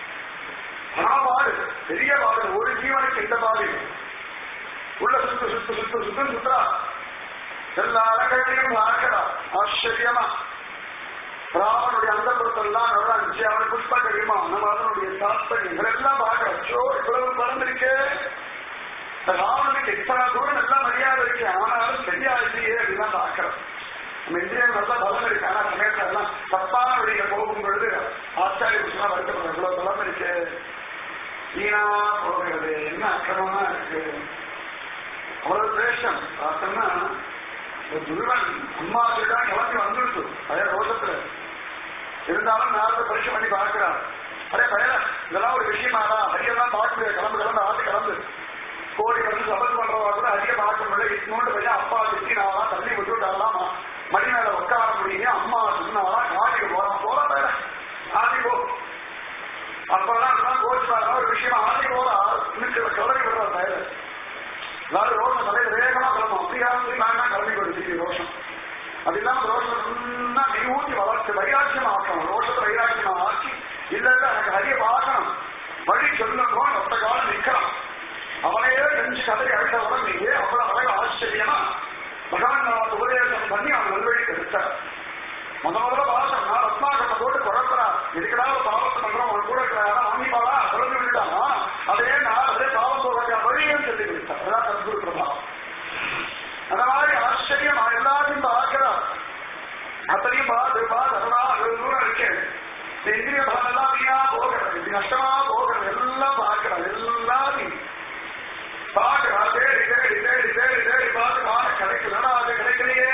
பாடு பெரிய பாடு ஒரு ஜீவனுக்கு எந்த பாடு உள்ள சுத்து சுத்து சுத்து சுத்து சுத்தா எல்லா இடங்களையும் பார்க்கிறா ஆச்சரியமா ராவனுடைய அந்த பொருத்தெல்லாம் நல்லா இருந்துச்சு அவன் புஷ்ப கரிமா நம்ம அதனுடைய தாத்பரியங்கள் எல்லாம் பார்க்கிறோம் ஐயோ இவ்வளவு பறந்திருக்கே ராவனுக்கு இத்தனை தூரம் நல்லா மரியாதை இருக்கு ஆனாலும் சரியா இல்லையே அப்படிதான் பார்க்கிறோம் நம்ம இந்திரியம் நல்லா பலம் இருக்கு ஆனா சமயத்துல எல்லாம் தப்பான வழியில போகும் பொழுது ஆச்சாரிய விஷயமா வருத்தப்படுற இவ்வளவு பலம் இருக்கு வீணா போகிறது என்ன அக்கிரமமா இருக்கு அவ்வளவு தேஷம் பார்த்தோம்னா ஒரு துருவன் அம்மா தான் கிளம்பி வந்துடுச்சு பழைய ரோஷத்துல இருந்தாலும் நாலு பரிசு பண்ணி பார்க்கிறார் அரே பழைய இதெல்லாம் ஒரு விஷயமாடா ஹரியெல்லாம் பார்க்க முடியாது கிளம்பு கிளம்பு ஆட்டு கிளம்பு கோடி வந்து சபல் பண்றவா கூட அதிக பார்க்க முடியல இன்னொன்று பையன் அப்பா திட்டினாலாம் தள்ளி விட்டுட்டாலாம் மணி மேல உட்கார முடியுங்க அம்மா சொன்னாலாம் காட்டுக்கு போறான் போற பேர ஆதி போ அப்பெல்லாம் கோச்சு பாருங்க ஒரு விஷயம் ஆதி போறா இன்னைக்கு கிளறி விடுற பேர அதாவது ரோஷம் தலையில வேகமா கிளம்பும் அப்படியா நான் கிளம்பி கொடுத்து ரோஷம் அது இல்லாம ரோஷம் நீ ஊட்டி வளர்த்து வைராட்சியம் ஆக்கணும் ரோஷத்தை வைராட்சியம் ஆக்கி இல்ல இல்ல எனக்கு ஹரிய பார்க்கணும் வழி சொல்லணும் ஒத்த காலம் நிக்கலாம் அவனையே நெஞ்சு கதறி அழுத்தவன் நீங்க அவ்வளவு அழகு ஆச்சரியமா பகவான் நான் உபதேசம் பண்ணி அவன் நல்வழிக்கு எடுத்தார் முத முதல்ல பாசம் நான் ரத்னாகத்தை போட்டு குழப்பறா இதுக்கடா ஒரு பாவத்தை பண்றோம் அவன் கூட இருக்கிறாரா வாங்கிப்பாளா குழந்தை விட்டுட்டானா அதே நான் அதே பாவம் போக வழியும் சொல்லி கொடுத்தார் அதான் சத்குரு பிரபாவம் அந்த மாதிரி ஆச்சரியமா எல்லாத்தையும் பார்க்கிறார் அத்தனையும் பார்த்து பார்த்து அதெல்லாம் அது தூரம் இருக்கேன் இந்த இந்திரிய பலம் எல்லாம் வீணா போகிறது இது நஷ்டமா போகிறது எல்லாம் பார்க்கிறார் எல்லாத்தையும் பார்க்கிறா தேடி தேடி தேடி தேடி தேடி பார்த்து காண கிடைக்கலன்னா அது கிடைக்கலையே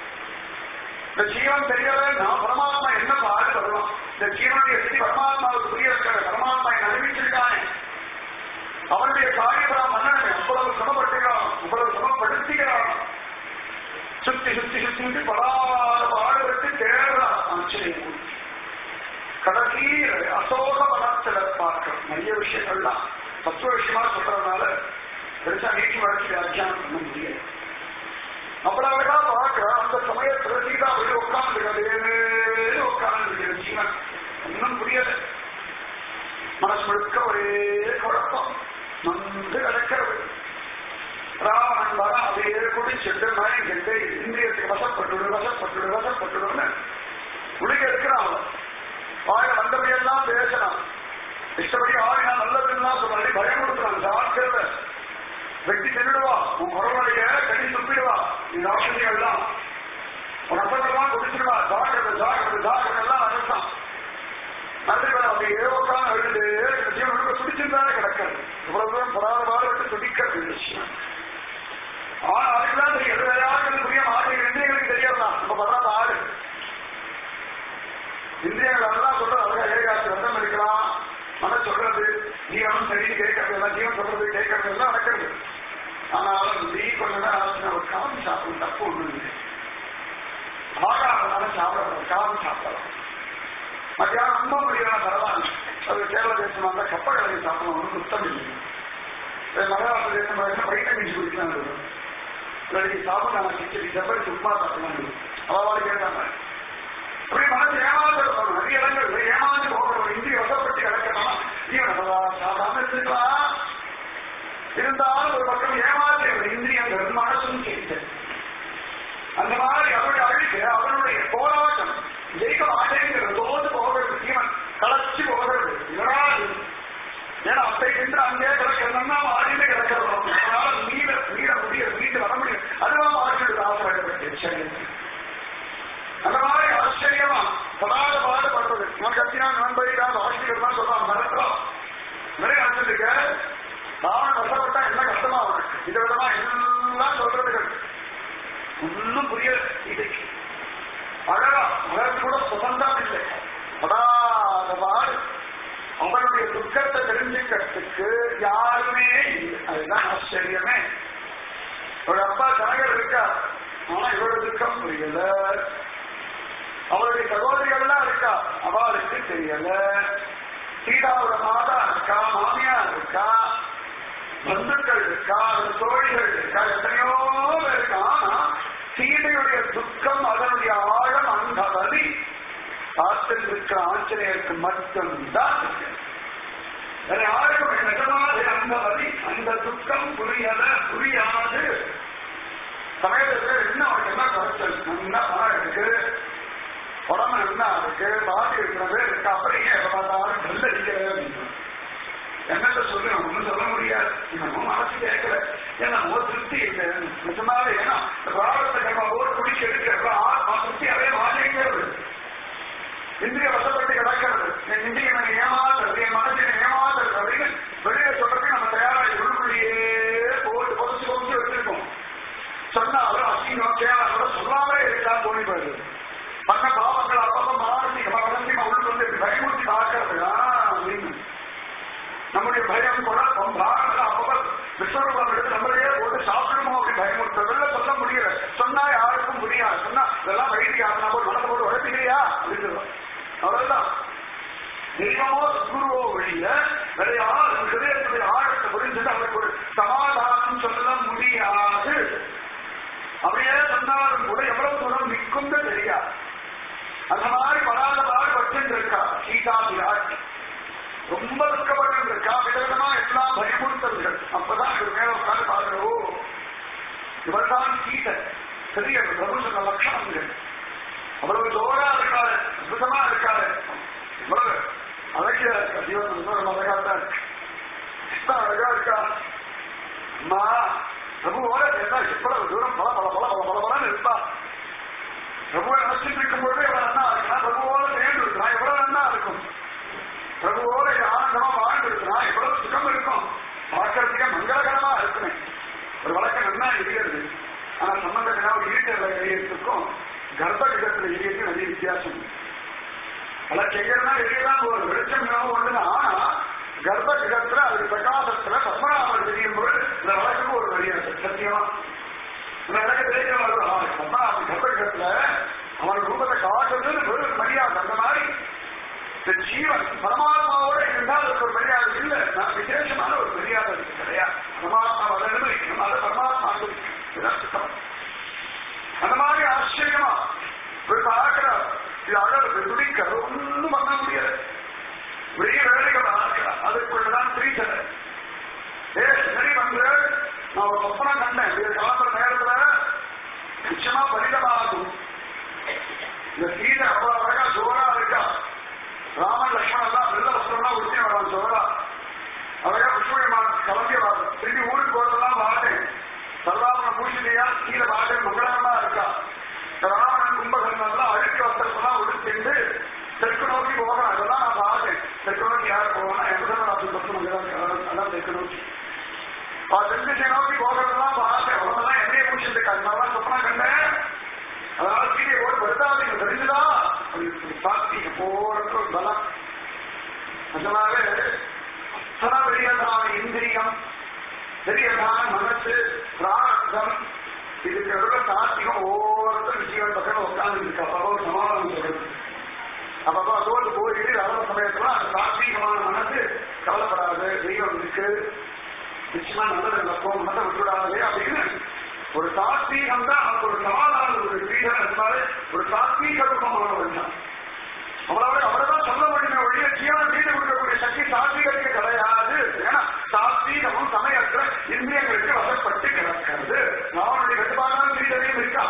இந்த ஜீவன் தெரியல நான் பரமாத்மா என்ன பாடுபடுறோம் இந்த ஜீவனுடைய ஸ்திதி பரமாத்மாவுக்கு புரிய வைக்கிற பரமாத்மா என்ன அறிவிச்சிருக்கானே அவனுடைய காரியபுரம் மன்னனை அவ்வளவு சமப்படுத்துகிறான் அவ்வளவு சமப்படுத்துகிறான் சுத்தி சுத்தி சுத்தி சுத்தி படாத பாடுபட்டு தேடுறா ஆச்சரியம் கடைசியில் அசோக வனத்துல பார்க்கிறோம் நிறைய விஷயங்கள்லாம் தத்துவ விஷயமா சொல்றதுனால பெருசா நீட்டி வளர்ச்சி வியாக்கியானம் பண்ண முடியாது அவ்வளவு அழகா பார்க்கிற அந்த சமயத்துல சீதா போய் உட்கார்ந்து உட்கார்ந்து ஜீவன் ஒன்னும் புரியல மனசு முழுக்க ஒரே குழப்பம் நன்கு கிடக்கிறது ராவணன் வர அதையே குடிச்சிட்டு மயங்கிட்டு இந்திரியத்துக்கு வசப்பட்டுடு வசப்பட்டுடு வசப்பட்டுடுன்னு உலக இருக்கிறான் அவன் வாய வந்தபடியெல்லாம் பேசலாம் இஷ்டப்படி ஆடினா நல்லதுன்னா சொல்லி பயம் கொடுக்குறான் ஜாக்கிரத வெட்டி தின்னுடுவா உன் குரலுடைய கடி துப்பிடுவா இந்த ஆசிரியர்கள்லாம் உன் அப்பதெல்லாம் குடிச்சிடுவா ஜாக்கிரத ஜாக்கிரத ஜாக்கிரதை எல்லாம் அனுப்பான் நல்ல அப்படியே உட்காந்து அழுது ஜீவனுக்கு துடிச்சிருந்தானே கிடக்கிறது இவ்வளவு தூரம் புறாத பாடுபட்டு துடிக்கிறது விஷயம் ஆனா அதுக்குதான் தெரியும் எதுலையாவது புரிய மாட்டேங்குது இந்திரியங்களுக்கு தெரியலாம் நம்ம படுறாத ஆடு இந்திரியங்கள் அதெல்லாம் சொல்றது அழகா ஏகாசி ரத்தம் இருக்கலாம் மன சொல்றது ஜீவனம் சரி கேட்கறது எல்லாம் ஜீவன் சொல்றது கேட்கறது எல்லாம் நடக்கிறது ஆனாலும் நீ கொஞ்ச நேரம் ஆச்சுன்னா ஒரு காமி சாப்பிடும் தப்பு ஒண்ணு இல்லை ஆகாதனால சாப்பிடலாம் காமி சாப்பிடலாம் மத்தியானம் ரொம்ப முடியலாம் பரவாயில்ல அது கேரள தேசம் வந்தா கப்ப கலவி சாப்பிடணும் ஒன்றும் சுத்தம் இல்லை மலையாள தேசம் வரைக்கும் வைட்டமின்ஸ் குடிக்கலாம் இல்லாட்டி சாப்பிடலாம் கிச்சடி செப்படி உப்புமா சாப்பிடலாம் அவள் கேட்டாங்க அப்படி மனசு ஏமாந்து இருக்கணும் நிறைய இடங்கள் ஏமாந்து போகணும் இந்திய வசப்பட்டு கிடக்கணும் ஜீவன சாப்பிடாம இருந்துக்கலாம் இருந்தாலும் ஒரு பக்கம் ஏமாந்து இந்திரியங்கள் மனசும் செய்து அந்த மாதிரி அவருடைய அழுக்கு அவருடைய போராட்டம் ஜெயிக்க மாட்டேங்கிறது தோந்து போகிறது ஜீவன் களைச்சு போகிறது இவராது ஏன்னா அப்பை சென்று அங்கே கிடக்கிறதுனா ஆடியிலே கிடக்கிறோம் அதனால மீள மீள முடியும் மீண்டு வர முடியும் அதுதான் வாழ்க்கையோட ஆசைப்பட்டு சரி அந்த மாதிரி ஆச்சரியமா படாத பாடுபடுறது நான் கத்தினா நான் போயிட்டான் ஆசிரியர்லாம் சொல்றான் மறக்கிறோம் நிறைய ஆச்சரிக்க நான் கஷ்டப்பட்டா என்ன கஷ்டமா உனக்கு இதை விதமா எல்லாம் சொல்றதுகள் ஒன்னும் புரியல இது அழகா அழகு கூட சுதந்திரம் இல்லை படாத பாடு அவனுடைய துக்கத்தை தெரிஞ்சுக்கிறதுக்கு யாருமே இல்லை அதுதான் ஆச்சரியமே ஒரு அப்பா ஜனகர் இருக்கா ஆனா இவரோட துக்கம் புரியல அவருடைய சகோதரிகள்லாம் இருக்கா அவளுக்கு தெரியல சீதாவோட மாதா இருக்கா மாமியார் இருக்கா பந்துக்கள் இருக்கா அவருடைய தோழிகள் இருக்கா எத்தனையோ பேர் இருக்கா ஆனா சீதையுடைய துக்கம் அதனுடைய ஆழம் அந்த வலி ஆற்றில் இருக்கிற ஆஞ்சநேயருக்கு மட்டும்தான் இருக்கு. வேற யாருக்கும் நிஜமாக அந்த வலி அந்த துக்கம் புரியல புரியாது சமயத்துல என்ன அவனுக்கு என்ன குறைச்சல் என்ன பணம் இருக்கு உடம்பு என்ன இருக்கு பாதி இருக்கிற பேர் இருக்கு அப்படியே எப்ப பார்த்தாலும் நெல் அடிக்கிறது என்னத்த சொல்லு ஒண்ணும் சொல்ல முடியாது நம்ம மனசு கேட்கல ஏன்னா ஒரு திருப்தி இல்லை நிஜமாவே ஏன்னா ராகத்தை நம்ம ஒரு குடிக்க எடுக்க திருப்தி அதே மாறிக்கிறது இந்திரிய வசப்பட்டு கிடக்கிறது என் இந்திய எனக்கு ஏமாத்துறது என் மனசு எனக்கு ஏமாத்துறது அப்படின்னு வெளியில சொல்றதுக்கு நம்ம தயாராகி உள்ளுக்குள்ளேயே போட்டு பொறிச்சு பொறிச்சு வச்சிருக்கோம் சொன்னாலும் அசிங்கம் கேவலம் கூட சொல்லாமலே இருக்கான்னு தோணி போயிடுது பண்ண பாவங்கள் அப்பப்ப மானசிகமா வளர்ச்சிமா உள்ள வந்து பயமுறுத்தி பார்க்கறது அப்படின்னு நம்முடைய பயம் கூட பாரங்கள் அப்பப்ப விஸ்வரூபம் எடுத்து நம்மளையே போட்டு சாப்பிடுமோ அப்படி பயமுறுத்தவில்லை சொல்ல முடியல சொன்னா யாருக்கும் புரியாது சொன்னா இதெல்லாம் வைத்திய ஆகினா போது மனதை போட்டு உழைப்பிக்கிறியா அப்படின்னு அவ்வளவுதான் தெய்வமோ குருவோ வழிய வேற யாரும் ஹிருதயத்துடைய ஆழத்தை புரிஞ்சுட்டு அவருக்கு ஒரு சமாதானம் சொல்ல முடியாது அப்படியே சொன்னாலும் கூட எவ்வளவு தூரம் நிற்கும் தெரியாது அந்த மாதிரி படாத பாடு வச்சுட்டு இருக்கா சீதா விராட் ரொம்ப துக்கப்பட்டு இருக்கா விதவிதமா எல்லாம் பயமுறுத்தல்கள் அப்பதான் இவர் மேல உட்காந்து பாருங்க ஓ இவர்தான் சீதை பெரிய பிரபு சொன்ன லட்சணங்கள் அவ்வளவு ஜோரா இருக்காரு அற்புதமா இருக்காரு இவ்வளவு அழகிய இருக்கா ஜீவன் ரொம்ப அழகா தான் இருக்கு இஷ்டம் அழகா இருக்கா அம்மா பிரபுவோட சேர்ந்தா எவ்வளவு தூரம் பல பல பல பல பல பலன்னு இருப்பா பிரபுவை நினைச்சிட்டு இருக்கும்போது எவ்வளவு நன்னா இருக்கலாம் பிரபுவோட சேர்ந்து இருக்கலாம் எவ்வளவு நன்னா இருக்கும் பிரபுவோட இது ஆனந்தமா வாழ்ந்து இருக்கலாம் எவ்வளவு சுகம் இருக்கும் பார்க்கறதுக்கே மங்களகரமா இருக்குமே ஒரு வழக்கம் நன்னா இருக்கிறது ஆனா சம்பந்தம் ஒரு ஈட்டர்ல எரியத்துக்கும் கர்ப்ப கிடத்துல எரியத்து நிறைய வித்தியாசம் பல செய்யறதுனா எரியதான் ஒரு வெளிச்சம் என்னவோ ஒண்ணுதான் ஆனா கர்ப்ப கிடத்துல அது பிரகாசத்துல பத்மநாபர் தெரியும் போது இந்த வழக்குக்கு ஒரு வழியாக சத்தியமா எனக்கு தெரிஞ்சவன் பத்மநாபன் கர்ப்பகிரகத்துல அவன் ரூபத்தை காட்டுறது வெறும் மரியாதை அந்த மாதிரி இந்த ஜீவன் பரமாத்மாவோட இருந்தால் அதுக்கு ஒரு மரியாதை இல்லை நான் விசேஷமான ஒரு மரியாதை இருக்கு கிடையாது பரமாத்மா அனுபவிக்கணும் அதை பரமாத்மா அனுபவிக்கணும் இதுதான் சுத்தம் அந்த மாதிரி ஆச்சரியமா ஒரு பார்க்கிறார் இது அழகு துடிக்கிறது ஒன்றும் பண்ண முடியாது வெளிய வேலைகள் பார்க்கிறார் அதுக்குள்ளதான் திரிச்சலை ஏ சரி வந்து நான் ஒரு சொப்பனம் கண்டேன் இது கிளம்புற நேரத்துல நிச்சயமா பரிதமாகும் இந்த சீதை அவ்வளவு அழகா ஜோரா இருக்கா ராமன் லட்சுமணன் எல்லாம் வெள்ள வஸ்திரம்லாம் உடுத்தி வரான் ஜோரா அழகா புஷ்பவிமான் கிளம்பி வராது திரும்பி ஊருக்கு போறதெல்லாம் பார்த்தேன் சர்வாபன பூஜையா கீழே பார்க்க மங்களகரமா இருக்கா ராவணன் கும்பகர்ணன்லாம் அழுக்கு வஸ்திரத்தெல்லாம் உடுத்திட்டு தெற்கு நோக்கி போகணும் அதெல்லாம் நான் பார்த்தேன் தெற்கு நோக்கி யார் போகணும் எவ்வளவு அப்படி பக்கம் அதான் தெற்கு நோக்கி தெற்கு நோக்கி போகிறதெல்லாம் பார்த்தேன் உடம்பெல்லாம் எண்ணெய் பூச்சிட்டு அதனால சொப்பனா கண்டேன் அதனால கீழே ஓடி வருதாதீங்க தெரிஞ்சுதா சாத்திக போறது ஒரு பலம் அதனால அத்தனை பெரியதான இந்திரியம் பெரியதான மனசு பிரார்த்தம் இதுக்கு எவ்வளவு சாத்தியம் ஒவ்வொருத்தரும் ஜீவன் பக்கம் உட்கார்ந்து இருக்கு அப்போ சமாதானம் சொல்றது அப்பப்போ அதோடு போயிட்டு அளவு சமயத்துல அந்த சாத்வீகமான மனசு கவலைப்படாது தெய்வம் இருக்கு நிச்சயமா நல்லது நடக்கும் மனதை விட்டுவிடாது அப்படின்னு ஒரு சாத்வீகம் தான் அவனுக்கு ஒரு சமாதானம் ஒரு ஸ்ரீகரன் இருந்தாலே ஒரு சாத்வீக ரூபமானவன் தான் அவளோட அவர்தான் சொல்ல முடியுமே ஒழிய ஜீவன் வீடு கொடுக்கக்கூடிய சக்தி சாத்வீகத்துக்கு கிடையாது ஏன்னா சாத்வீகமும் சமயத்துல இந்திரியங்களுக்கு வசப்பட்டு கிடக்கிறது அவனுடைய கட்டுப்பாடான ஸ்ரீதரையும் இருக்கா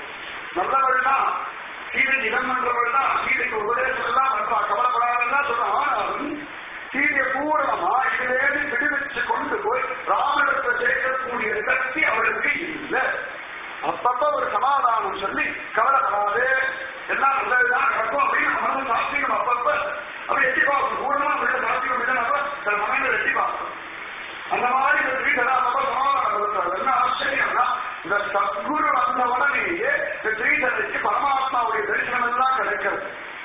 நல்லவள் தான் சீதை இடம் பண்றவள் தான் சீதைக்கு உபதேசம் எல்லாம் பண்றா கவலைப்படாதான் சொல்றான் ஆனாலும் சீதையை பூரணமா இதிலேருந்து விடுவிச்சு கொண்டு போய் ராமனிடத்தை சேர்க்கக்கூடிய சக்தி அவளுக்கு இல்லை அப்பப்ப ஒரு சமாதானம் சொல்லி கவலைப்படாது எல்லாம் நல்லதுதான் நடக்கும் அப்படின்னு மனசு சாத்தியம் அப்பப்ப அப்படி எட்டி பார்க்கணும் பூர்ணமா உள்ள சாத்தியம் இல்லைன்னா தன் மனதில் எட்டி பார்க்கணும் அந்த மாதிரி இந்த ஸ்ரீதரா அப்பப்ப சமாதானம் கொடுத்தாரு என்ன ஆச்சரியம்னா இந்த சத்குரு வந்த உடனேயே இந்த ஸ்ரீதரைக்கு பரமாத்மாவுடைய தரிசனம் எல்லாம் கிடைக்கிறது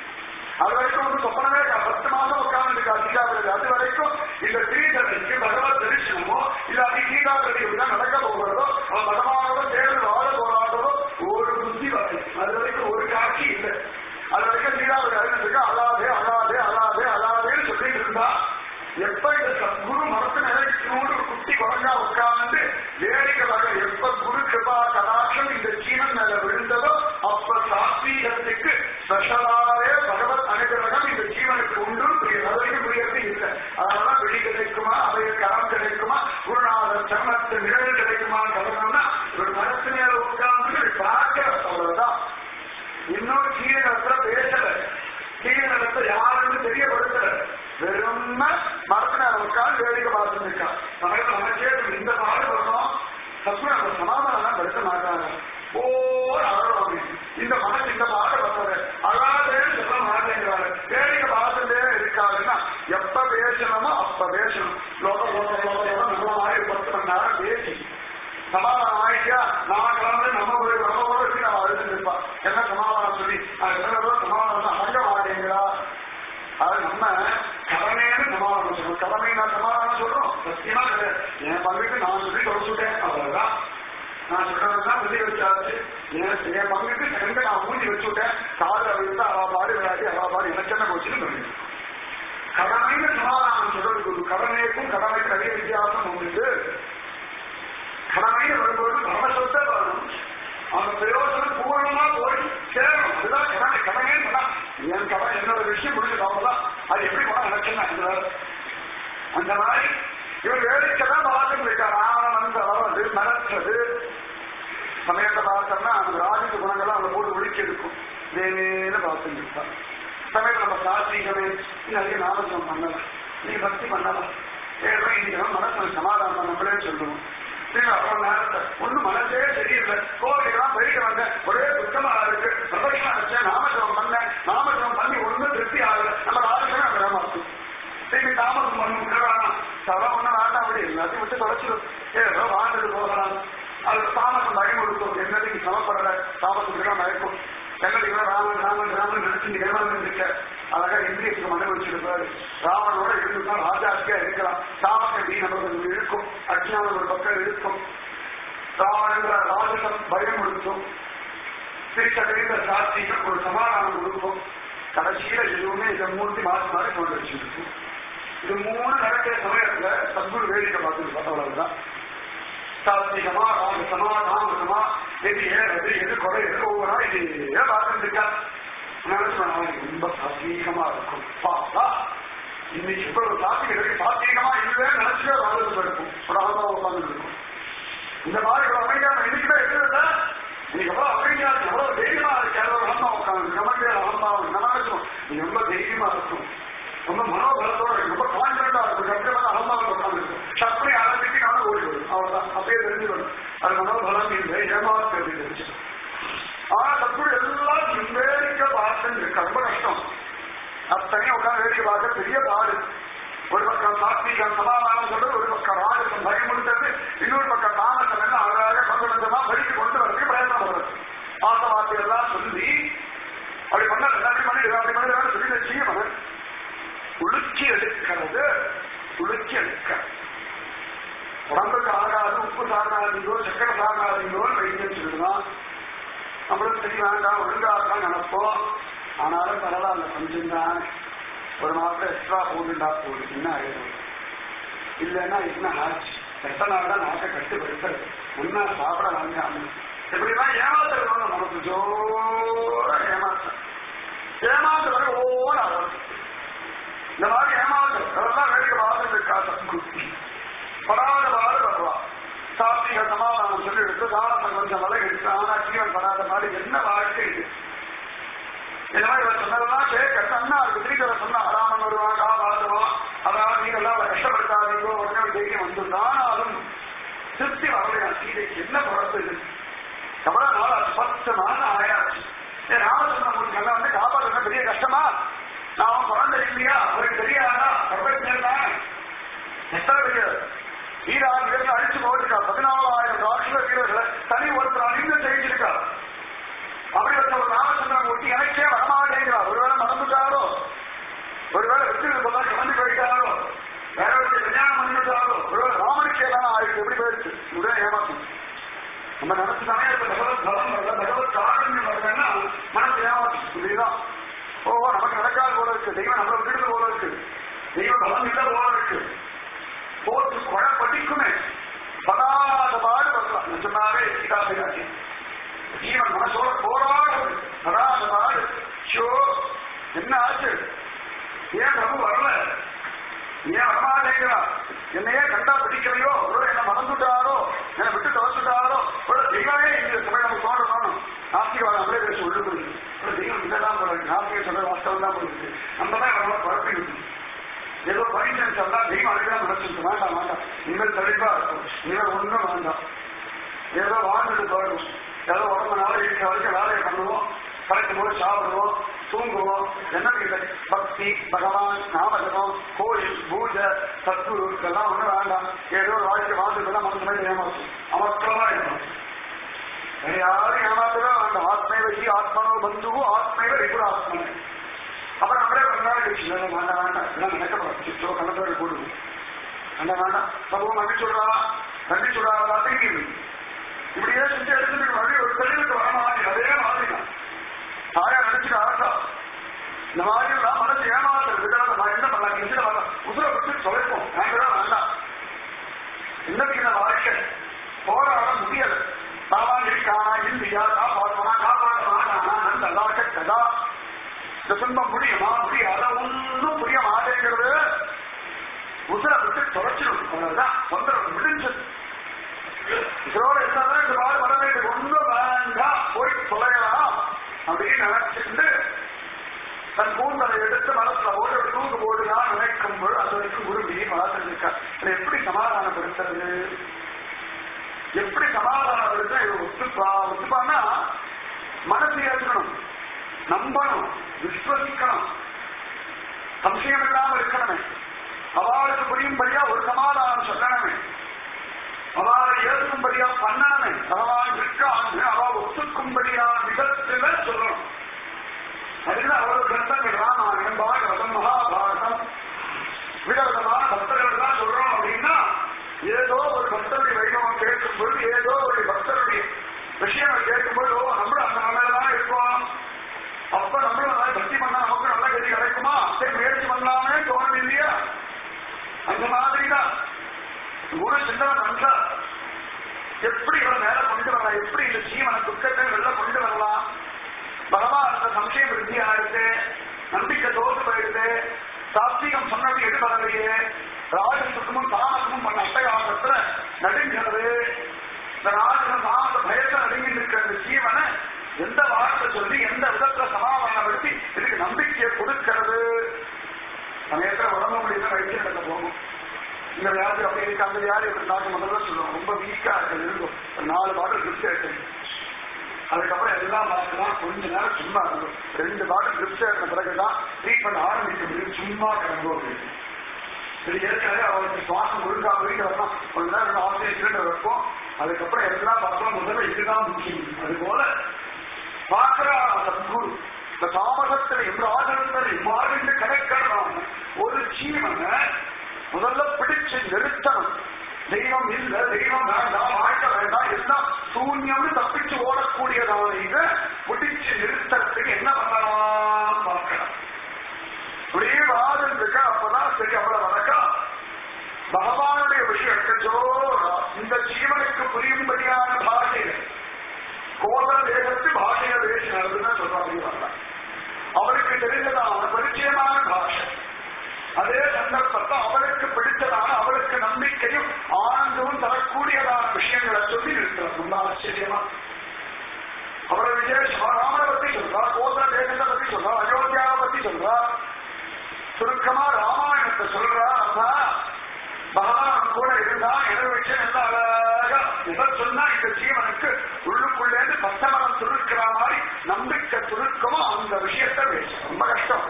அது வரைக்கும் வந்து சொப்பனமே பத்து மாசம் உட்கார்ந்து அதிகாரம் அது வரைக்கும் இந்த ஸ்ரீதரைக்கு பகவத் தரிசனமோ இல்லாட்டி கீதாபதி தான் நடக்க போகிறதோ அவன் பகவானோட சேர்ந்து வாழ போராடோ ஒரு புத்தி வரை அது வரைக்கும் ஒரு காட்சி இல்லை அது வரைக்கும் கீதாபதி அறிஞருக்கு அழாதே அழாதே அழாதே அழாதேன்னு சொல்லிட்டு இருந்தா எப்ப இந்த சத்குரு மரத்து நிலைக்கோடு ஒரு குட்டி குறைஞ்சா உட்கார்ந்து வேடிக்கையாக எப்ப குரு கிருபா கடாட்சம் இந்த ஜீவன் மேல விழுந்ததோ அப்ப சாத்வீகத்துக்கு ஸ்பெஷலாவே பகவத் அனுகிரகம் இந்த ஜீவனுக்கு உண்டு புரியுது அது வரைக்கும் புரியறது இல்லை அதனால வெளி கிடைக்குமா அவைய கரம் கிடைக்குமா குருநாதர் சரணத்து நிழல் கிடைக்குமா கலந்தோம்னா ஒரு மரத்து மேல உட்கார்ந்து பார்க்க அவ்வளவுதான் இன்னும் சீரகத்துல பேசல சீரகத்தை யாருன்னு தெரியப்படுத்தல வெறும் மரத்து மேல உட்கார்ந்து வேடிக்கை பார்த்துட்டு இருக்கான் சமயத்தில் நமக்கே இந்த பாடு வரணும் சத்குரு அந்த சமாதானம் படுத்த மாட்டாங்க ஓ அழகாமி இந்த மனசு இந்த பாட்டை வந்தது அழாதேன்னு சொல்ல மாட்டேங்கிறாரு வேடிக்கை பார்த்துட்டே இருக்காருன்னா எப்ப பேசணுமோ அப்ப பேசணும் லோக லோக லோக லோக நம்ம மாதிரி பத்து மணி நேரம் பேசி சமாதானம் ஆயிட்டா நான் கலந்து நம்ம போய் நம்ம கூட வச்சு நம்ம அழுது இருப்பான் என்ன சமாதானம் சொல்லி அது என்ன சமாதானம் அங்க மாட்டேங்கிறா அது நம்ம கடமைன்னு சமாதானம் சொல்லணும் கடமை நான் சமாதானம் சொல்றோம் சத்தியமா கிடையாது என் பங்குக்கு நான் சொல்லி தொலைச்சுட்டேன் அவ்வளவுதான் நான் சொல்றதுதான் சொல்லி வச்சாச்சு என் என் பங்குக்கு செகண்ட் நான் மூஞ்சி வச்சுட்டேன் காது அவிழ்த்து அவா பாடு விளையாடி அவா பாடு எனக்கு என்ன போச்சுன்னு சொல்லி கடமைன்னு சமாதானம் சொல்றதுக்கு ஒரு கடமைக்கும் கடமைக்கு நிறைய வித்தியாசம் உண்டு கடமைன்னு வரும்போது பரமசத்தை வரணும் அந்த பிரயோஜனம் பூர்ணமா போய் சேரணும் அதுதான் கடமை கடமைன்னு சொன்னா என் கடமை என்னோட விஷயம் முடிஞ்சது அவ்வளவுதான் அது எப்படி போனா எனக்கு என்ன என்றார். அந்த மாதிரி இவர் வேலைக்கு தான் பார்த்துட்டு இருக்கார் ராவணன் வந்து அதாவது மறக்கிறது சமயத்தை பார்த்தோம்னா அந்த ராஜித குணங்கள்லாம் அந்த போட்டு ஒழிக்க இருக்கும் வேணேன்னு பார்த்துட்டு இருப்பார் சமயம் நம்ம சாத்வீகமே நிறைய நாமஜம் பண்ணலாம் நீ பக்தி பண்ணலாம் ஏதோ இன்னைக்கு மனசு சமாதானம் நம்மளே சொல்லுவோம் சரி அப்புறம் நேரத்தை ஒண்ணும் மனசே சரியில்லை கோவிலுக்கெல்லாம் போயிட்டு வந்தேன் ஒரே துக்கமா இருக்கு பிரதட்சணம் வச்சேன் நாமஜபம் பண்ணேன் நாமஜபம் பண்ணி ஒண்ணும் திருப்தி ஆகல நம்ம ஆளுக்கே நம்ம ஏமாத்தும் திருப்பி தாமதம் பண்ணும் வேணாம் சவம் ஒண்ணும் வேண்டாம் அப்படி எல்லாத்தையும் விட்டு தொலைச்சிடும் ஏதோ வாழ்ந்துட்டு போகலாம் அது தாமசம் பயம் கொடுக்கும் என்னதுக்கு சமப்படல தாமசத்துக்கு தான் மயக்கும் என்னதுக்கு ராமன் ராமன் ராமன் நினைச்சு நிகழ்வாங்க இருக்க அழகா இந்திரியத்துக்கு மன வச்சிருப்பாரு ராமனோட இருந்துதான் ராஜாக்கியா இருக்கலாம் தாமசம் இப்படி நம்ம கொஞ்சம் இருக்கும் அஜ்ஞானம் ஒரு பக்கம் இருக்கும் ராவணன்ற ராஜசம் பயம் கொடுத்தோம் திருச்சடைந்த சாட்சிக்கு ஒரு சமாதானம் கொடுப்போம் கடைசியில எதுவுமே இதை மூர்த்தி மாற்றி மாறி கொண்டு வச்சிருக்கும் இது மூணு நடக்கிற சமயத்துல சத்குரு வேடிக்கை பார்த்து அவ்வளவுதான் சாத்விகமா ராஜசமா தாமசமா எது ஏறது எது குறை எது ஒவ்வொரு இது ஏன் பார்த்துட்டு இருக்கா நினைச்சு ரொம்ப சாத்வீகமா இருக்கும் பார்த்தா இன்னைக்கு இவ்வளவு சாத்தியம் சாத்தியமா இல்லவே நினைச்சுவே வாழ்ந்து இருக்கும் ஒரு ஆதரவு உட்கார்ந்து இருக்கும் இந்த மாதிரி ஒரு அமைதியா இன்னைக்குதான் இருக்கிறத நீங்க எவ்வளவு அமைதியா இருக்கு எவ்வளவு தைரியமா இருக்கு எவ்வளவு அகமா உட்காந்து நமக்கு அகம்பாவும் நல்லா இருக்கும் நீ ரொம்ப தைரியமா இருக்கும் ரொம்ப மனோபலத்தோட இருக்கு ரொம்ப கான்பிடண்டா இருக்கும் சத்தியமான அகம்பாவில் உட்காந்து இருக்கும் சப்படி ஆரம்பிச்சு நானும் ஓடி வரும் அவ்வளவுதான் அப்படியே தெரிஞ்சு வரும் அது மனோபலம் இல்லை ஏமாத்து அப்படின்னு தெரிஞ்சு ஆனா சத்துரு எல்லாம் நிம்மேறிக்க பார்த்து இருக்கு ரொம்ப கஷ்டம் அத்தனையும் உட்காந்து வேடிக்கை பார்க்க பெரிய பாடு ஒரு பக்கம் சாத்வீகம் சமாதானம் சொல்றது ஒரு பக்கம் ராஜசம் பயமுறுத்தது இன்னொரு பக்கம் தாமசம் என்ன அழகாக கொஞ்சம் கொஞ்சமா வழிக்கு கொண்டு வரதுக்கு பிரயத்னம் பண்றது ஆச வார்த்தையெல்லாம் சொல்லி அப்படி பண்ண அப்படி பண்ணி அப்படி பண்ணி சொல்லி செய்யணும் உளுக்கி எடுக்கிறது உளுக்கி எடுக்க உடம்புக்கு ஆகாது உப்பு சாகாதீங்கோ சக்கரை சாகாதீங்கோ வைத்தியம் சொல்லுதான் நம்மளும் சரி வேண்டாம் ஒழுங்கா தான் நினைப்போம் ஆனாலும் பரவாயில்ல கொஞ்சம் தான் ஒரு மாசம் எக்ஸ்ட்ரா போட்டுண்டா போகுது என்ன ஆயிடும் இல்லைன்னா என்ன ஆச்சு எத்தனை நாள் தான் நாட்டை கட்டுப்படுத்துறது என்ன சாப்பிட வாங்காம இப்படிலாம் ஏமாத்துறது நமக்கு ஜோர ஏமாற்றம் ஏமாத்து வரை ஓன இந்த மாதிரி ஏமாத்து அதெல்லாம் வேடிக்கை பார்த்துட்டு இருக்கா சத்குரு படாத பாடு வருவா சாத்திக சமாதானம் சொல்லி எடுத்து தானத்தை கொஞ்சம் விலை எடுத்து ஆனா ஜீவன் படாத மாதிரி என்ன வாழ்க்கை இது இந்த மாதிரி இவர் சொன்னதெல்லாம் கேட்க கண்ணா இருக்கு திருப்பி அவர் சொன்னா ராமன் வருவான் காபாடுவான் அதாவது நீங்க எல்லாம் அவரை கஷ்டப்படுத்தாதீங்க உடனே தைரியம் வந்திருந்தாலும் திருப்தி வரலையா சீதைக்கு என்ன குழப்பம் இது எவ்வளவு நாள் ஆச்சு பத்து நாள் ஆயாச்சு ஏன் ராமச்சந்திரமூர்த்தி எல்லாம் வந்து காப்பாடுறது பெரிய கஷ்டமா நான் அவன் குழந்தை இல்லையா அவருக்கு தெரியாதா பிரபஞ்சம் தான் எத்தனை தெரியாது வீரா வீரர்கள் அடிச்சு போட்டிருக்கா பதினாலாயிரம் ராஷ்டிர வீரர்களை தனி ஒருத்தர் அணிந்து ஜெயிச்சிருக்கா அப்படி வச்ச ஒரு ராமச்சந்திரன் ஒட்டி எனக்கே வரமாட்டேங்கிறார் ஒருவேளை மறந்துட்டாரோ ஒருவேளை வெற்றி போதா கிளம்பி போயிட்டாரோ வேற ஒரு கல்யாணம் பண்ணிட்டாரோ ஒருவேளை ராமனுக்கே தான் ஆயிடுச்சு எப்படி போயிடுச்சு உடனே ஏமாற்றும் நம்ம நினைச்சு சமயத்துல பகவத் பலம் வரல பகவத் காரண்யம் வரலன்னா மனசு ஏமாற்றும் புரியுதா ஓ நமக்கு நடக்காத போல இருக்கு தெய்வம் நம்மளை விட்டு போல இருக்கு தெய்வ பலம் இல்ல போல இருக்கு போட்டு கொலை படிக்குமே படாத பாடு வரலாம் நிஜமாவே சீதாபிராட்சி ஜீவன் மனசோட போராடுது படாத பாடு ஷோ என்ன ஆச்சு ஏன் பிரபு வரல ஏன் வரமாட்டேங்கிறா என்னையே கண்டா பிடிக்கலையோ ஒரு என்ன மறந்துட்டாரோ என்னை விட்டு தொலைச்சுட்டாரோ ஒரு தெய்வமே இந்த சபை நமக்கு தோன்றணும் நாஸ்திகவாதம் அப்படியே பேச உள்ளுக்குது ஒரு தெய்வம் இல்லதான் போறது நாஸ்திக சொல்ற வாஸ்தவம் தான் போயிருக்கு நம்ம தான் நம்மளை குழப்பிடுது ஏதோ பரிசன் சொன்னா தெய்வம் அதுதான் நினைச்சிருக்கு வேண்டாம் வேண்டாம் இனிமேல் தெளிவா இருக்கும் இனிமேல் ஒண்ணும் வேண்டாம் ஏதோ வாழ்ந்துட்டு போயிடும் ஏதோ உடம்பு நாள் இருக்கிற வரைக்கும் வேலையை பண்ணுவோம் கலைக்கும் போது சாப்பிடுவோம் தூங்குவோம் என்ன இல்லை பக்தி பகவான் நாமஜபம் கோயில் பூஜை சத்குரு இதெல்லாம் ஒண்ணும் வேண்டாம் ஏதோ ஒரு வாழ்க்கை வாழ்ந்துட்டு மனசு மாதிரி ஏமாற்றும் அமர்க்கமா இருக்கும் வேற யாரும் ஏமாத்தவே வேண்டாம் ஆத்மைவ ஹி ஆத்மனோ பந்துவு ஆத்மைவ ரிபுர ஆத்மனை அப்புறம் நம்மளே கொஞ்ச நாள் கழிச்சு இல்லை வேண்டாம் வேண்டாம் இதெல்லாம் நடக்கப்படும் சித்தோ கணக்கு போடுவோம் வேண்டாம் வேண்டாம் சமூகம் நம்பி சொல்றா நம்பி சொல்றா பார்த்துக்கிட்டு இப்படியே செஞ்சு எடுத்துட்டு வழி ஒரு தெளிவுக்கு வர மாதிரி அதே மாதிரி தான் தாயா நினைச்சுட்டு ஆட்டா இந்த மாதிரி எல்லாம் மனசு ஏமாத்துறதுக்காக நான் என்ன பண்ணலாம் இங்க வர உசுரை விட்டு தொலைப்போம் நாங்கதான் வேண்டாம் இன்னைக்கு இந்த வாழ்க்கை போராட முடியல தாவான் இருக்கானா இல்லையா காப்பாற்றுவானா காப்பாற்ற மாட்டானா நந்த லாக்க கதா இந்த துன்பம் முடியுமா முடியாத ஒன்றும் புரிய மாட்டேங்கிறது உசுரை விட்டு தொலைச்சிடும் அவ்வளவுதான் தொந்தரவு முடிஞ்சது இதோட இருந்தாலும் இந்த மாதிரி வர வேண்டிய ஒன்றும் வேண்டாம் போய் தொலையலாம் அப்படின்னு நினைச்சிட்டு தன் கூந்தலை எடுத்து மனசுல ஓட தூக்கு போடுதான் நினைக்கும் போது அது வரைக்கும் குருவி பார்த்துருக்கா இதை எப்படி சமாதானப்படுத்துறது எப்படி சமாதானப்படுத்த இது ஒத்துப்பா ஒத்துப்பான்னா மனசு ஏற்கணும் நம்பணும் விஸ்வசிக்கணும் சம்சயம் இல்லாம இருக்கணுமே அவளுக்கு புரியும்படியா ஒரு சமாதானம் சொல்லணுமே அவளை ஏற்கும்படியா பண்ணணுமே பகவான் இருக்கான்னு அவ ஒத்துக்கும்படியா விதத்துல சொல்லணும் அதுல அவ்வளவு கிரந்தங்கள் ராமாயணம் பாகவதம் மகாபாரதம் விதவிதமான பக்தர்கள் தான் சொல்றோம் அப்படின்னா ஏதோ ஒரு பக்தருடைய வைபவம் கேட்கும் பொழுது ஏதோ ஒரு பக்தருடைய விஷயங்கள் கேட்கும்போது ஓ நம்மளும் அந்த நிலையில இருக்கோம் அப்ப நம்மளும் நல்லா பக்தி பண்ணா நமக்கு நல்ல கதி கிடைக்குமா சரி முயற்சி பண்ணலாமே தோணும் இல்லையா அந்த மாதிரிதான் குரு சின்னவன் நன்றா எப்படி இவன் மேல கொண்டு வரலாம் எப்படி இந்த ஜீவன துக்கத்தை வெளில கொண்டு வரலாம் பகவான் அந்த சம்சயம் விருத்தியா இருக்கு நம்பிக்கை தோற்று போயிடுது சாத்வீகம் சொன்னது எடுபடலையே ராஜசுக்கும் தாமசமும் பண்ண அட்டகாசத்துல நடுங்கிறது இந்த ராஜனம் தாமச பயத்தை நடுங்கிட்டு இருக்கிற இந்த ஜீவனை எந்த வார்த்தை சொல்லி எந்த விதத்துல சமாதானப்படுத்தி இதுக்கு நம்பிக்கையை கொடுக்கிறது சமயத்துல உடம்பு முடியல வயிற்று நடக்க போகும் இந்த வியாதி அப்படி இருக்கு அந்த வியாதி அப்படி டாக்டர் முதல்ல சொல்லுவோம் ரொம்ப வீக்கா இருக்கு இருக்கும் ஒரு நாலு பாட்டில் ட்ரிப்ஸ் எடுத்து அதுக்கப்புறம் எல்லாம் பார்க்கலாம் கொஞ்ச நேரம் சும்மா இருக்கும் ரெண்டு பாட்டில் ட்ரிப்ஸ் எடுத்த பிறகுதான் ட்ரீட்மெண்ட் ஆரம்பிக்க முடியும் சும்மா கிடங்கும் அப்படின்னு இது ஏற்கனவே அவருக்கு சுவாசம் ஒழுங்கா போயிட்டு வரலாம் கொஞ்ச நேரம் ஆக்சிஜன் வைப்போம் அதுக்கப்புறம் எல்லாம் பார்க்கலாம் முதல்ல இதுதான் முக்கியம் அது போல பார்க்கிற சத்குரு இந்த தாமசத்தில் இம்ராஜனத்தில் இவ்வாறு கணக்கணும் ஒரு ஜீவனை முதல்ல பிடிச்சு நிறுத்தணும் தெய்வம் இல்ல தெய்வம் வேண்டாம் வாழ்க்கை வேண்டாம் எல்லாம் சூன்யம்னு தப்பிச்சு ஓடக்கூடியதான இதை பிடிச்சு நிறுத்தறதுக்கு என்ன பண்ணலாம் பார்க்கலாம் அப்படியே வாதம் இருக்கா அப்பதான் சரி அவ்வளவு வழக்கா பகவானுடைய விஷயத்தோ இந்த ஜீவனுக்கு புரியும்படியான பாஷைகள் கோதல தேசத்து பாஷைய பேசினதுன்னு சொல்றாங்க அவருக்கு தெரிந்ததான பரிச்சயமான பாஷை அதே சந்தர்ப்பத்தை அவளுக்கு பிடித்ததான அவளுக்கு நம்பிக்கையும் ஆனந்தமும் தரக்கூடியதான விஷயங்களை சொல்லி இருக்கிறார் ரொம்ப ஆச்சரியமா அவரை விசேஷமா ராமனை பத்தி சொல்றா கோதல தேசத்தை பத்தி சொல்றா அயோத்தியாவை பத்தி சொல்றா சுருக்கமா ராமாயணத்தை சொல்றா அப்பா பகவான் கூட இருந்தா எதை வச்சு நல்ல அழகா எதை சொன்னா இந்த ஜீவனுக்கு உள்ளுக்குள்ளேருந்து பச்சமரம் துருக்கிற மாதிரி நம்பிக்கை துருக்கமோ அந்த விஷயத்தை பேசும் ரொம்ப கஷ்டம்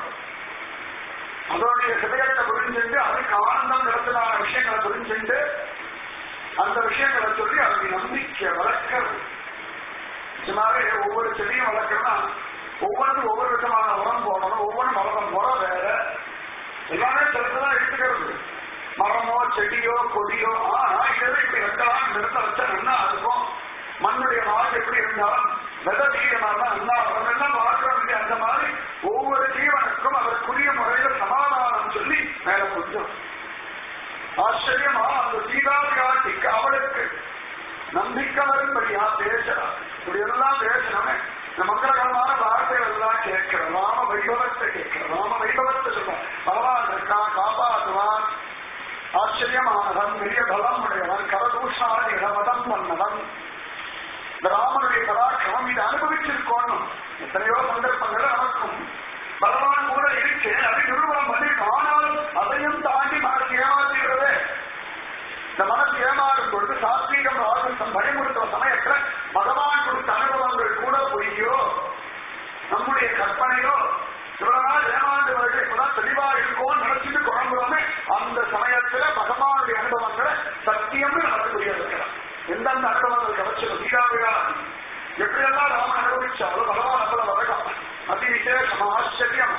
அதோடைய ஹிருதயத்தை புரிஞ்சுட்டு அதுக்கு ஆனந்தம் நிறத்திலான விஷயங்களை புரிஞ்சுட்டு அந்த விஷயங்களை சொல்லி அதுக்கு நம்பிக்கை வளர்க்கிறது நிஜமாவே ஒவ்வொரு செடியும் வளர்க்கணும்னா ஒவ்வொன்றும் ஒவ்வொரு விதமான உரம் போடணும் ஒவ்வொன்றும் வளர்க்கணும் முறை வேற எல்லாமே சிலதுதான் எடுத்துக்கிறது மரமோ செடியோ கொடியோ ஆனா இதெல்லாம் இப்படி வைக்கலாம் இந்த இடத்துல வச்சா நல்லா இருக்கும் மண்ணுடைய வாழ்க்கை எப்படி இருந்தாலும் வித தீரமா நல்லா வரும் எல்லாம் பார்க்கிறோம் இல்லையா அந்த மாதிரி ஒவ்வொரு ஜீவனுக்கும் அதற்குரிய முறையில் சமாதானம் சொல்லி மேல கொஞ்சம் ஆச்சரியமா அந்த சீதாவியாட்டிக்கு அவளுக்கு நம்பிக்கை வரும்படியா பேசுறார் இப்படி எல்லாம் பேசணுமே இந்த மங்களகரமான வார்த்தைகள் எல்லாம் கேட்கிறோம் ராம வைபவத்தை கேட்கிறோம் ராம வைபவத்தை சொல்ற பகவான் இருக்கான் காப்பாற்றுவான் ஆச்சரியமானவன் பெரிய பலம் உடையவன் கரதூஷாதி இடமதம் வந்தவன் இந்த ராமனுடைய பராக்கிரமம் இதை அனுபவிச்சிருக்கோம் எத்தனையோ சந்தர்ப்பங்கள் நடக்கும் பகவான் கூட இருக்கு அதை நிறுவனம் பண்ணி ஆனாலும் அதையும் தாண்டி மனசு ஏமாற்றுகிறதே இந்த மனசு ஏமாறும் பொழுது சாத்வீகம் ராஜசம் பயமுறுத்துற சமயத்துல பகவான் கொடுத்த அனுபவங்கள் கூட பொய்யோ நம்முடைய கற்பனையோ இவ்வளவு நாள் ஏமாந்து வருது இப்பதான் தெளிவா இருக்கோம் நினைச்சிட்டு குழம்புறோமே அந்த சமயத்துல பகவானுடைய அனுபவங்களை சத்தியம்னு நடக்கக்கூடிய இருக்கிறார் எந்தெந்த அனுபவங்கள் கிடைச்சது சீதாவிழா எப்படியெல்லாம் ராமன் அனுபவிச்சாலும் பகவான் அவ்வளவு வரகம் அதி விசேஷம் ஆச்சரியம்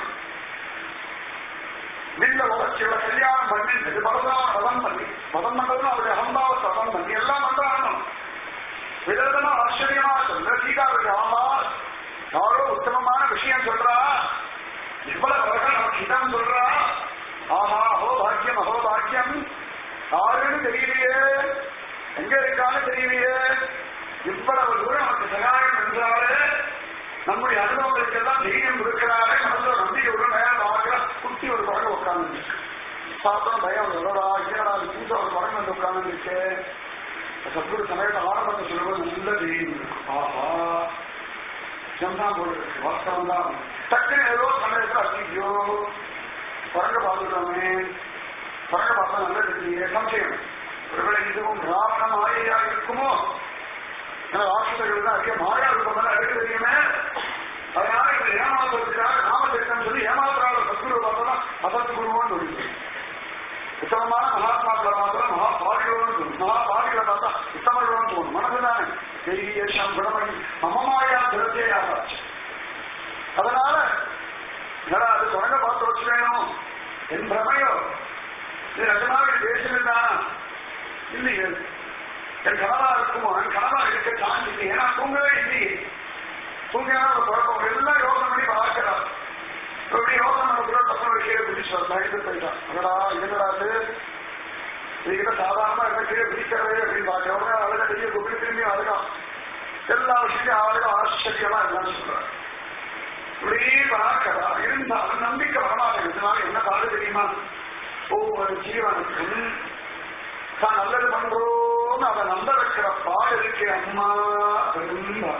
வில்ல உலர்ச்சியோட கல்யாணம் பண்ணி இது பரதான பதம் பண்ணி பதம் பண்ணதும் அவருடைய அகம்பாவத்தை பதம் பண்ணி எல்லாம் பண்றாங்க விதவிதமா ஆச்சரியமா சொல்ற சீதாவுடைய ஆமா யாரோ உத்தமமான விஷயம் சொல்றா இவ்வளவு வரகம் நமக்கு இடம் சொல்றா ஆஹா அஹோ பாக்கியம் அஹோ பாக்கியம் யாருன்னு தெரியலையே எங்க இருக்கான்னு தெரியலையே இவ்வளவு தூரம் நமக்கு சகாயம் என்றாலே நம்முடைய அனுபவங்களுக்கு எல்லாம் தைரியம் கொடுக்கிறாரே மனசுல நம்பிக்கை உள்ள மேல பார்க்கிற குட்டி ஒரு குரங்கு உட்கார்ந்து சாப்பிடும் பயம் எவ்வளோடா என்னடா பூசா ஒரு குரங்கு வந்து உட்கார்ந்து இருக்கு சத்குரு சமயத்தை ஆரம்பத்தை சொல்லும்போது நல்ல தைரியம் இருக்கும் ஆஹா நிஜம்தான் போல இருக்கு வாஸ்தவம் தான் டக்குன்னு ஏதோ சமயத்துல ஐயோ குரங்க பார்த்துட்டோமே குரங்க பார்த்தா நல்ல தெரியலையே சம்சயம் ஒருவேளை இதுவும் ராவண மாயையா இருக்குமோ ஏன்னா ராட்சசர்கள் தான் அதிக மாயா ரூபம் அழகு தெரியுமே அதனால இவர் ஏமாத்துறதுக்காக நாமச்சரித்தம் சொல்லி ஏமாத்துறாங்க சத்குரு பார்த்தா அசத்து குருவோன்னு சொல்லி உத்தமமான மகாத்மாக்களை பார்த்தா மகா பாடியோன்னு தோணும் மகா பாடிகளை பார்த்தா உத்தமர்களோன்னு தோணும் மனசுதானே தெய்வீகம் குணமணி மமமாயா திருத்தேயாச்சு அதனால என்னடா அது தொடங்க பார்த்து வச்சு வேணும் என் பிரமையோ இது நிஜமாக பேசுகிறதா இல்லையே என் கனவா இருக்குமோ என் கனவா இருக்க சான்ஸ் இல்லை ஏன்னா தூங்கவே இல்லையே தூங்கினா ஒரு குழப்பம் எல்லாம் யோசனை பண்ணி பார்க்கிறார் இப்படி யோசனை பண்ண பசங்க கீழே பிடிச்சார் பயந்து போயிட்டான் அடடா என்னடாது இதுகிட்ட சாதாரணமா என்ன கீழே பிடிக்கிறதே அப்படின்னு பார்க்க உடனே அழகா கையை கூப்பிட்டு திரும்பி அழகாம் எல்லா விஷயத்தையும் அழகா ஆச்சரியமா எல்லாம் சொல்றாரு இப்படி பார்க்கிறா இருந்தாலும் நம்பிக்கை வரமாட்டேங்குதுனால என்ன பாடு தெரியுமா ஒவ்வொரு ஜீவனுக்கும் தான் நல்லது பண்றோம்னு அதை நம்ப வைக்கிற பாடு இருக்கு அம்மா பெரும்பா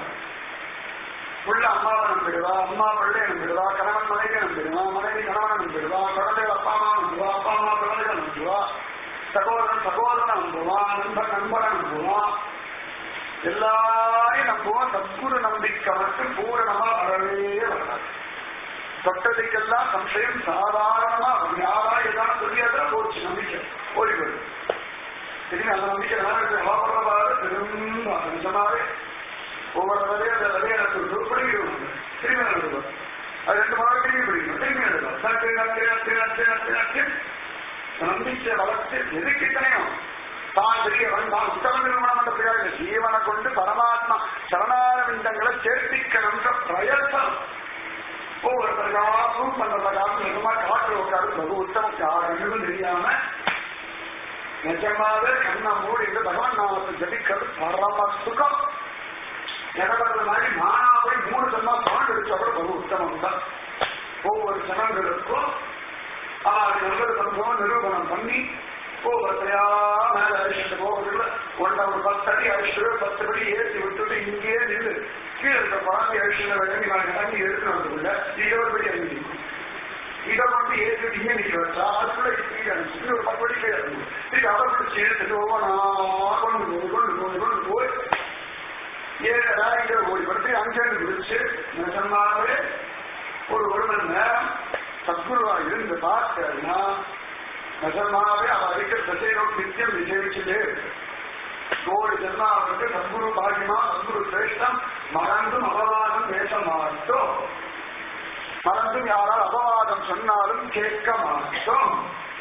உள்ள அம்மாவை நம்பிடுவா அம்மா பிள்ளை நம்பிடுவா கணவன் மனைவி நம்பிடுவா மனைவி கணவனை நம்பிடுவா குழந்தைகள் அப்பா அம்மா நம்புவா அப்பா அம்மா குழந்தைகள் நம்புவா சகோதரன் சகோதரன் நம்புவான் நண்பன் நண்பனை நம்புவான் எல்லாரையும் நம்புவோம் சத்குரு நம்பிக்கை மட்டும் பூரணமா வரவே வராது தொட்டதுக்கெல்லாம் சம்சயம் சாதாரணமா வரும். யாரா ஏதாவது சொல்லியாதான் போச்சு நம்பிக்கை ஓடி போயிடும் திரும்பி அந்த நம்பிக்கை வியாபாரமாக பெரும் நிஜமாவே ஒவ்வொரு விதையும் அந்த விதையை எடுத்து பிடிக்கணும் திரும்பி நடக்கும் அது ரெண்டு மாதம் திரும்பி பிடிக்கணும் திரும்பி நடக்கும் நட்டு நட்டு நட்டு நட்டு நட்டு நட்டு நம்பிக்கை வளர்த்து எதுக்கு இத்தனையும் தான் பெரியவன் தான் உத்தம நிர்மாணம் பண்றதுக்காக ஜீவனை கொண்டு பரமாத்மா சரணாரவிந்தங்களை சேர்த்திக்கணுன்ற பிரயத்தனம் ஒவ்வொருத்தருக்காக ப்ரூவ் பண்றதுக்காக நிஜமா காற்று உட்காரு பகு உத்தமம் யாருன்னு தெரியாம நிஜமாவே கண்ணை மூடிட்டு பகவான் நாமத்தை ஜபிக்கிறது பரம சுகம் ஜனபத மாதிரி நானா போய் மூணு ஜன்மா பாண்டு எடுத்தா கூட பகு உத்தமம் தான் ஒவ்வொரு ஜனங்களுக்கும் ஆறு நல்லது பண்ணுவோம் நிரூபணம் பண்ணி ஒவ்வொருத்தையா மேல அழிச்சுட்டு போகிறதுல ஒன்றை ஒரு பத்து அடி அழிச்சுட்டு பத்து படி ஏற்றி விட்டுட்டு இங்கேயே நின்று கீழே இருக்க குழந்தை அழிச்சுட்டு விளங்கி நான் இறங்கி எடுத்துட்டு வந்ததில்ல இருபது படி அழிஞ்சு நிற்கும் இதை வந்து ஏற்றிட்டு இங்கே நிற்க வச்சா அதுக்குள்ள கீழே அழிச்சுட்டு ஒரு பத்து படி கீழே இறங்கும் இது அதை பிடிச்சி எடுத்துட்டு ஒவ்வொன்றா கொண்டு போய் கொண்டு போய் கொண்டு போய் ஏழு இங்கே ஓடி படுத்து அங்கேருந்து பிடிச்சு நிஜமாவே ஒரு ஒரு மணி நேரம் சத்குருவா இருந்து பார்த்தேன்னா நிஜமாவே அவ அடிக்கிற திசையோடு நித்தியம் விஜயிச்சுட்டே இருக்கு கோடி ஜென்மாவுக்கு சத்குரு பாகியமா சத்குரு சிரேஷ்டம் மறந்தும் அபவாதம் பேச மாட்டோம் மறந்தும் யாரால் அபவாதம் சொன்னாலும் கேட்க மாட்டோம்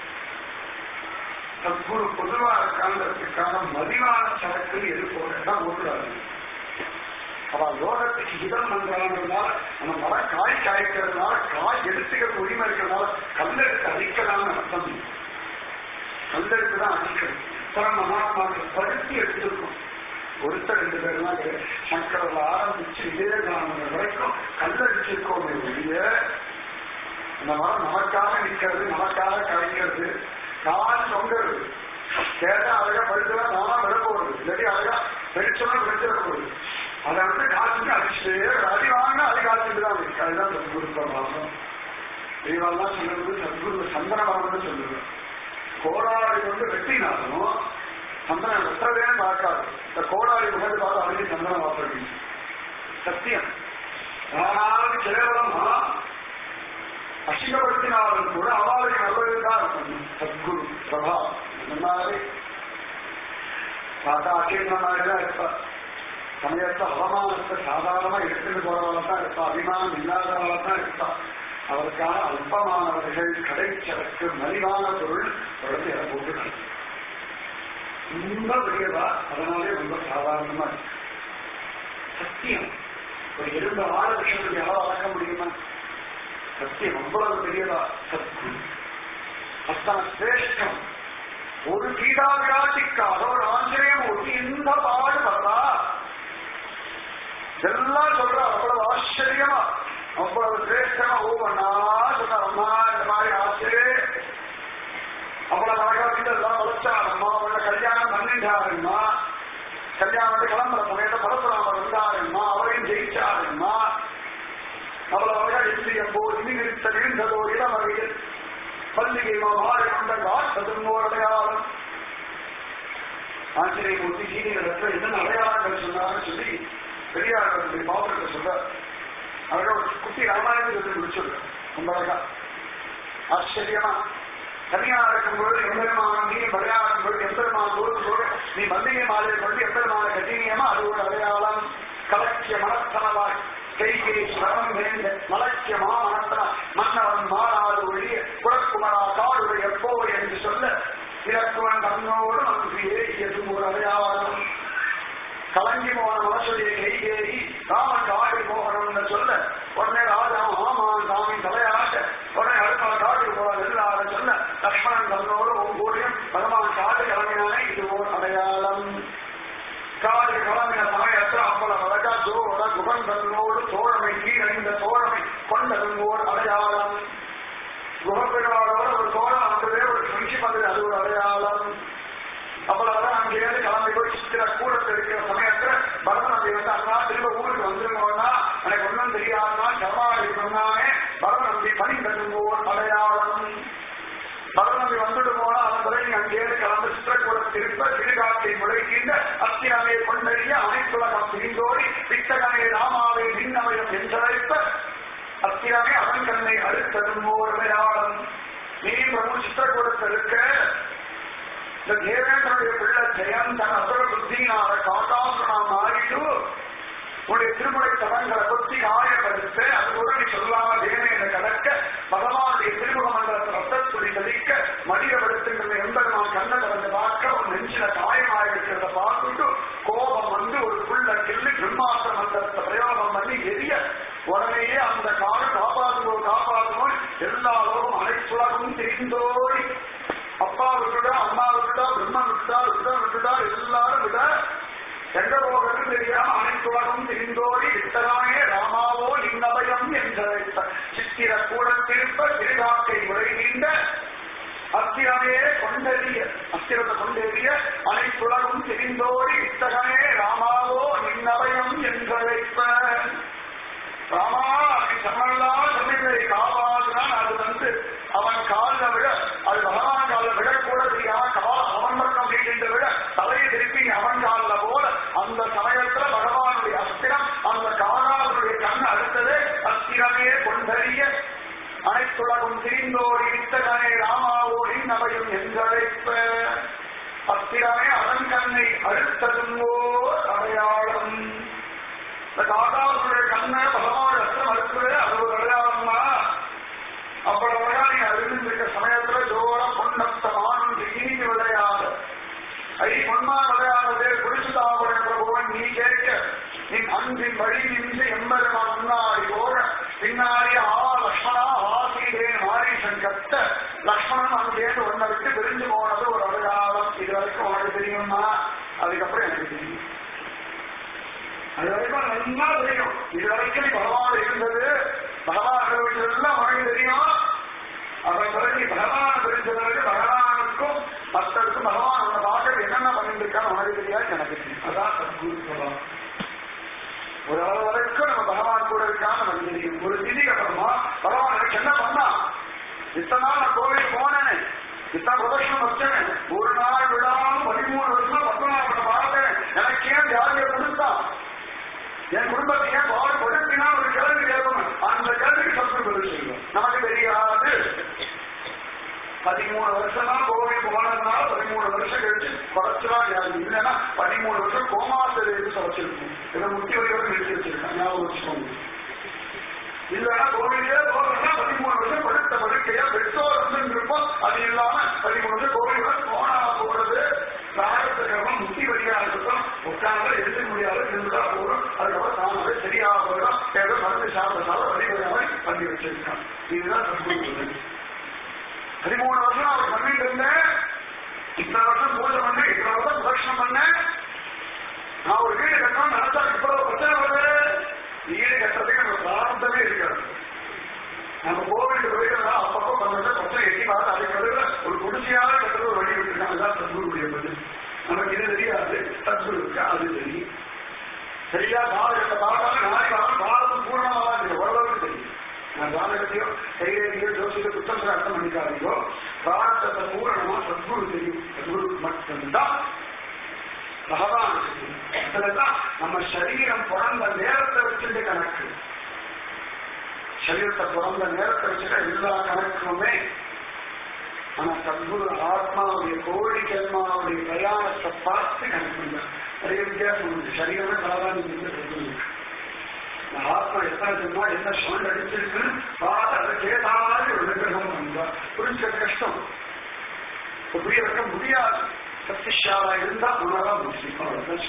சத்குரு பொதுவா இருக்காங்கிறதுக்கான மதிவான சரக்கு எது போடுறதுதான் ஓடுறாரு அவ யோகத்துக்கு இதம் பண்றாங்கிறதுனால நம்ம மரம் காய் காய்க்கிறதுனால காய் எடுத்துக்கிற உரிமை இருக்கிறதுனால கல்லெடுத்து அடிக்கலாம்னு அர்த்தம் இல்லை. கல்லெடுத்து தான் அடிக்கணும் சில மகாத்மாக்கள் படுத்தி எடுத்திருக்கும் ஒருத்தர் ரெண்டு பேர்லாம் கிடையாது. சங்கரில் ஆரம்பிச்சு விவேகானந்தர் வரைக்கும் கல்லடிச்சிருக்கோமே ஒழிய இந்த மரம் நமக்காக நிற்கிறது நமக்காக காய்க்கிறது கால் தொங்குறது கேட்டா அழகா படுத்துதான் நானா விட போறது இல்லாட்டி அழகா வெடிச்சோம்னா வெடிச்சிட போகுது அதை வந்து காசுக்கு அடிச்சுட்டு அடி வாங்க அது காத்துட்டு தான் இருக்கு அதுதான் சத்குரு பிரபாசம் தெய்வம்லாம் சொல்லுறது சத்குரு சந்தன மரம்னு சொல்லுது கோடாரி கொண்டு வெட்டினாலும் சந்தனம் வெட்டவே பார்க்காது இந்த கோடாரி முகந்து பார்த்து அடிச்சு சந்தனம் வாப்படி சத்தியம் யாராவது கேவலமா அசிங்கப்படுத்தினாலும் கூட அவளுக்கு நல்லதுதான் இருக்கணும் சத்குரு பிரபா இந்த மாதிரி பார்த்தா அகிர்ந்த மாதிரிதான் இருப்பா சமயத்தை அவமானத்தை சாதாரணமா எடுத்துட்டு போறவள தான் இருப்பா அபிமானம் இல்லாதவள தான் இருப்பா அவருக்கான அல்பமானவர்கள் கடைச்சரக்கு மலிவான பொருள் தொடர்ந்து இடம் போட்டு ரொம்ப பெரியதா அதனாலே ரொம்ப சாதாரணமா இருக்கு சத்தியம் ஒரு எறும்பு ஆறு விஷயத்துக்கு யாரோ வளர்க்க முடியுமா சத்தியம் அவ்வளவு பெரியதா சத்குரு அத்தனை சிரேஷ்டம் ஒரு கீதா விராட்டிக்காக ஒரு ஆஞ்சநேயம் ஒட்டி இந்த பாடு வரலா எல்லாம் சொல்ற அவ்வளவு ஆச்சரியமா அவ்வளவு சிரேஷ்டமா ஒவ்வொன்னா சொன்ன அம்மா இந்த மாதிரி ஆச்சு அவ்வளவு அழகா வீட்டெல்லாம் வளர்ச்சாரம்மா உள்ள கல்யாணம் பண்ணிட்டாருமா கல்யாணம் கிளம்புற சமயத்தை பரசுராமர் வந்தாருமா அவரையும் ஜெயிச்சாருமா அவ்வளவு அழகா இந்தியம் போல் இனி நிறுத்த விழுந்ததோ இளமறையில் பள்ளிகை மாறி கொண்டால் சதுர்மோர் அடையாளம் ஆஞ்சநேய மூர்த்தி சீனியர் என்னென்ன அடையாளங்கள் சொன்னார்னு சொல்லி பெரியார்களுடைய பாவத்தை சொல்றார் அவரோட ஒரு குட்டி ராமாயணத்தை சொல்லி முடிச்சுடுறார் ரொம்ப அழகா ஆச்சரியமா தனியா இருக்கும்போது எம்பெருமான நீ விளையாடும் பொழுது எம்பெருமான போது நீ மல்லிகை மாலை கொண்டு எம்பெருமான கட்டினியமா அது ஒரு அடையாளம் கலக்கிய மனத்தனவாய் கைகை ஸ்வரம் வேந்த மலக்கிய மாமனத்தன மன்னவன் மாறாது ஒழிய குடக்குமரா காடுடைய எப்போ என்று சொல்ல இலக்குவன் தன்னோடு நமக்கு ஏகியதும் ஒரு அடையாளம் கலங்கி போன மனசுடைய கைகேறி ராமன் காடு போகணும்னு சொல்ல உடனே ராஜா ஆமான் சாமி தலையாட்ட உடனே அடுத்த காடு போக எல்லார சொல்ல லக்ஷ்மணன் தன்னோடு ஒவ்வொருடையும் பகவான் காடு கிளம்பினாலே இது ஓர் அடையாளம் காடு கிளம்பின சமயத்தில் அவ்வளவு அழகா சோழ குகன் தன்னோடு தோழமை கீழறிந்த தோழமை கொண்டதும் ஓர் அடையாளம் குகப்பெருமாளோட ஒரு தோழம் வந்ததே ஒரு ஃப்ரெண்ட்ஷிப் வந்தது அது ஒரு அடையாளம் அவ்வளவுதான் அங்கிருந்து கிளம்பி போய் சித்திர கூடத்தில் இருக்கிற சமயத்துல பரதநம்பி வந்து அண்ணா திரும்ப ஊருக்கு வந்துருங்கோன்னா எனக்கு ஒன்றும் தெரியாதுன்னா ஜமாடி சொன்னானே பரதநம்பி பணி தருங்கோர் அடையாளம் பரதநம்பி வந்துட்டு போனா அதன் பிறகு அங்கேயிருந்து கிளம்பி சித்திரக்கூடம் திருப்ப திருகாட்டை முளைக்கின்ற அத்திரமே கொண்டறிய அனைத்துலகம் பிரிந்தோடி வித்தகமே ராமாவை மின்னமயம் என்றழைப்ப அத்திரமே அவன் கண்ணை அழுத்ததும் ஓர் அடையாளம் நீ பிரபு சித்திரக்கூடத்தில் இருக்க இந்த தேவேந்திரனுடைய பிள்ளை ஜெயன் தன் அசுர புத்தியினால காட்டாசுரனா மாறிட்டு உன்னுடைய திருமுறை தடங்களை பற்றி காயப்படுத்த அது கூட நீ சொல்லாம தேவையை கடக்க பகவானுடைய திருமுக மண்டலத்தை ரத்தத்துடி தெளிக்க மடியப்படுத்துங்கிற எம்பெருமான் கண்ணை திறந்து பார்க்க ஒரு நெஞ்சில காயமாயிருக்கிறத பார்த்துட்டு கோபம் வந்து ஒரு புள்ள கிள்ளி பிரம்மாஸ்திர மந்திரத்தை பிரயோகம் பண்ணி எரிய உடனேயே அந்த காடு காப்பாற்றுவோம் காப்பாற்றுவோம் எல்லா லோகம் அனைத்துலகம் தெரிந்தோடி அப்பா விட்டுட்டா அம்மா விட்டுட்டா பிரம்மன் விட்டுட்டா ருத்ரன் விட்டுட்டா எல்லாரும் விட எந்த போகணும் தெரியாம அனைத்துலகம் தெரிந்தோடி விட்டதானே ராமாவோ லிங்கபயம் என்ற சித்திர கூட திருப்ப திருகாக்கை உரைகின்ற அத்திரமே கொண்டறிய அத்திரத்தை கொண்டறிய அனைத்துலகம் தெரிந்தோடி வித்தகனே ராமாவோ நின்னபயம் என்றழைப்ப ராமா நீ சொன்னெல்லாம் சொன்னதை காப்பாற்றினான் அது வந்து அவன் காலில் விட அது பகவான் காலில் விடக்கூட தெரியாம கால அவன் பக்கம் நீட்டின்ற விட தலையை திருப்பி அவன் காலில் போல அந்த சமயத்துல பகவானுடைய அஸ்திரம் அந்த காணாவுடைய கண் அடுத்தது அஸ்திரமே கொண்டறிய அனைத்துலகம் திரிந்தோடி வித்தகனே ராமாவோடின் நபையும் என்றழைப்ப அஸ்திரமே அவன் கண்ணை அடுத்ததும் ஓர் அடையாளம் இந்த காட்டாவுடைய கண்ணை பகவான் அஸ்திரம் அடுத்தது அது ஒரு அடையாளம் தான் அவ்வளவு அழகா நீ அறிந்திருக்க சமயத்துல ஜோர பொன்னத்த மானம் இனி விளையாடு ஐ பொன்மா விளையாடுதே குடிசுதாவுடைய பிரபுவன் நீ கேட்க நின் அன்பின் வழி நின்று எம்பெருமான் முன்னாடி போக பின்னாடி ஆ லக்ஷ்மணா ஆசீரேன் மாரீசன் கத்த லக்ஷ்மணன் அங்கேருந்து ஒன்றை விட்டு பிரிஞ்சு போனது ஒரு அடையாளம் இது வரைக்கும் உனக்கு தெரியுமா அதுக்கப்புறம் எனக்கு தெரியும் அது வரைக்கும் நல்லா தெரியும் இது வரைக்கும் பகவான் இருந்தது பகவான் அனுபவிச்சதெல்லாம் உனக்கு தெரியும் அவன் பிறகு பகவான் தெரிஞ்ச பிறகு பகவானுக்கும் பக்தருக்கும் பகவான் அவனை பார்க்க என்னென்ன பண்ணிட்டு இருக்கான்னு உனக்கு தெரியாது எனக்கு தெரியும் அதான் சத்குரு சொல்லலாம் ஒரு அளவு வரைக்கும் நம்ம பகவான் கூட இருக்கான்னு நமக்கு தெரியும் ஒரு திதிக்கு அப்புறமா பகவான் எனக்கு என்ன பண்ணா இத்தனை நாள் நான் கோவில் போனேன் இத்தனை பிரதர்ஷனம் வச்சேன் ஒரு நாள் விடாம பதிமூணு வருஷம் பத்மநாபனை பார்த்தேன் எனக்கு ஏன் ஜாதியை கொடுத்தான் என் குடும்பத்தை ஏன் பால் கொடுத்தினா ஒரு கேள்வி கேட்கணும் அந்த கேள்விக்கு சத்து பதில் சொல்லுவோம் நமக்கு தெரியாது பதிமூணு வருஷம் தான் கோவில் போனதுனால பதிமூணு வருஷம் கழிச்சு குறைச்சலாம் யாரும் இல்லைன்னா பதிமூணு வருஷம் கோமாசல் எடுத்து வச்சிருக்கோம் இதை முக்கிய வரைக்கும் நிறுத்தி வச்சிருக்கேன் ஞாபகம் வச்சுக்கோங்க இல்லைன்னா கோவிலே போகணும்னா பதிமூணு வருஷம் படுத்த படுக்கையா பெற்றோர் வந்து இருப்போம் அது இல்லாம பதிமூணு வருஷம் கோவில் போனா போறது பிராயத்துக்கு முத்தி வழியா இருக்கட்டும் உட்கார்ந்து எடுத்துக்க முடியாது இருந்துட்டா போதும் அதுக்கப்புறம் தானாவே சரியாக போயிடும் ஏதோ மருந்து சாப்பிட சாப்பிட வழிபடுற மாதிரி பண்ணி வச்சிருக்கான் இதுதான் சம்பவம் பதிமூணு வருஷம் அவர் பண்ணிட்டு இருந்தேன் இத்தனை வருஷம் பூஜை பண்ணேன் இத்தனை வருஷம் பிரதட்சணம் பண்ணேன் நான் ஒரு வீடு கட்டணும் நினைச்சா இவ்வளவு பிரச்சனை வருது வீடு கட்டுறதுக்கு நம்ம பிரார்த்தமே இருக்காது நம்ம கோவில் போயிட்டு அப்பப்போ பண்ண பிரச்சனை எட்டி பார்த்து அதுக்கு நடுவுல ஒரு குடிசையாக கட்டுறது ஒரு வழி விட்டுருக்காங்க அதான் சத்குருடைய பதில் நமக்கு இது தெரியாது சத்குருக்கு அது தெரியும் சரியா ஜாதகத்தை பார்த்தாலும் நாளைக்கு வரணும் பாரதம் பூர்ணமாக தான் தெரியும் ஓரளவுக்கு தெரியும் நான் ஜாதகத்தையோ கைரேகையோ ஜோசியோ குற்றம் அர்த்தம் பண்ணிக்காதீங்கோ பிரார்த்தத்தை பூரணமா சத்குரு தெரியும் சத்குருக்கு மட்டும்தான் பகவான் அதுலதான் நம்ம சரீரம் பிறந்த நேரத்தை வச்சுட்டு கணக்கு சரீரத்தை பிறந்த நேரத்தை வச்சுட்டு எல்லா கணக்குமே ஆனா சத்குரு ஆத்மாவுடைய கோடி ஜென்மாவுடைய பிரயாணத்தை பார்த்து கணக்கு நிறைய வித்தியாசம் உண்டு சரீரமே பலதான் சொல்லுங்க ஆத்மா எத்தனை ஜென்மா என்ன சவுண்ட் அடிச்சிருக்குன்னு பார்த்து அதை கேட்டாலே ஒரு நிகிரகம் பண்ணுவா புரிஞ்சுக்க கஷ்டம் இப்ப புரிய வைக்க முடியாது சத்திஷாலா இருந்தா உணரா முடியும் அவ்வளவுதான்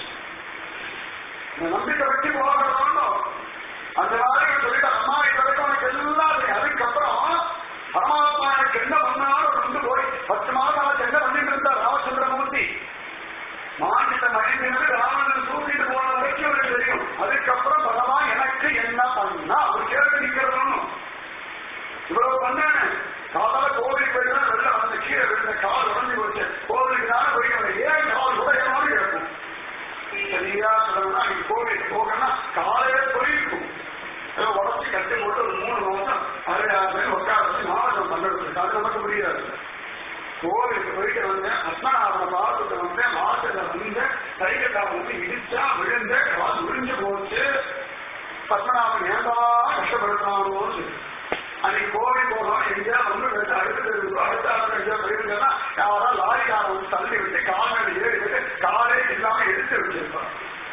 இந்த நம்பிக்கை வச்சு போகணும் அந்த மாதிரி சொல்லிட்டு அம்மா இது வரைக்கும் உனக்கு எல்லாம் இருக்கு. அதுக்கப்புறம் பரமாத்மா எனக்கு என்ன பண்ணாலும் வந்து போய் பத்து மாதம் அவன் என்ன பண்ணிட்டு இருந்தா ராமச்சந்திரமூர்த்தி மாநில மனிதனுக்கு ராவணன் தூக்கிட்டு போன வரைக்கும் அவருக்கு தெரியும் அதுக்கப்புறம் பகவான் எனக்கு என்ன பண்ணா அவர் கேள்வி நிக்கிறதும் இவ்வளவு பண்ணேன் காதல கோவிலுக்கு போயிட்டு வெளில வந்து கீழே விழுந்த கால் உடஞ்சி போச்சு கோவிலுக்கு தானே போய் ஏன் கால் உடையமானு இருக்கும் சரியா சொல்லணும்னா நீங்க கோவிலுக்கு போகணும்னா காலையில போயிருக்கும் ஏதோ உடச்சி கட்டி போட்டு ஒரு மூணு மாசம் அரை ஆறு பேர் உட்கார வச்சு மாவட்டம் பண்ணுறது அது நமக்கு புரியாது கோவிலுக்கு போயிட்டு வந்தேன் பத்மநாபனை பார்த்துட்டு வந்தேன் மாசத்துல வந்தேன் கைகட்டாக வந்து இடிச்சா விழுந்த கால் விழிஞ்சு போச்சு பத்மநாபன் ஏதா கஷ்டப்படுத்தானோன்னு அன்னைக்கு கோவில் போனோம் எங்கேயா வந்து வச்சு அடுத்த அடுத்த ஆள் எங்கேயா போயிருந்தேன்னா யாரா லாரிக்காரன் வந்து தள்ளி விட்டு கால் மேல ஏறி விட்டு காலே இல்லாம எடுத்து வச்சிருப்பான்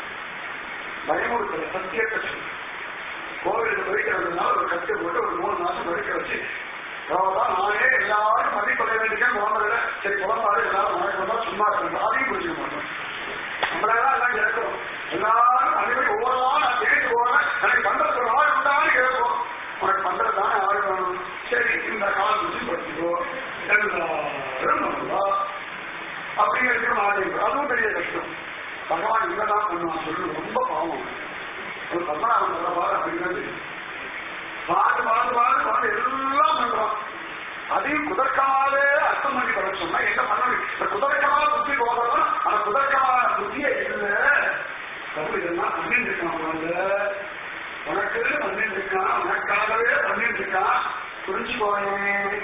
பயமுறுத்தல சத்தியத்தை சொல்லு. கோவிலுக்கு போயிட்டு வந்ததுனால ஒரு கட்டு போட்டு ஒரு மூணு மாசம் படிக்க வச்சு அவ்வளவுதான் நானே எல்லாரும் மதிப்பட வேண்டிய குழந்தைல சரி குழந்தை எல்லாரும் உனக்கு வந்தா சும்மா இருக்கணும் அதையும் புரிஞ்சுக்க மாட்டோம் நம்மளெல்லாம் எல்லாம் கேட்கிறோம் எல்லாரும் அனைவரும் ஒவ்வொரு நாள் நான் தேடி போறேன் எனக்கு பண்றது ஒரு ஆள் உண்டான்னு கேட்போம் உனக்கு பண்றது தானே ஆள் வேணும் சரி இந்த காலம் புரிஞ்சு படிச்சுக்கோ எல்லாரும் பண்ணுவா அப்படிங்கிறது ஆள் அதுவும் பெரிய கஷ்டம் பகவான் இங்கதான் பண்ணுவான் சொல்லு ரொம்ப பாவம் ஒரு பத்மநாபன் சொல்றவாறு அப்படிங்கிறது பாடு பாடு பாடு பாடு எல்லாம் பண்றோம் அதையும் குதர்க்கமாவே அர்த்தம் பண்ணி பண்ண சொன்னா என்ன பண்ணணும் இந்த குதர்க்கமான புத்தி போகிறோம் அந்த குதர்க்கமான புத்தியே இல்லை தப்பு இதெல்லாம் பண்ணிட்டு இருக்கான் அவங்க உனக்கு பண்ணிட்டு இருக்கான் உனக்காகவே பண்ணிட்டு இருக்கான் புரிஞ்சுக்கோனே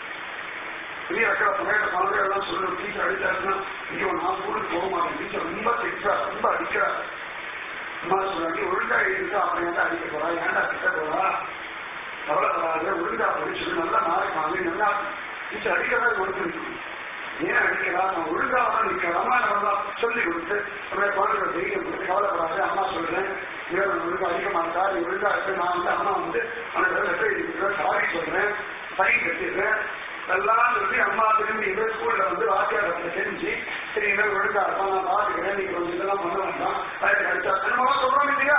பெரிய வைக்கிற சமயத்தை குழந்தை எல்லாம் சொல்லு டீச்சர் அடிச்சாருன்னா ஐயோ நான் ஸ்கூலுக்கு போக மாட்டேன் டீச்சர் ரொம்ப திட்டா ரொம்ப அடிக்கிறா அம்மா சொல்றாங்க ஒழுங்கா எழுதிட்டு அப்படி வந்து அடிக்க போறா ஏன்டா திட்ட போறா கவலைப்படாத ஒழுங்கா படிச்சு நல்லா நாளைக்கு வாங்கி நல்லா டீச்சர் அடிக்கிறதா கொடுத்துருக்கு ஏன் அடிக்கிறா நான் ஒழுங்கா தான் நிற்கலாமா நல்லா சொல்லி கொடுத்து அப்படியே குழந்தை தைரியம் கொடுத்து கவலைப்படாது அம்மா சொல்றேன் இவன் ஒழுங்கா அடிக்க மாட்டா நீ ஒழுங்கா இருக்கு நான் வந்து அம்மா வந்து அவனுக்கு லெட்டர் எழுதிக்கிறேன் சாரி சொல்றேன் சைன் கட்டிடுறேன் எல்லாம் சொல்லி அம்மா திரும்பி இவர் ஸ்கூல்ல வந்து வாத்தியாரத்தை செஞ்சு சரி இவர் ஒழுங்கா இருப்பான் நான் பாத்துக்கிறேன் நீங்க கொஞ்சம் இதெல்லாம் பண்ண வேண்டாம் அதுக்கு அடிச்சா திரும்ப சொல்றோம் இல்லையா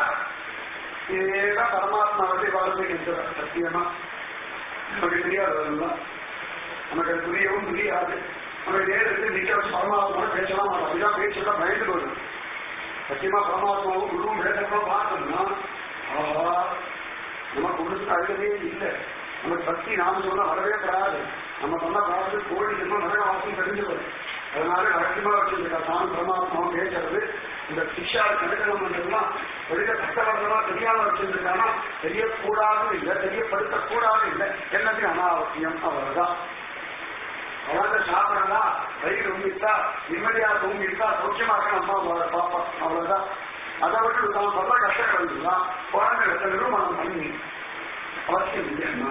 இதேதான் பரமாத்மா வந்து வாழ்க்கை இருக்கிறார் சத்தியமா நமக்கு தெரியாது அதெல்லாம் நமக்கு அது புரியவும் புரியாது நம்ம நேரத்தில் நிக்க வச்சு பரமாத்மா பேசலாம் மாட்டோம் அப்படிதான் பேச்செல்லாம் பயந்து போடும் சத்தியமா பரமாத்மாவும் குருவும் பேசணும் பார்த்தோம்னா ஆஹா நமக்கு ஒன்றுக்கு அழுகவே இல்லை நமக்கு பக்தி நாம சொன்னா வரவே பெறாது நம்ம சொன்ன காலத்து கோழி சொன்னா நிறைய வாசம் தெரிஞ்சுக்கணும் அதனால ரகசியமா வச்சிருக்கா தான் பரமாத்மாவும் பேசுறது இந்த சிஷா கணக்கணம் பண்றதுலாம் வெளியில கஷ்டவர்களா தெரியாம வச்சிருக்காங்கன்னா தெரியக்கூடாது இல்லை தெரியப்படுத்தக்கூடாது இல்லை எல்லாத்தையும் அனாவசியம் அவ்வளவுதான் குழந்தை சாப்பிடலாம் வயிறு உங்கிட்டா நிம்மதியா தூங்கிட்டா சௌக்கியமா இருக்க அம்மா அவளை பார்ப்போம் அவ்வளவுதான் அதை விட்டு தான் சொல்ல கஷ்டங்கள் தான் குழந்தை நிறுவனம் பண்ணி அவசியம் இல்லையா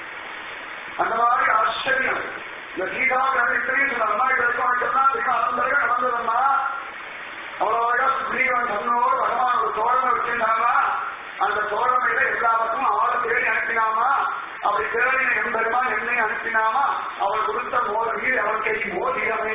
அந்த மாதிரி ஆச்சரியம் இந்த சீதா இத்தனையும் சில அம்மா கிடைக்கும் தெரியும் அந்த நடந்ததுன்னா அவ்வளவு அழகா சுக்ரீவன் தன்னோடு பகவான் ஒரு தோழமை வச்சிருந்தாங்களா அந்த தோழமையில எல்லாருக்கும் ஆளை தேடி அனுப்பினாமா அப்படி தேடின எம்பெருமான் என்னை அனுப்பினாமா அவள் கொடுத்த மோதவி அவள் கை மோதிரமே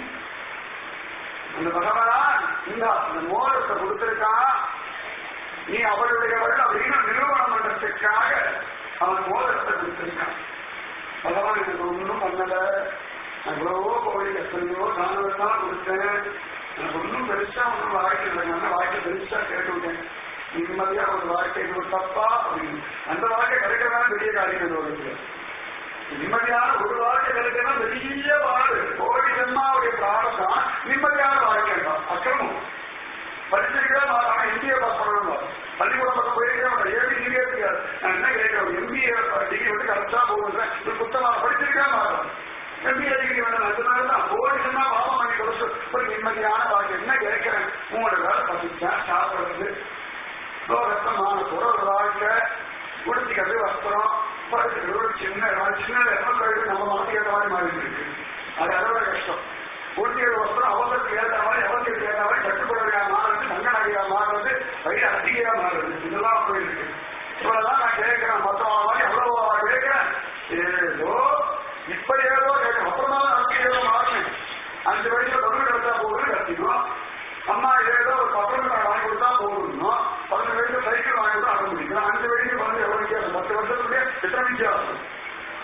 அந்த பகவான் இந்த அந்த மோதத்தை கொடுத்திருக்கான் நீ அவளுடையவள் அப்படின்னு நிறுவனம் பண்றதுக்காக அவன் மோதிரத்தை கொடுத்திருக்கான் பகவான் எனக்கு ஒன்றும் பண்ணல நான் எவ்வளவோ கோவில் எத்தனையோ தானதான் கொடுத்தேன் எனக்கு ஒன்றும் பெருசா ஒன்றும் வாழ்க்கை இல்லை நான் வாழ்க்கை பெருசா கேட்டு விட்டேன் நிம்மதியா ஒரு வாழ்க்கை இது ஒரு தப்பா அப்படின்னு அந்த வாழ்க்கை கிடைக்கிறதா பெரிய காரியம் இந்த உலகத்துல நிம்மதியான ஒரு வாழ்க்கை கிடைக்கணும் பெரிய வாழ்வு கோடி ஜென்மாவுடைய பிராணம் நிம்மதியான வாழ்க்கை தான் அக்கிரமம் படிச்சிருக்கா மாறாம எம்பிஏ பாஸ் பண்ணணும் பள்ளிக்கூடம் பக்கம் போயிருக்கே மாட்டேன் ஏபி டிகிரியே தெரியாது நான் என்ன கேட்கிறேன் எம்பிஏ டிகிரி வந்து கரெக்டா போகுது இது புத்தகம் படிச்சிருக்கா மாறும் எம்பிஏ டிகிரி வேணும் அதனால தான் கோடி ஜென்மா பாவம் பண்ணி கொடுத்து ஒரு நிம்மதியான வாழ்க்கை என்ன கேட்கிறேன் மூணு வேலை பசிச்சேன் சாப்பிடுறது லோகத்தமான ஒரு வாழ்க்கை உடுத்திக்கிறது வஸ்திரம் படுத்துக்கிறது ஒரு சின்ன இடம் சின்ன இடம் கழுவி நம்ம மனசுக்கு ஏற்ற மாதிரி மாறிட்டு இருக்கு அது அதோட கஷ்டம் உடுத்திக்கிற வஸ்திரம் அவசரத்துக்கு ஏற்ற மாதிரி அவசரத்துக்கு ஏற்ற மாதிரி கட்டுப்படுறதா மாறுறது தங்க நகையா மாறுறது வயிறு அதிகையா மாறுறது இதெல்லாம் போயிருக்கு இவ்வளவுதான் நான் கேட்கிறேன் மொத்தம் மாதிரி எவ்வளவு கேட்கிறேன் ஏதோ இப்ப ஏதோ கேட்கிறேன் அப்புறமா தான் அதுக்கு ஏதோ மாறினேன்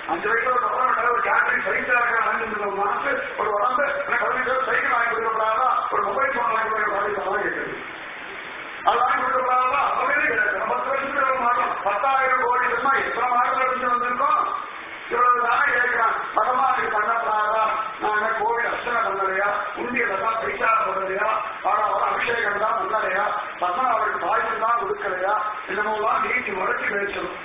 அஞ்சு வயசுல ஒரு பக்கம் ஒரு கேட்டரிங் சைக்கிள் வாங்கிட்டு மாசு ஒரு உடம்பு எனக்கு பதினஞ்சு வருஷம் சைக்கிள் வாங்கி கொடுக்கப்படாதா ஒரு மொபைல் போன் வாங்கி கொடுக்கப்படாதான் கேட்குது அது வாங்கி கொடுக்கப்படாதா அப்பவே கிடையாது பத்து வருஷத்துக்கு ஒரு மாதம் பத்தாயிரம் கோடி வருஷமா எத்தனை மாதத்துல இருந்து வந்திருக்கோம் இவ்வளவு தானே கேட்கிறான் பகவானுக்கு பண்ணப்படாதா நான் என்ன கோவில் அர்ச்சனை பண்ணலையா உண்டியில தான் பைசா பண்ணலையா ஆனா வர அபிஷேகம் தான் பண்ணலையா பத்மநாபருக்கு பாய்ச்சல் தான் கொடுக்கலையா என்னமோலாம் நீட்டி முறைச்சு பேசணும்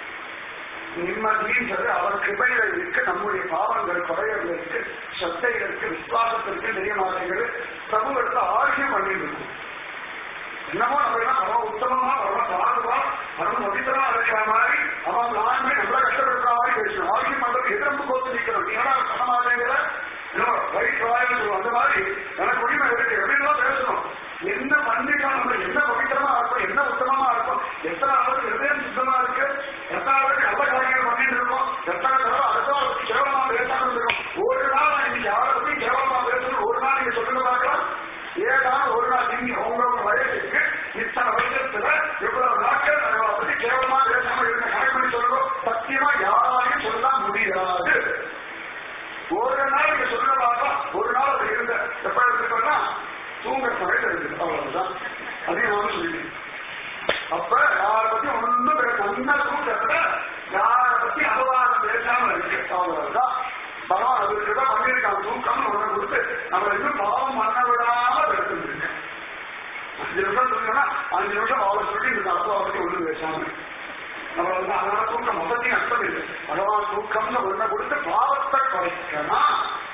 நிம்மதின்றது அவர் கிருபையில இருக்கு நம்முடைய பாவங்கள் குறையர்களுக்கு சத்தைகளுக்கு விசுவாசத்திற்கு நியமாதைகள் பிரபுவிடத்துல ஆரோக்கியம் பண்ணிட்டு இருக்கும் என்னமோ நம்ம எல்லாம் பரவ உத்தமமா பரவ சாதுவா பரவ மதித்தமா இருக்கிற மாதிரி அவன் நான்மே நல்லா கஷ்டப்படுற மாதிரி பேசணும் ஆரோக்கியம் பண்றது எதிர்ப்பு கோத்து நிற்கணும் நீங்களா பண்ண மாட்டேங்கிற வயிற்று வாயின்னு சொல்லுவோம் அந்த மாதிரி எனக்கு உரிமை இருக்கு எப்படின்னா பேசணும் என்ன பண்ணிட்டோம் நம்ம என்ன பவித்திரமா இருக்கும் என்ன உத்தமமா இருக்கும் எத்தனை அளவுக்கு ஹிருதயம் சுத்தமா இருக்கு எத்தனை அளவுக்கு நல்ல காரியங்கள் பண்ணிட்டு இருக்கோம் எத்தனை தடவை அடுத்த அளவுக்கு கேவலமா பேசாம இருக்கோம் ஒரு நாள் நான் இன்னைக்கு யாரை பத்தி கேவலமா பேசணும் ஒரு நாள் நீங்க சொல்லுங்க பார்க்கலாம் ஏதாவது ஒரு நாள் நீங்க உங்களோட வயசுக்கு இத்தனை வருஷத்துல இவ்வளவு நாட்கள் அதை பத்தி கேவலமா பேசாம இருந்த கணக்கு பண்ணி சொல்லுவோம் சத்தியமா யாராலையும் சொல்ல முடியாது ஒரு நாள் நீங்க சொல்ல பார்த்தா ஒரு நாள் அது இருந்த எப்ப எடுத்துக்கோன்னா தூங்குற சமயத்துல இருக்கு அவ்வளவுதான் அதையும் நானும் சொல்லிட்டேன் அப்ப யாரை பத்தி ஒன்றும் பேச நல்ல தூக்கத்துல யாரை பத்தி அபவாதம் பேசாம இருக்கு அவ்வளவுதான் பகவான் அதுக்கு தான் பண்ணியிருக்கான் தூக்கம் ஒண்ணு கொடுத்து நம்ம இன்னும் பாவம் பண்ண விடாம எடுத்துருக்கு அஞ்சு நிமிஷம் சொன்னோம்னா அஞ்சு நிமிஷம் அவளை சொல்லி இந்த அப்பா பத்தி ஒண்ணு பேசாம நம்ம வந்து அதனால தூக்கம் மொத்தத்தையும் அர்த்தம் இல்லை பகவான் தூக்கம்னு ஒண்ணு கொடுத்து பாவத்தை குறைக்கணும்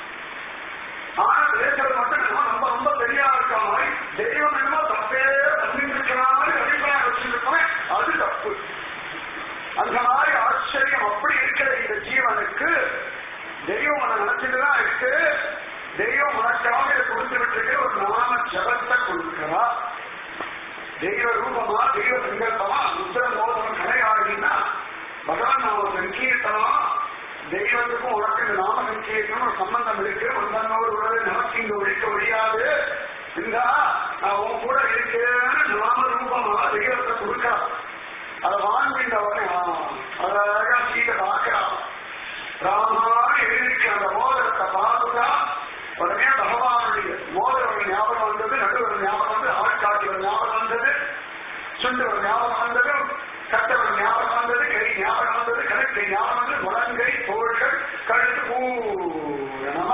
ஆனா பேசுறது மட்டும் நம்ம ரொம்ப ரொம்ப பெரியா இருக்க மாதிரி தெய்வம் என்னமோ தப்பே பண்ணிட்டு இருக்கிற மாதிரி அபிப்பிராயம் வச்சிருக்கோமே அது தப்பு அந்த மாதிரி ஆச்சரியம் அப்படி இருக்கிற இந்த ஜீவனுக்கு தெய்வம் உன்னை நினைச்சுட்டுதான் இருக்கு தெய்வம் உனக்காக இதை கொடுத்து விட்டுருக்கு ஒரு நாம ஜபத்தை கொடுக்கிறா தெய்வ ரூபமா தெய்வ சங்கல்பமா முத்திர மோதனம் கடையாடினா பகவான் நாம சங்கீர்த்தனம் தெய்வத்துக்கும் உனக்கு இந்த நாம சங்கீர்த்தனம் ஒரு சம்பந்தம் இருக்கு ஒன்றனோடு உறவு நமக்கு இங்க ஒழிக்க முடியாது இருந்தா நான் உன் கூட இருக்கேன்னு நாம ரூபமா தெய்வத்தை கொடுக்கா அதை வாங்கிட்ட உடனே அழகா சீதை பார்க்கிறான் ராமான்னு எழுதிக்கு அந்த மோதிரத்தை பார்த்துட்டா உடனே பகவானுடைய மோதிரம் ஞாபகம் வந்தது நடுவர் ஞாபகம் வந்தது ஆட்காட்டிவர் ஞாபகம் வந்தது சுண்டவர் ஞாபகம் வந்தது கட்டவர் ஞாபகம் வந்தது கை ஞாபகம் வந்தது கணக்கு ஞாபகம் வந்தது முழங்கை தோள்கள் கழுத்து பூரணமா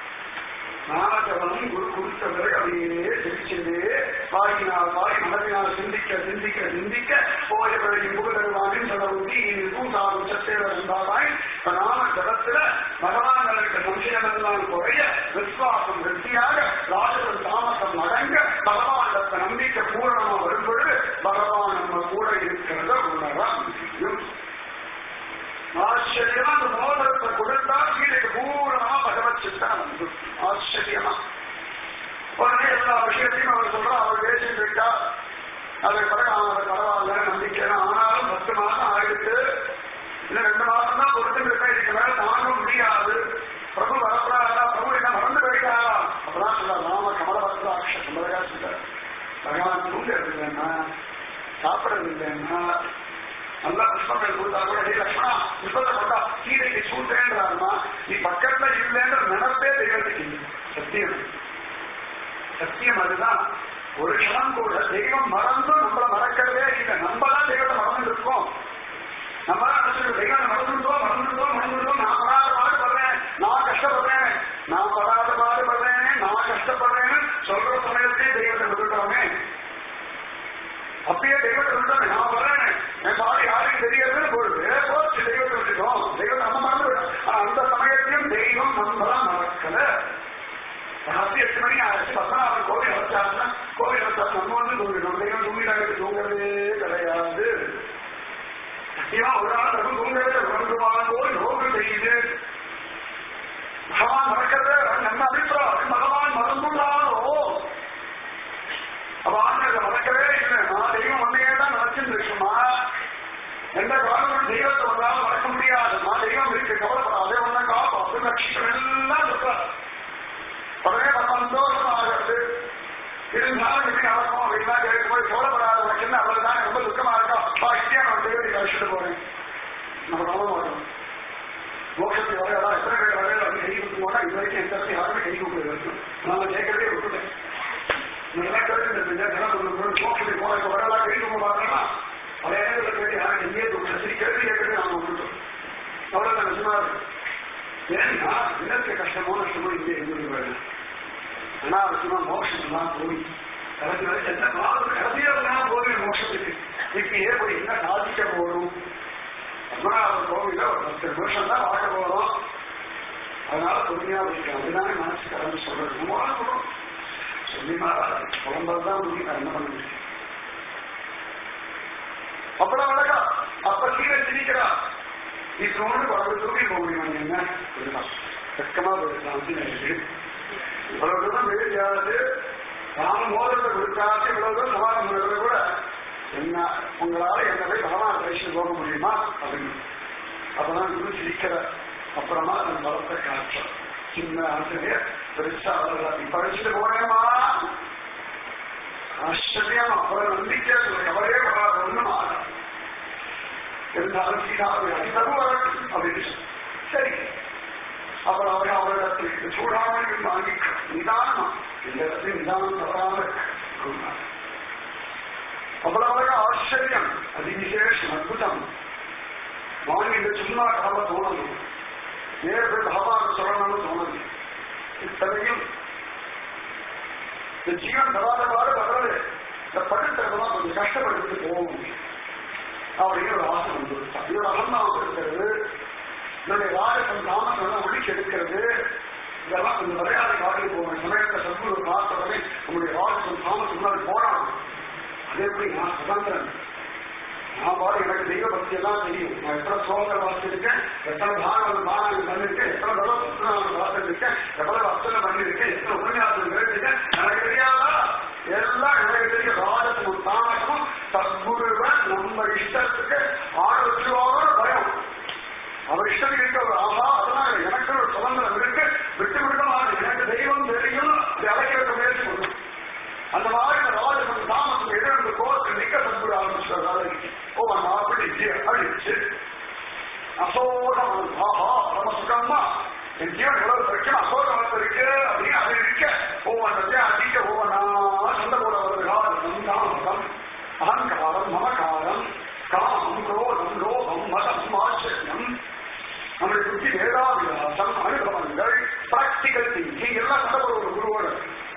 நாமஜபம் குரு கொடுத்த பிறகு அப்படியே சிரிச்சது வாயினால் வாய் மனதினால் சிந்திக்க சிந்திக்க சிந்திக்க போய பிறகு புகழருவானின் சொல்லி பூசாவும் சத்தேவ இருந்தாராய் இப்ப நாம ஜபத்துல பகவான்களுக்கு சம்சயம் எல்லாம் குறைய விஸ்வாசம் வெற்றியாக ராஜபுரம் தாமசம் அடங்க பகவானிடத்த நம்பிக்கை பூரணமா வரும்பொழுது பகவான் நம்ம கூட இருக்கிறத உணர முடியும் ஆச்சரியமா அந்த மோதிரத்தை கொடுத்தா கீழே பூரணமா பகவத் சித்தம் வந்து ஆச்சரியமா உடனே எல்லா விஷயத்தையும் அவர் சொல்றா அவர் பேசிட்டு இருக்கா அதை பிறகு அவன் பரவாயில்ல நம்பிக்கை ஆனாலும் பத்து மாசம் ஆயிடுச்சு இன்னும் ரெண்டு மாசம் தான் கொடுத்துட்டு இருக்கா இதுக்கு மேல தாங்க முடியாது பிரபு வரப்படாதா பிரபு என்ன மறந்து போயிட்டாரா அப்பதான் சொல்ல ராம கமலபத்ராட்ச சுந்தரகா சொல்றார் பகவான் தூங்கிறது இல்லைன்னா சாப்பிடறது இல்லைன்னா நல்லா புஷ்பங்கள் கொடுத்தா கூட ஹே லக்ஷ்மணா புஷ்பத்தை கொண்டா சீதைக்கு சூட்டேன்றாருமா நீ பக்கத்துல இல்லைன்ற நினைப்பே தெய்வத்துக்கு இல்லை சத்தியம் சத்தியம் அதுதான் ஒரு க்ஷணம் கூட தெய்வம் மறந்தும் நம்மள மறக்கிறதே இல்லை நம்ம தான் தெய்வத்தை மறந்து இருக்கோம் நம்ம தான் நினைச்சிருக்கோம் தெய்வம் மறந்துட்டோம் மறந்துட்டோம் மறந்துட்டோம் நான் படாத பாடுபடுறேன் நான் கஷ்டப்படுறேன் நான் படாத பாடுபடுறேன் நான் கஷ்டப்படுறேன்னு சொல்ற சமயத்தையே தெய்வத்தை விட்டுட்டோமே அப்பயே தெய்வத்தை விட்டோமே நான் வர்றேன் என் பாடு யாருக்கு தெரியறது பொழுது போச்சு தெய்வத்தை விட்டுட்டோம் தெய்வம் நம்ம மறந்து விட்டோம். ஆனா அந்த சமயத்தையும் தெய்வம் நம்மளாம் மறக்கல ராத்திரி எட்டு மணி ஆச்சு பத்மநாபன் கோவில் வச்சாருன்னா கோவில் வச்சா நம்ம வந்து தூங்கிடும் தெய்வம் தூங்கிடாங்க தூங்குறதே கிடையாது சத்தியமா ஒரு நாள் நம்ம தூங்கவே உணர்ந்துவாங்கோ யோகு செய்யுது பகவான் மறக்கிறதே நம்ம அபிப்பிராயம் பகவான் மறந்துள்ளாரோ அவ ஆண்களை மறக்கவே இல்லை நான் தெய்வம் ஒன்னையே தான் நினைச்சுட்டு இருக்குமா எந்த காரணமும் தெய்வத்தை வந்தாலும் மறக்க முடியாது நான் தெய்வம் இருக்கு கவலைப்படாதே ஒன்ன காப்பு லட்சம் எல்லாம் சொல்றார் உடனே நம்ம சந்தோஷம் ஆகிறது இருந்தாலும் இப்படி நடக்கும் அப்படின்னா கேட்டு போய் கவலைப்படாத உனக்கு என்ன அவ்வளவுதான் ரொம்ப துக்கமா இருக்கா பா இப்படியா நான் தெய்வத்தை கழிச்சுட்டு போறேன் நம்ம நம்ப மாட்டோம் அனாவசியமா மோட்சம் தான் போய் கடைசி வரை எந்த நாளும் கடைசியா போனா போதும் மோட்சத்துக்கு இப்பயே போய் என்ன சாதிக்க போறோம் பத்மநாபர் கோவில ஒரு பத்து நிமிஷம் தான் வாழ போறோம் அதனால பொறுமையா இருக்கேன் அதுதானே மனசு கடந்து சொல்றது நம்ம வாழ்க்கணும் சொல்லி மாறாது குழம்பதான் முடியும் நான் என்ன பண்ணுறேன் அவ்வளவு அழகா அப்ப கீழே திணிக்கிறா நீ தோண்டு குழம்பு தூக்கி போக முடியும் என்ன இதுதான் வெக்கமா போயிருக்கலாம் இவ்வளவு தூரம் வெளியாது ராம மோதத்தை கொடுத்தாச்சு இவ்வளவு தூரம் சமாதானம் பண்றதை கூட என்ன உங்களால என்ன போய் பகவான் தரிசனம் போக முடியுமா அப்படின்னு அப்பதான் குரு சிரிக்கிற அப்புறமா அந்த பலத்தை காட்டுறோம் சின்ன ஆசிரியர் பெருசா வளர்றாரு நீ படிச்சுட்டு போனேமா ஆச்சரியம் அவரை நம்பிக்கை எவரே வராது ஒண்ணும் ஆகாது இருந்தாலும் சீதாவை அடித்தரும் வரட்டும் அப்படின்னு சொல்லி. சரி அப்புறம் அவர் அவரிடத்தில் சூடாமல் வாங்கி நிதானம் இந்த இடத்தில் நிதானம் தவறாமல் கூறினார் அவ்வளவு அழகா ஆச்சரியம் அதிவிசேஷம் அற்புதம் வாங்கிட்டு சும்மா கால தோணது நேரு பகவான் சொல்லணும்னு தோணுது இத்தனையும் இந்த ஜீவன் தராதவாறு வர்றது இந்த படுத்துறதுலாம் கொஞ்சம் கஷ்டப்படுத்தி போகும் அப்படின்னு ஒரு ஆசை வந்து இதோட அகம்பாவம் இருக்கிறது என்னுடைய ராஜசம் தாமசம் ஒழிச்சு எடுக்கிறது இதெல்லாம் கொஞ்சம் விளையாட காட்டி போவேன் சமயத்தை சத்குரு பார்த்தவரை நம்முடைய ராஜசம் தாமசம் முன்னாடி போறாங்க அதே எப்படி நான் சுதந்திரன் நான் பாரு எனக்கு தெய்வ பக்தி எல்லாம் தெரியும் நான் எத்தனை ஸ்லோகங்கள் வாசிச்சிருக்கேன் எத்தனை பாகங்கள் பாராயணம் பண்ணிருக்கேன் எத்தனை தடவை புத்தகம் வாசிச்சிருக்கேன் எவ்வளவு அர்ச்சனை பண்ணிருக்கேன் எத்தனை உபன்யாசம் கேட்டிருக்கேன் எனக்கு தெரியாதா எல்லாம் எனக்கு தெரியும் ராஜசமும் தாமசமும் சத்குருவன் நம்ம இஷ்டத்துக்கு ஆட வச்சுருவாங்க பயம் அவர் இஷ்டம் இருக்கிறது ஆஹா அதெல்லாம் எனக்கு ஒரு சுதந்திரம் இருக்கு விட்டு விடணும் எனக்கு தெய்வம் தெரியும் அதை அழைக்க முயற்சி பண்ணும் அந்த மாதிரி இந்த ராஜசம் தாமசம் இழந்து கோர்த்து நிக்க சத்குரு ஆரம்பிச்சாரு ஓ அந்த அப்படி அடிச்சு அசோகம் ஆஹா நம்ம சுகமா என் ஜீவன் எவ்வளவு வரைக்கும் அசோகம் இருக்கு அப்படின்னு அது இருக்க ஒவ்வொன்றத்தை அதிக ஒவ்வொன்றா சண்டை போட வருது ராஜசம் தாமசம் அகங்காரம் மமகாரம் காமம் குரோதம் லோகம் மதம் ஆச்சரியம் நம்முடைய புத்தி வேதாவிலாசம் அனுபவங்கள் பிராக்டிகல் திங்கிங் எல்லாம் சண்டை போட ஒரு குருவோட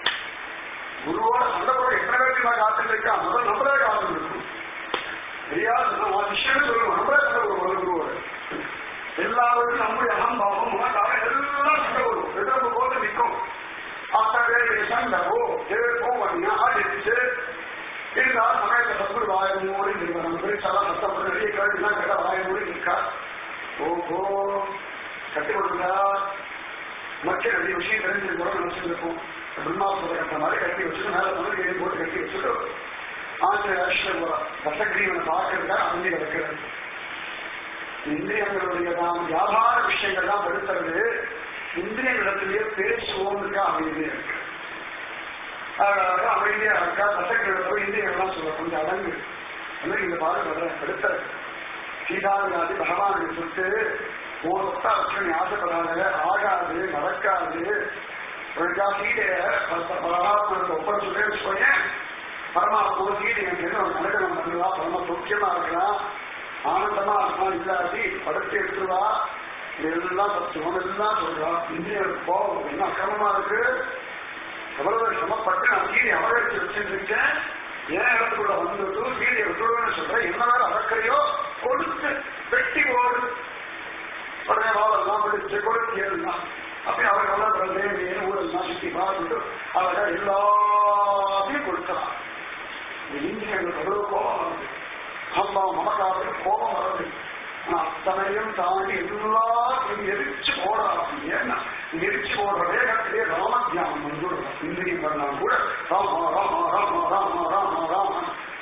குருவோட சண்டை போட எத்தனை பேருக்கு நான் காத்துட்டு இருக்கா முதல் நம்மளே காத்து இருக்கும் தெரியாது நான் விஷயம் சொல்லுவோம் நம்மளே சண்டை போடுவோம் ஒரு குருவோட எல்லாருக்கும் நம்முடைய அகம்பாவம் மனக்காக எல்லாம் சண்டை போடுவோம் எதிர்ப்பு போது நிற்கும் அத்தகைய சண்டை போ கேட்போம் பண்ணியா அடிச்சு இருந்தாலும் சமயத்தை சத்துரு வாய மூடி நிற்கும் நம்ம பெருசாலாம் சத்தப்பட்டு நிறைய கேட்டுலாம் கேட்டா வாய மூடி நிற்கா ஓஹோ கட்டி கொடுத்தா மக்கள் நிறைய விஷயம் தெரிஞ்சிருக்கிறோம் நினைச்சிருக்கோம் பிரம்மாசுர கட்ட மாதிரி கட்டி வச்சுட்டு மேல தமிழ் ஏறி போட்டு கட்டி வச்சுட்டு ஆசிரியர் ஆசிரியர் ரசகிரீவனை பார்க்கறதுக்காக அமைதி கிடக்கிறது இந்திரியங்களுடைய நாம் வியாபார விஷயங்கள்லாம் படுத்துறது இந்திரியங்களிடத்திலேயே பேசுவோம்னுக்கா அமைதியா இருக்கு அதனால அமைதியா இருக்கா ரசகிரீவன் இந்திரியங்கள்லாம் சொல்ல கொஞ்சம் அடங்கு வந்து இந்த பாரு வர்றேன் படுத்த சீதாவினாதி பகவானுக்கு சொல்லிட்டு ஒரு ஒத்தா வச்சு ஆசைப்படாத ஆகாது நடக்காது ஒழுங்கா சீதைய பரமாத்மனுக்கு ஒப்படைச்சுட்டே வச்சுக்கோங்க பரமாத்மா சீதை எனக்கு நடக்கணும் பண்ணுவா பரம சௌக்கியமா இருக்கலாம் ஆனந்தமா இருக்கலாம் இல்லாட்டி படுத்து எடுத்துருவா இதெல்லாம் சத்துவம் எல்லாம் சொல்றா இந்திய கோபம் என்ன அக்கிரமமா இருக்கு எவ்வளவு சிரமப்பட்டு நான் சீதை அவகரிச்சு வச்சுருக்கேன் ஏன் இடத்துக்குள்ள வந்துட்டு சீதையை விட்டுடுவேன்னு சொல்றேன் என்ன வேலை அறக்கறையோ கொடுத்து வெட்டி போடு உடனே வாழெல்லாம் பிடிச்சு கொடுத்து ஏறுதான் அப்படி அவர் எல்லாம் ஊரெல்லாம் சுத்தி பார்த்துட்டு அவரை எல்லாத்தையும் கொடுக்கலாம் இந்த இந்தியர்களுக்கு எவ்வளவு கோபம் வருது அம்மா மமக்காவுக்கு கோபம் வருது ஆனா அத்தனையும் தாண்டி எல்லாத்தையும் எரிச்சு போடலாம் ஏன்னா எரிச்சு போடுற வேகத்திலே ராம தியானம் வந்துடுறோம் இந்திரியம் பண்ணாலும் கூட ராமா ராமா ராமா ராமா ராமா ராமா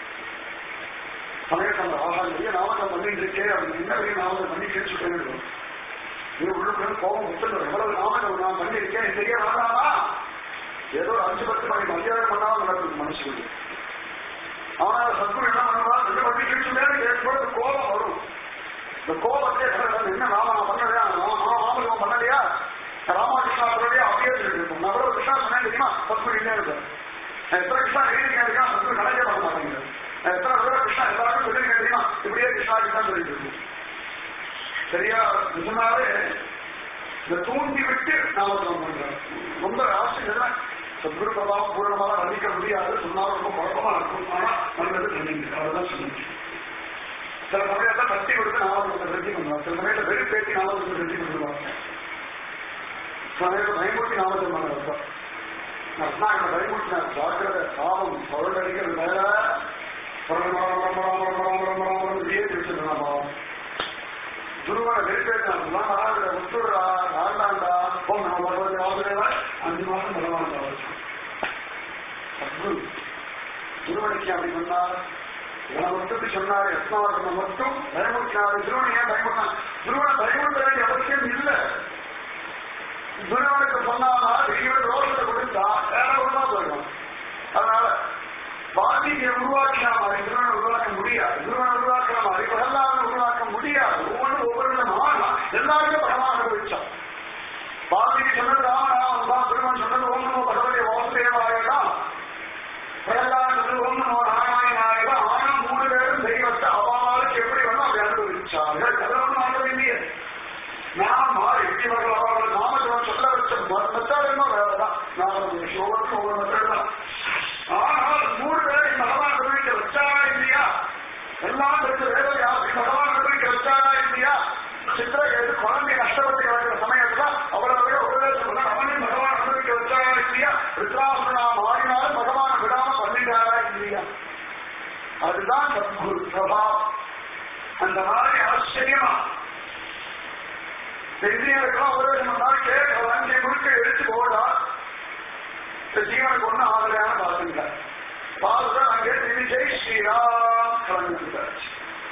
சமயத்தில் அந்த ஆகா நிறைய நாமத்தை பண்ணிட்டு இருக்கே அப்படின்னு என்ன பெரிய நாமத்தை பண்ணி கேட்டுட்டேன் நீ உள்ளுக்குள்ள கோபம் விட்டுடும் எவ்வளவு நாமத்தை நான் பண்ணியிருக்கேன் இது தெரிய வேண்டாமா ஏதோ ஒரு அஞ்சு பத்து மணி மத்தியானம் பண்ணாலும் நடக்குது மனுஷனுக்கு ஆனா சத்குரு என்ன பண்ணுவா ரெண்டு பத்தி கேட்டுட்டே கேட்கும்போது கோபம் வரும் இந்த கோபத்தை என்ன நாம நான் பண்ணலையா மாமல்லம் பண்ணலையா ராமகிருஷ்ணாவுடைய அப்படியே இருக்கும் நான் எவ்வளவு கிருஷ்ணா சொன்னேன் தெரியுமா சத்குரு இல்லையா இருக்கு எத்தனை கிருஷ்ணா எழுதி இருக்கா சத்குரு கணக்கே பண்ண மாட்டேங்குது எத்தனை தடவை கிருஷ்ணா எல்லாருக்கும் சொல்லி தெரியுமா இப்படியே கிருஷ்ணா கிருஷ்ணா சொல்லிட்டு இருக்கு சரியா நிஜமாவே இந்த தூண்டி விட்டு நாமக்கலம் பண்றோம் ரொம்ப ஆசை சத்குரு பிரபாவம் பூரணமாக வர்ணிக்க முடியாது சொன்னாலும் ரொம்ப குழப்பமா இருக்கும் ஆனா நல்லது நன்றிங்க அவ்வளவுதான் சொல்லுங்க சில சமயத்துல கத்தி கொடுத்து நாலாவது ரெட்டி பண்ணுவாங்க சில சமயத்துல வெறும் பேசி நாலாவது ரெட்டி பண்ணுவாங்க சில சமயத்துல பயமுறுத்தி நாலாவது பண்ணுவாங்க ரத்னாகர பயமுறுத்தின ஜாக்கிரத சாபம் பொருள் அடிக்கிறது வேற துருவன வெறுப்பேற்றான் உத்துடுறா ஆண்டாண்டா போம் நம்ம வருவது ஆகுதேவா அஞ்சு மாசம் பகவான் சத்குரு திருவணிக்கு அப்படி சொன்னார் இவனை மட்டும் சொன்னார் எஸ்மாவர்த்தனை மட்டும் பயமுறுத்தினார் திருவனை ஏன் பயமுறுத்தான் திருவனை பயமுறுத்த வேண்டிய அவசியம் இல்லை துருவனுக்கு சொன்னானா இவன் ரோகத்தை கொடுத்தா வேற ஒன்றா போயிடும் அதனால வால்மீகியை உருவாக்கினா மாதிரி திருவனை உருவாக்க முடியாது திருவனை உருவாக்கின மாதிரி பிரகலாதனை உருவாக்க முடியாது ஒவ்வொன்றும் ஒவ்வொரு விதமான எல்லாருமே படமா அனுபவிச்சான் வால்மீகி சொன்னது ராமநாமம் தான் திருமணம் சொன்னது ஓம் நமோ பகவதி வாசுதேவாயதான் பிரகலாதன் சொன்னது ஓம் நமோ நாராயணாயதான் ஆனா மூணு பேரும் தெய்வத்தை அவாளுக்கு எப்படி வேணும் அப்படி அனுபவிச்சார்கள் அதெல்லாம் ஆண்டது இல்லையே நான் மாறி இவர்கள் அவர்கள் நாமஜபம் சொல்ல வச்ச மெத்தட் என்ன வேறதான் நான் ஒவ்வொருக்கும் ஒவ்வொரு மெத்தட் தான் ஆனால் மூணு பேரை பகவான் அனுபவிக்க வச்சாரா இல்லையா எல்லாம் தெரிஞ்ச வேலையா பகவான் அனுபவிக்க வச்சாரா இல்லையா சித்திரகேது குழந்தை நஷ்டப்பட்டு கிடக்கிற சமயத்துல அவரவரே உபதேசம் பண்ண அவனையும் பகவான் அனுபவிக்க வச்சாரா இல்லையா ருத்ராசுரனா மாறினாலும் பகவான் விடாம பண்ணிட்டாரா இல்லையா அதுதான் சத்குரு பிரபாவம் அந்த மாதிரி ஆச்சரியமா தெரிஞ்சவர்களும் ஒரு நாள் கேட்க அஞ்சு முழுக்க எடுத்து போடா இந்த ஜீவனுக்கு ஒன்றும் ஆகலையான பாருங்க பாருங்க அங்கே திரு ஜெய் ஸ்ரீராம் கலந்துட்டாச்சு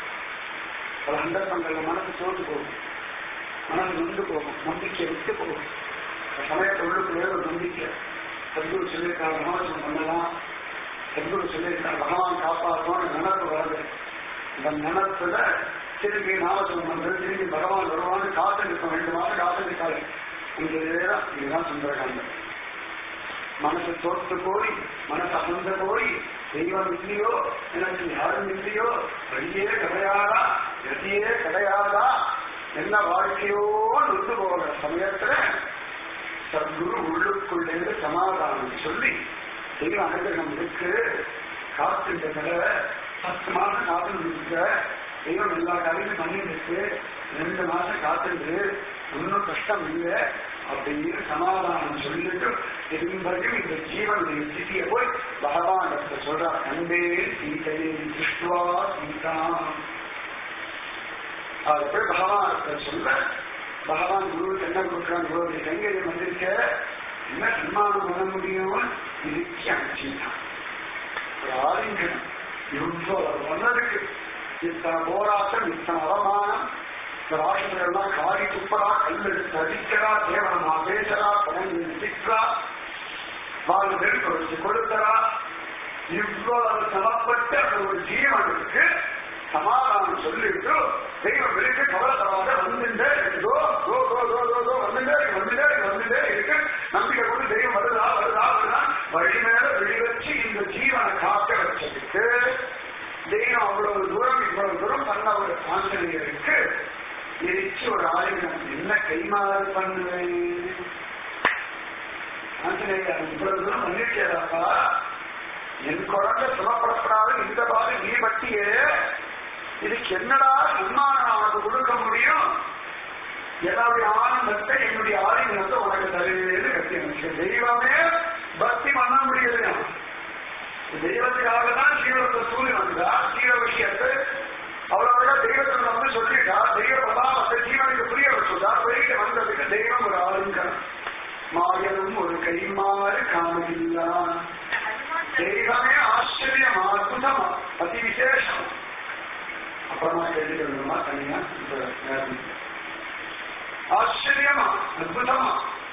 பல சந்தர்ப்பங்கள்ல மனசு தோற்று போகும் மனசு நொந்து போகும் நம்பிக்கை விட்டு போகும் சமயத்தை உள்ளுக்குள்ளே ஒரு நம்பிக்கை சத்குரு சொல்லியிருக்காங்க மனோஜம் பண்ணலாம் சத்குரு சொல்லியிருக்காங்க பகவான் காப்பாற்றோன்னு நினப்பு வருது இந்த நினப்புல திரும்பி நாமஜபம் பண்றது திரும்பி பகவான் வருவான்னு காத்திருக்க வேண்டுமான காத்திருக்காரு இதுதான் இதுதான் சுந்தரகாண்டம் மனசு தோற்று போய் மனசு அகந்த போய் தெய்வம் இல்லையோ எனக்கு யாரும் இல்லையோ வழியே கிடையாதா கதியே கிடையாதா என்ன வாழ்க்கையோ நொந்து போகிற சமயத்துல சத்குரு உள்ளுக்குள்ளே சமாதானம் சொல்லி தெய்வ அனுகிரகம் இருக்கு காத்துட்ட தடவை பத்து மாசம் காத்து இருக்க தெய்வம் எல்லா காரியமும் பண்ணிட்டு ரெண்டு மாசம் காத்துட்டு ஒன்னும் கஷ்டம் இல்லை அப்படின்னு சமாதானம் சொல்லிட்டு திரும்பியும் இந்த ஜீவனுடைய ஸ்திதியை போய் பகவான் சொல்றார் கண்டே சீதையை திருஷ்டுவா சீதா அது போய் பகவான் சொல்ல பகவான் குருவுக்கு என்ன கொடுக்குறான் குருவுடைய கைங்கரியம் வந்திருக்க என்ன சன்மானம் பண்ண முடியும் இதுக்கு அனுப்பிச்சிட்டான் ஒரு ஆலிங்கனம் இவ்வளவு வந்ததுக்கு இத்தனை போராட்டம் இத்தனை அவமானம் இந்த ராஷ்டிரங்கள்லாம் காரி துப்பரா கல்லெடுத்து அடிக்கிறா தேவனமா பேசுறா பணம் திட்டா வாழ் நெருப்பு வச்சு கொடுக்கிறா இவ்வளவு சமப்பட்ட ஒரு ஜீவனுக்கு சமாதானம் சொல்லிட்டு தெய்வம் இருக்கு கவலைப்படாத வந்துட்டே இருக்கோ கோ கோ கோ கோ கோ வந்துட்டே இருக்கு வந்துட்டே இருக்கு வந்துட்டே இருக்கு நம்பிக்கை கொண்டு தெய்வம் வருதா வருதா வருதா வழி மேல வெளி வச்சு இந்த ஜீவனை காக்க வச்சதுக்கு தெய்வம் அவ்வளவு தூரம் இவ்வளவு தூரம் பண்ண ஒரு ஆஞ்சநேயருக்கு எரிச்சு ஒரு ஆயுதம் என்ன கைமாறு பண்ணுவேன் ஆஞ்சநேயர் இவ்வளவு தூரம் பண்ணிருக்கேதாப்பா என் குழந்தை சுமப்படப்படாத இந்த பாதை நீ பட்டியே இதுக்கு என்னடா சன்மானம் அவனுக்கு கொடுக்க முடியும் என்னுடைய ஆனந்தத்தை என்னுடைய ஆதினத்தை உனக்கு தருவேன்னு கட்டி அமைச்சு தெய்வமே பக்தி பண்ண முடியலையா தெய்வத்துக்காக தான் சீரத்தை சூரியன் வந்தா சீர விஷயத்தை அவரோட தெய்வத்தில் வந்து சொல்லிட்டா தெய்வ பிரபாவத்தை ஜீவனுக்கு புரிய வச்சுட்டா வெளியில வந்ததுக்கு தெய்வம் ஒரு ஆளுங்கணும் மாயனும் ஒரு கைமாறு காணவில்லான் தெய்வமே ஆச்சரியம் அற்புதம் அதி விசேஷம் அப்புறமா கேட்டுக்கணுமா தனியா இந்த நேரம் ஆச்சரியமா அற்புதமா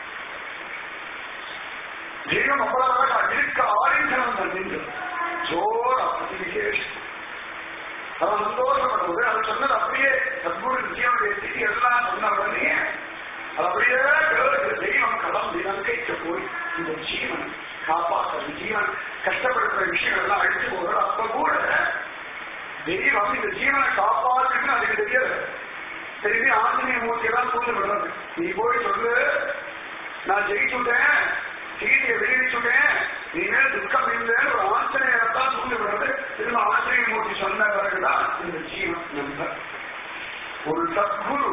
தெய்வம் அவ்வளவு அழகா இருக்க ஆலிங்கனம் பண்ணிட்டு ஜோர அதி விசேஷம் அவன் சந்தோஷப்படும்போது அதை சொன்னது அப்படியே சத்குரு ஜீவனுடைய ஸ்திதி எல்லாம் சொன்ன உடனே அது அப்படியே கேட்டு தெய்வம் கலம் தினங்கைக்கு போய் இந்த ஜீவன் காப்பாற்ற ஜீவன் கஷ்டப்படுற விஷயங்கள் எல்லாம் அழிச்சு போகிறது அப்ப கூட தெய்வம் இந்த ஜீவனை காப்பாற்றுன்னு அதுக்கு தெரியாது திரும்பி ஆஞ்சநேய மூர்த்தி எல்லாம் தூண்டு விடுறது நீ போய் சொல்லு நான் ஜெயிச்சுட்டேன் சீதையை வெளியிட்டுட்டேன் நீனே துக்கம் இல்லைன்னு ஒரு ஆஞ்சநேயத்தான் தூண்டி விடுறது திரும்ப ஆஞ்சநேய மூர்த்தி சொன்ன பிறகுதான் இந்த ஜீவன் நம்ப ஒரு சத்குரு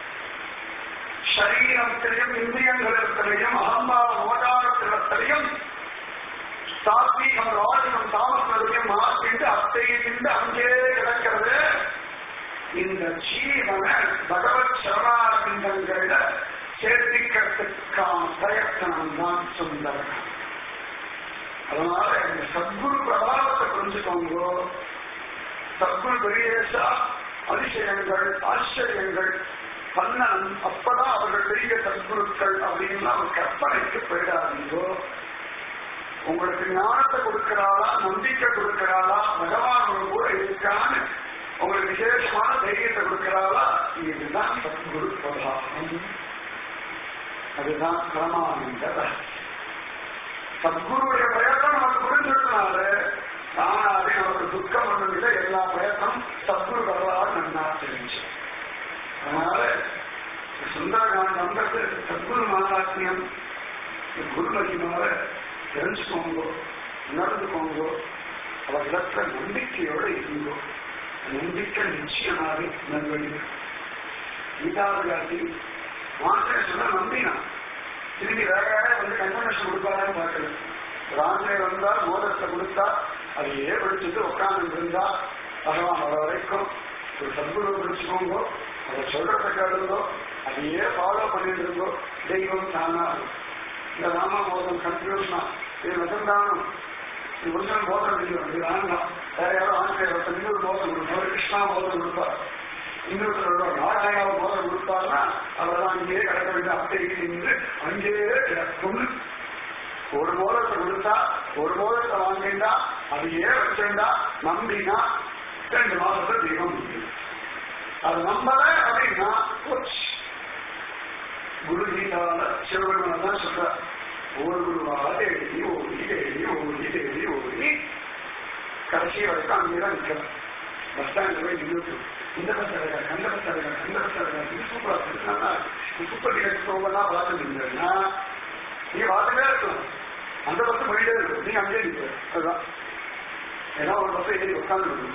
சரீரத்திலையும் இந்திரியங்களிடத்திலையும் அகம்பாவ மோதாரத்திடத்திலையும் சாத்வீகம் ராஜகம் தாமசத்தையும் மாற்றிட்டு அத்தையை திண்டு அங்கே கிடக்கிறது இந்த ஜீவனை பகவத் சரணாரவிந்தங்களிட சேர்த்திக்கிறதுக்கான பிரயத்தனம் தான் சுந்தரம் அதனால இந்த சத்குரு பிரபாவத்தை புரிஞ்சுக்கோங்க சத்குரு பெரியேசா அதிசயங்கள் ஆச்சரியங்கள் கண்ணன் அப்பதான் அவர்கள் பெரிய சத்குருக்கள் அப்படின்னு அவர் கற்பனைக்கு போயிடாதீங்கோ உங்களுக்கு ஞானத்தை கொடுக்கிறாளா நம்பிக்கை கொடுக்கிறாளா பகவான் ஒரு கூட இருக்கான்னு உங்களுக்கு விசேஷமான தைரியத்தை கொடுக்கிறாளா இதுதான் சத்குரு பிரபாவம் அதுதான் பரமானந்த சத்குருடைய பிரயத்தனம் நமக்கு புரிஞ்சிருக்கனால தானாவே நமக்கு துக்கம் ஒன்றுமில்லை எல்லா பிரயத்தனம் சத்குரு வரலாறு நன்னா தெரிஞ்சு அதனால சுந்தரகாண்ட் வந்தது சத்குரு மகாத்மியம் குருமதினால தெரிஞ்சுக்கோங்க உணர்ந்துக்கோங்க அவர் இடத்துல நம்பிக்கையோட இருந்தோ நம்பிக்கை நிச்சயமாக நல்வழி கீதாவிலாசி ஆசிரியர் சொன்னா நம்பினான் திரும்பி வேற யாராவது வந்து கன்ஃபர்மேஷன் கொடுப்பாரான்னு பார்க்கல ராஜே வந்தா மோதிரத்தை கொடுத்தா அதையே படிச்சுட்டு உட்கார்ந்து இருந்தா பகவான் வர வரைக்கும் ஒரு சத்குரு பிடிச்சுக்கோங்க அதை சொல்றத கேளுங்கோ அதையே ஃபாலோ பண்ணிட்டு இருந்தோ தெய்வம் தானா இந்த ராமா மோதம் கன்ஃபியூஷனா இது வசந்தானம் இது ஒரிஜினல் மோதம் இல்லை இது வேண்டாம் வேற யாரோ ஆசிரியர் இன்னொரு மோதம் கொடுப்பாரு கிருஷ்ணா மோதம் கொடுப்பார் இன்னொரு நாராயணாவை மோதம் கொடுத்தாருன்னா அவரெல்லாம் அங்கேயே கிடக்க வேண்டிய அத்தைக்கு நின்று அங்கேயே கிடக்கும் ஒரு மோதத்தை கொடுத்தா ஒரு மோதத்தை வாங்கிண்டா அதையே வச்சிருந்தா நம்பினா ரெண்டு மாசத்துல தெய்வம் முடியும் அது நம்பல அப்படின்னா போச்சு. குரு கீதால சிவபெருமன் தான் சொல்ற ஒரு குருவா தேடி ஓடி தேடி ஓடி தேடி ஓடி கடைசி வரைக்கும் அங்கேதான் நிற்கலாம் பஸ் ஸ்டாண்ட் போய் நின்றுட்டு இந்த பஸ் இருக்கா அந்த பஸ் இருக்கா அந்த பஸ் இருக்கா இது சூப்பரா இருக்குன்னா சூப்பர் டிக்கெட் போகலாம் பார்த்துட்டு இருந்தேன்னா நீங்க பார்த்துட்டே இருக்கலாம் அந்த பஸ் போயிட்டே இருக்கும் நீங்க அங்கேயே நிற்க அதுதான் ஏன்னா ஒரு பஸ் ஏறி உட்காந்து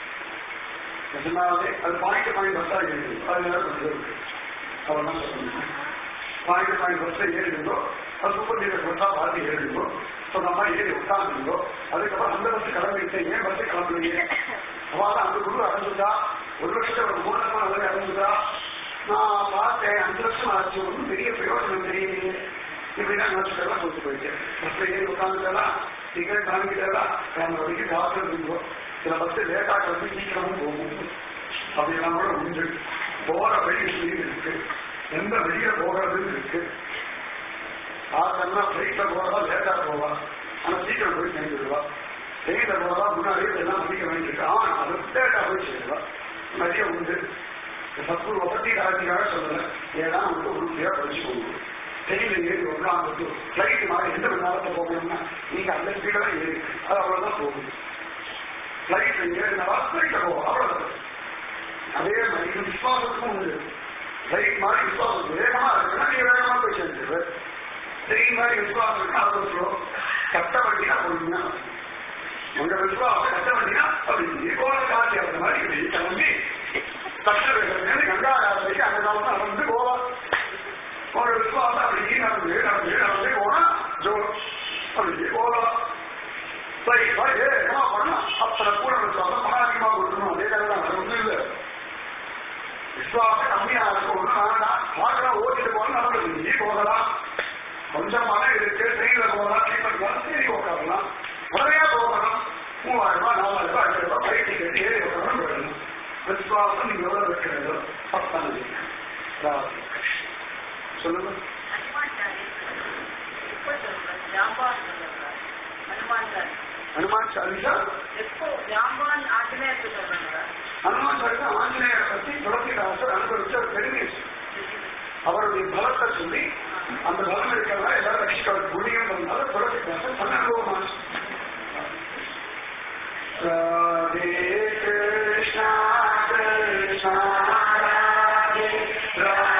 நிஜமாவே அது பாயிண்ட் பாயிண்ட் பஸ்ஸா ஏறி அது நேரம் கொஞ்சம் இருக்கு அவர் தான் சொல்லுங்க பாயிண்ட் பாயிண்ட் பஸ்ல ஏறிடுங்கோ அது சூப்பர் டீலர் பஸ்ஸா பார்த்து ஏறிடுங்கோ ஸோ நம்ம ஏறி உட்காந்துருந்தோ அதுக்கப்புறம் அந்த பஸ் கிளம்பிட்டு ஏன் பஸ் கிளம்புறீங்க அவள் அந்த குரு அடைஞ்சுதா ஒரு லட்சத்தை ஒரு மூணு லட்சம் அதில் அடைஞ்சுதா நான் பார்த்தேன் அஞ்சு லட்சம் ஆச்சு ஒன்றும் பெரிய பிரயோஜனம் தெரியலையே இப்படின்னா நினைச்சுக்கலாம் சொல்லிட்டு போயிட்டேன் பஸ்ல ஏறி உட்காந்துக்கலாம் டிக்கெட் வாங்கிட்டா நம்ம வரைக்கும் டாக்டர் இருந்தோம் சில பஸ் லேட்டா கிளம்பி சீக்கிரமும் போகும் அப்படிலாம் கூட உண்டு போற வழி ஸ்பீடு இருக்கு எந்த வெளியில போகிறதுன்னு இருக்கு ஆசன்னா ஃபிளைட்ல போறதா லேட்டா போவா ஆனா சீக்கிரம் போய் சேர்ந்துருவா ட்ரெயின்ல போறதா முன்னாடியே எல்லாம் மதிக்க வேண்டியிருக்கு ஆனா அது லேட்டா போய் சேருவா நிறைய உண்டு சத்து வசதி காலத்துக்காக சொல்லல ஏன்னா வந்து உறுதியா படிச்சுக்கோங்க ட்ரெயின்ல ஏறி உட்காந்து ஃபிளைட் மாதிரி எந்த மணி நேரத்தில் போகணும்னா நீங்க அந்த ஸ்பீடா ஏறி அது அவ்வளவுதான் போகும் ஃபிளைட்ல ஏறினா ஃபிளைட்ல போகும் அவ்வளவுதான் அதே மாதிரி இது விசுவாசத்துக்கும் உண்டு ட்ரெயின் மாதிரி விசுவாசம் வேகமா இருக்குன்னா நீங்க வேகமா போய் சேர்ந்துரு ட்ரெயின் மாதிரி விசுவாசம் இருக்குன்னா அது ஸ்லோ கட்ட வண்டினா பொறுமையா உங்க விசுவாசம் கட்ட வண்டினா அப்படி போல காட்சி அந்த மாதிரி இப்படி கிளம்பி கஷ்ட வேகம் கங்கா காலத்துக்கு அந்த காலத்துல நடந்து போவா உங்க விசுவாசம் அப்படி நடந்து நடந்து நடந்து போனா ஜோ அப்படி போகலாம் சரி சரி என்ன பண்ணலாம் அத்தனை கூட விசுவாசம் பணம் அதிகமா கொடுக்கணும் அதே கதை தான் அது ஒண்ணும் இல்லை விசுவாசம் கம்மியா இருக்கும் ஒண்ணு வேண்டாம் வாகனம் ஓட்டிட்டு போகணும் நடந்து நீ போகலாம் கொஞ்சம் மழை இருக்கு ட்ரெயின்ல போகலாம் ட்ரீட்மெண்ட் போகலாம் சரி உட்காரலாம் உடனே போகணும் மூவாயிரம் ரூபாய் நாலாயிரம் ரூபாய் அஞ்சாயிரம் ரூபாய் பயிற்சி கட்டி ஏறி உட்காரணும் போயிடணும் விசுவாசம் நீங்க எவ்வளவு வைக்கிறது பத்தாம் சொல்லுங்க ஹனுமான் சாலிசா ஹனுமான் சாலிசா ஆஞ்சநேயரை பத்தி துளசிதாசர் அனுபவிச்ச ஒரு பெருமை அவருடைய பலத்தை சொல்லி அந்த பலம் இருக்கிறதா எல்லாரும் ரட்சிக்க புண்ணியம் வந்தாலும் துளசிதாசர் தன் அனுபவமான ராதே கிருஷ்ணா கிருஷ்ணா ராதே ராதே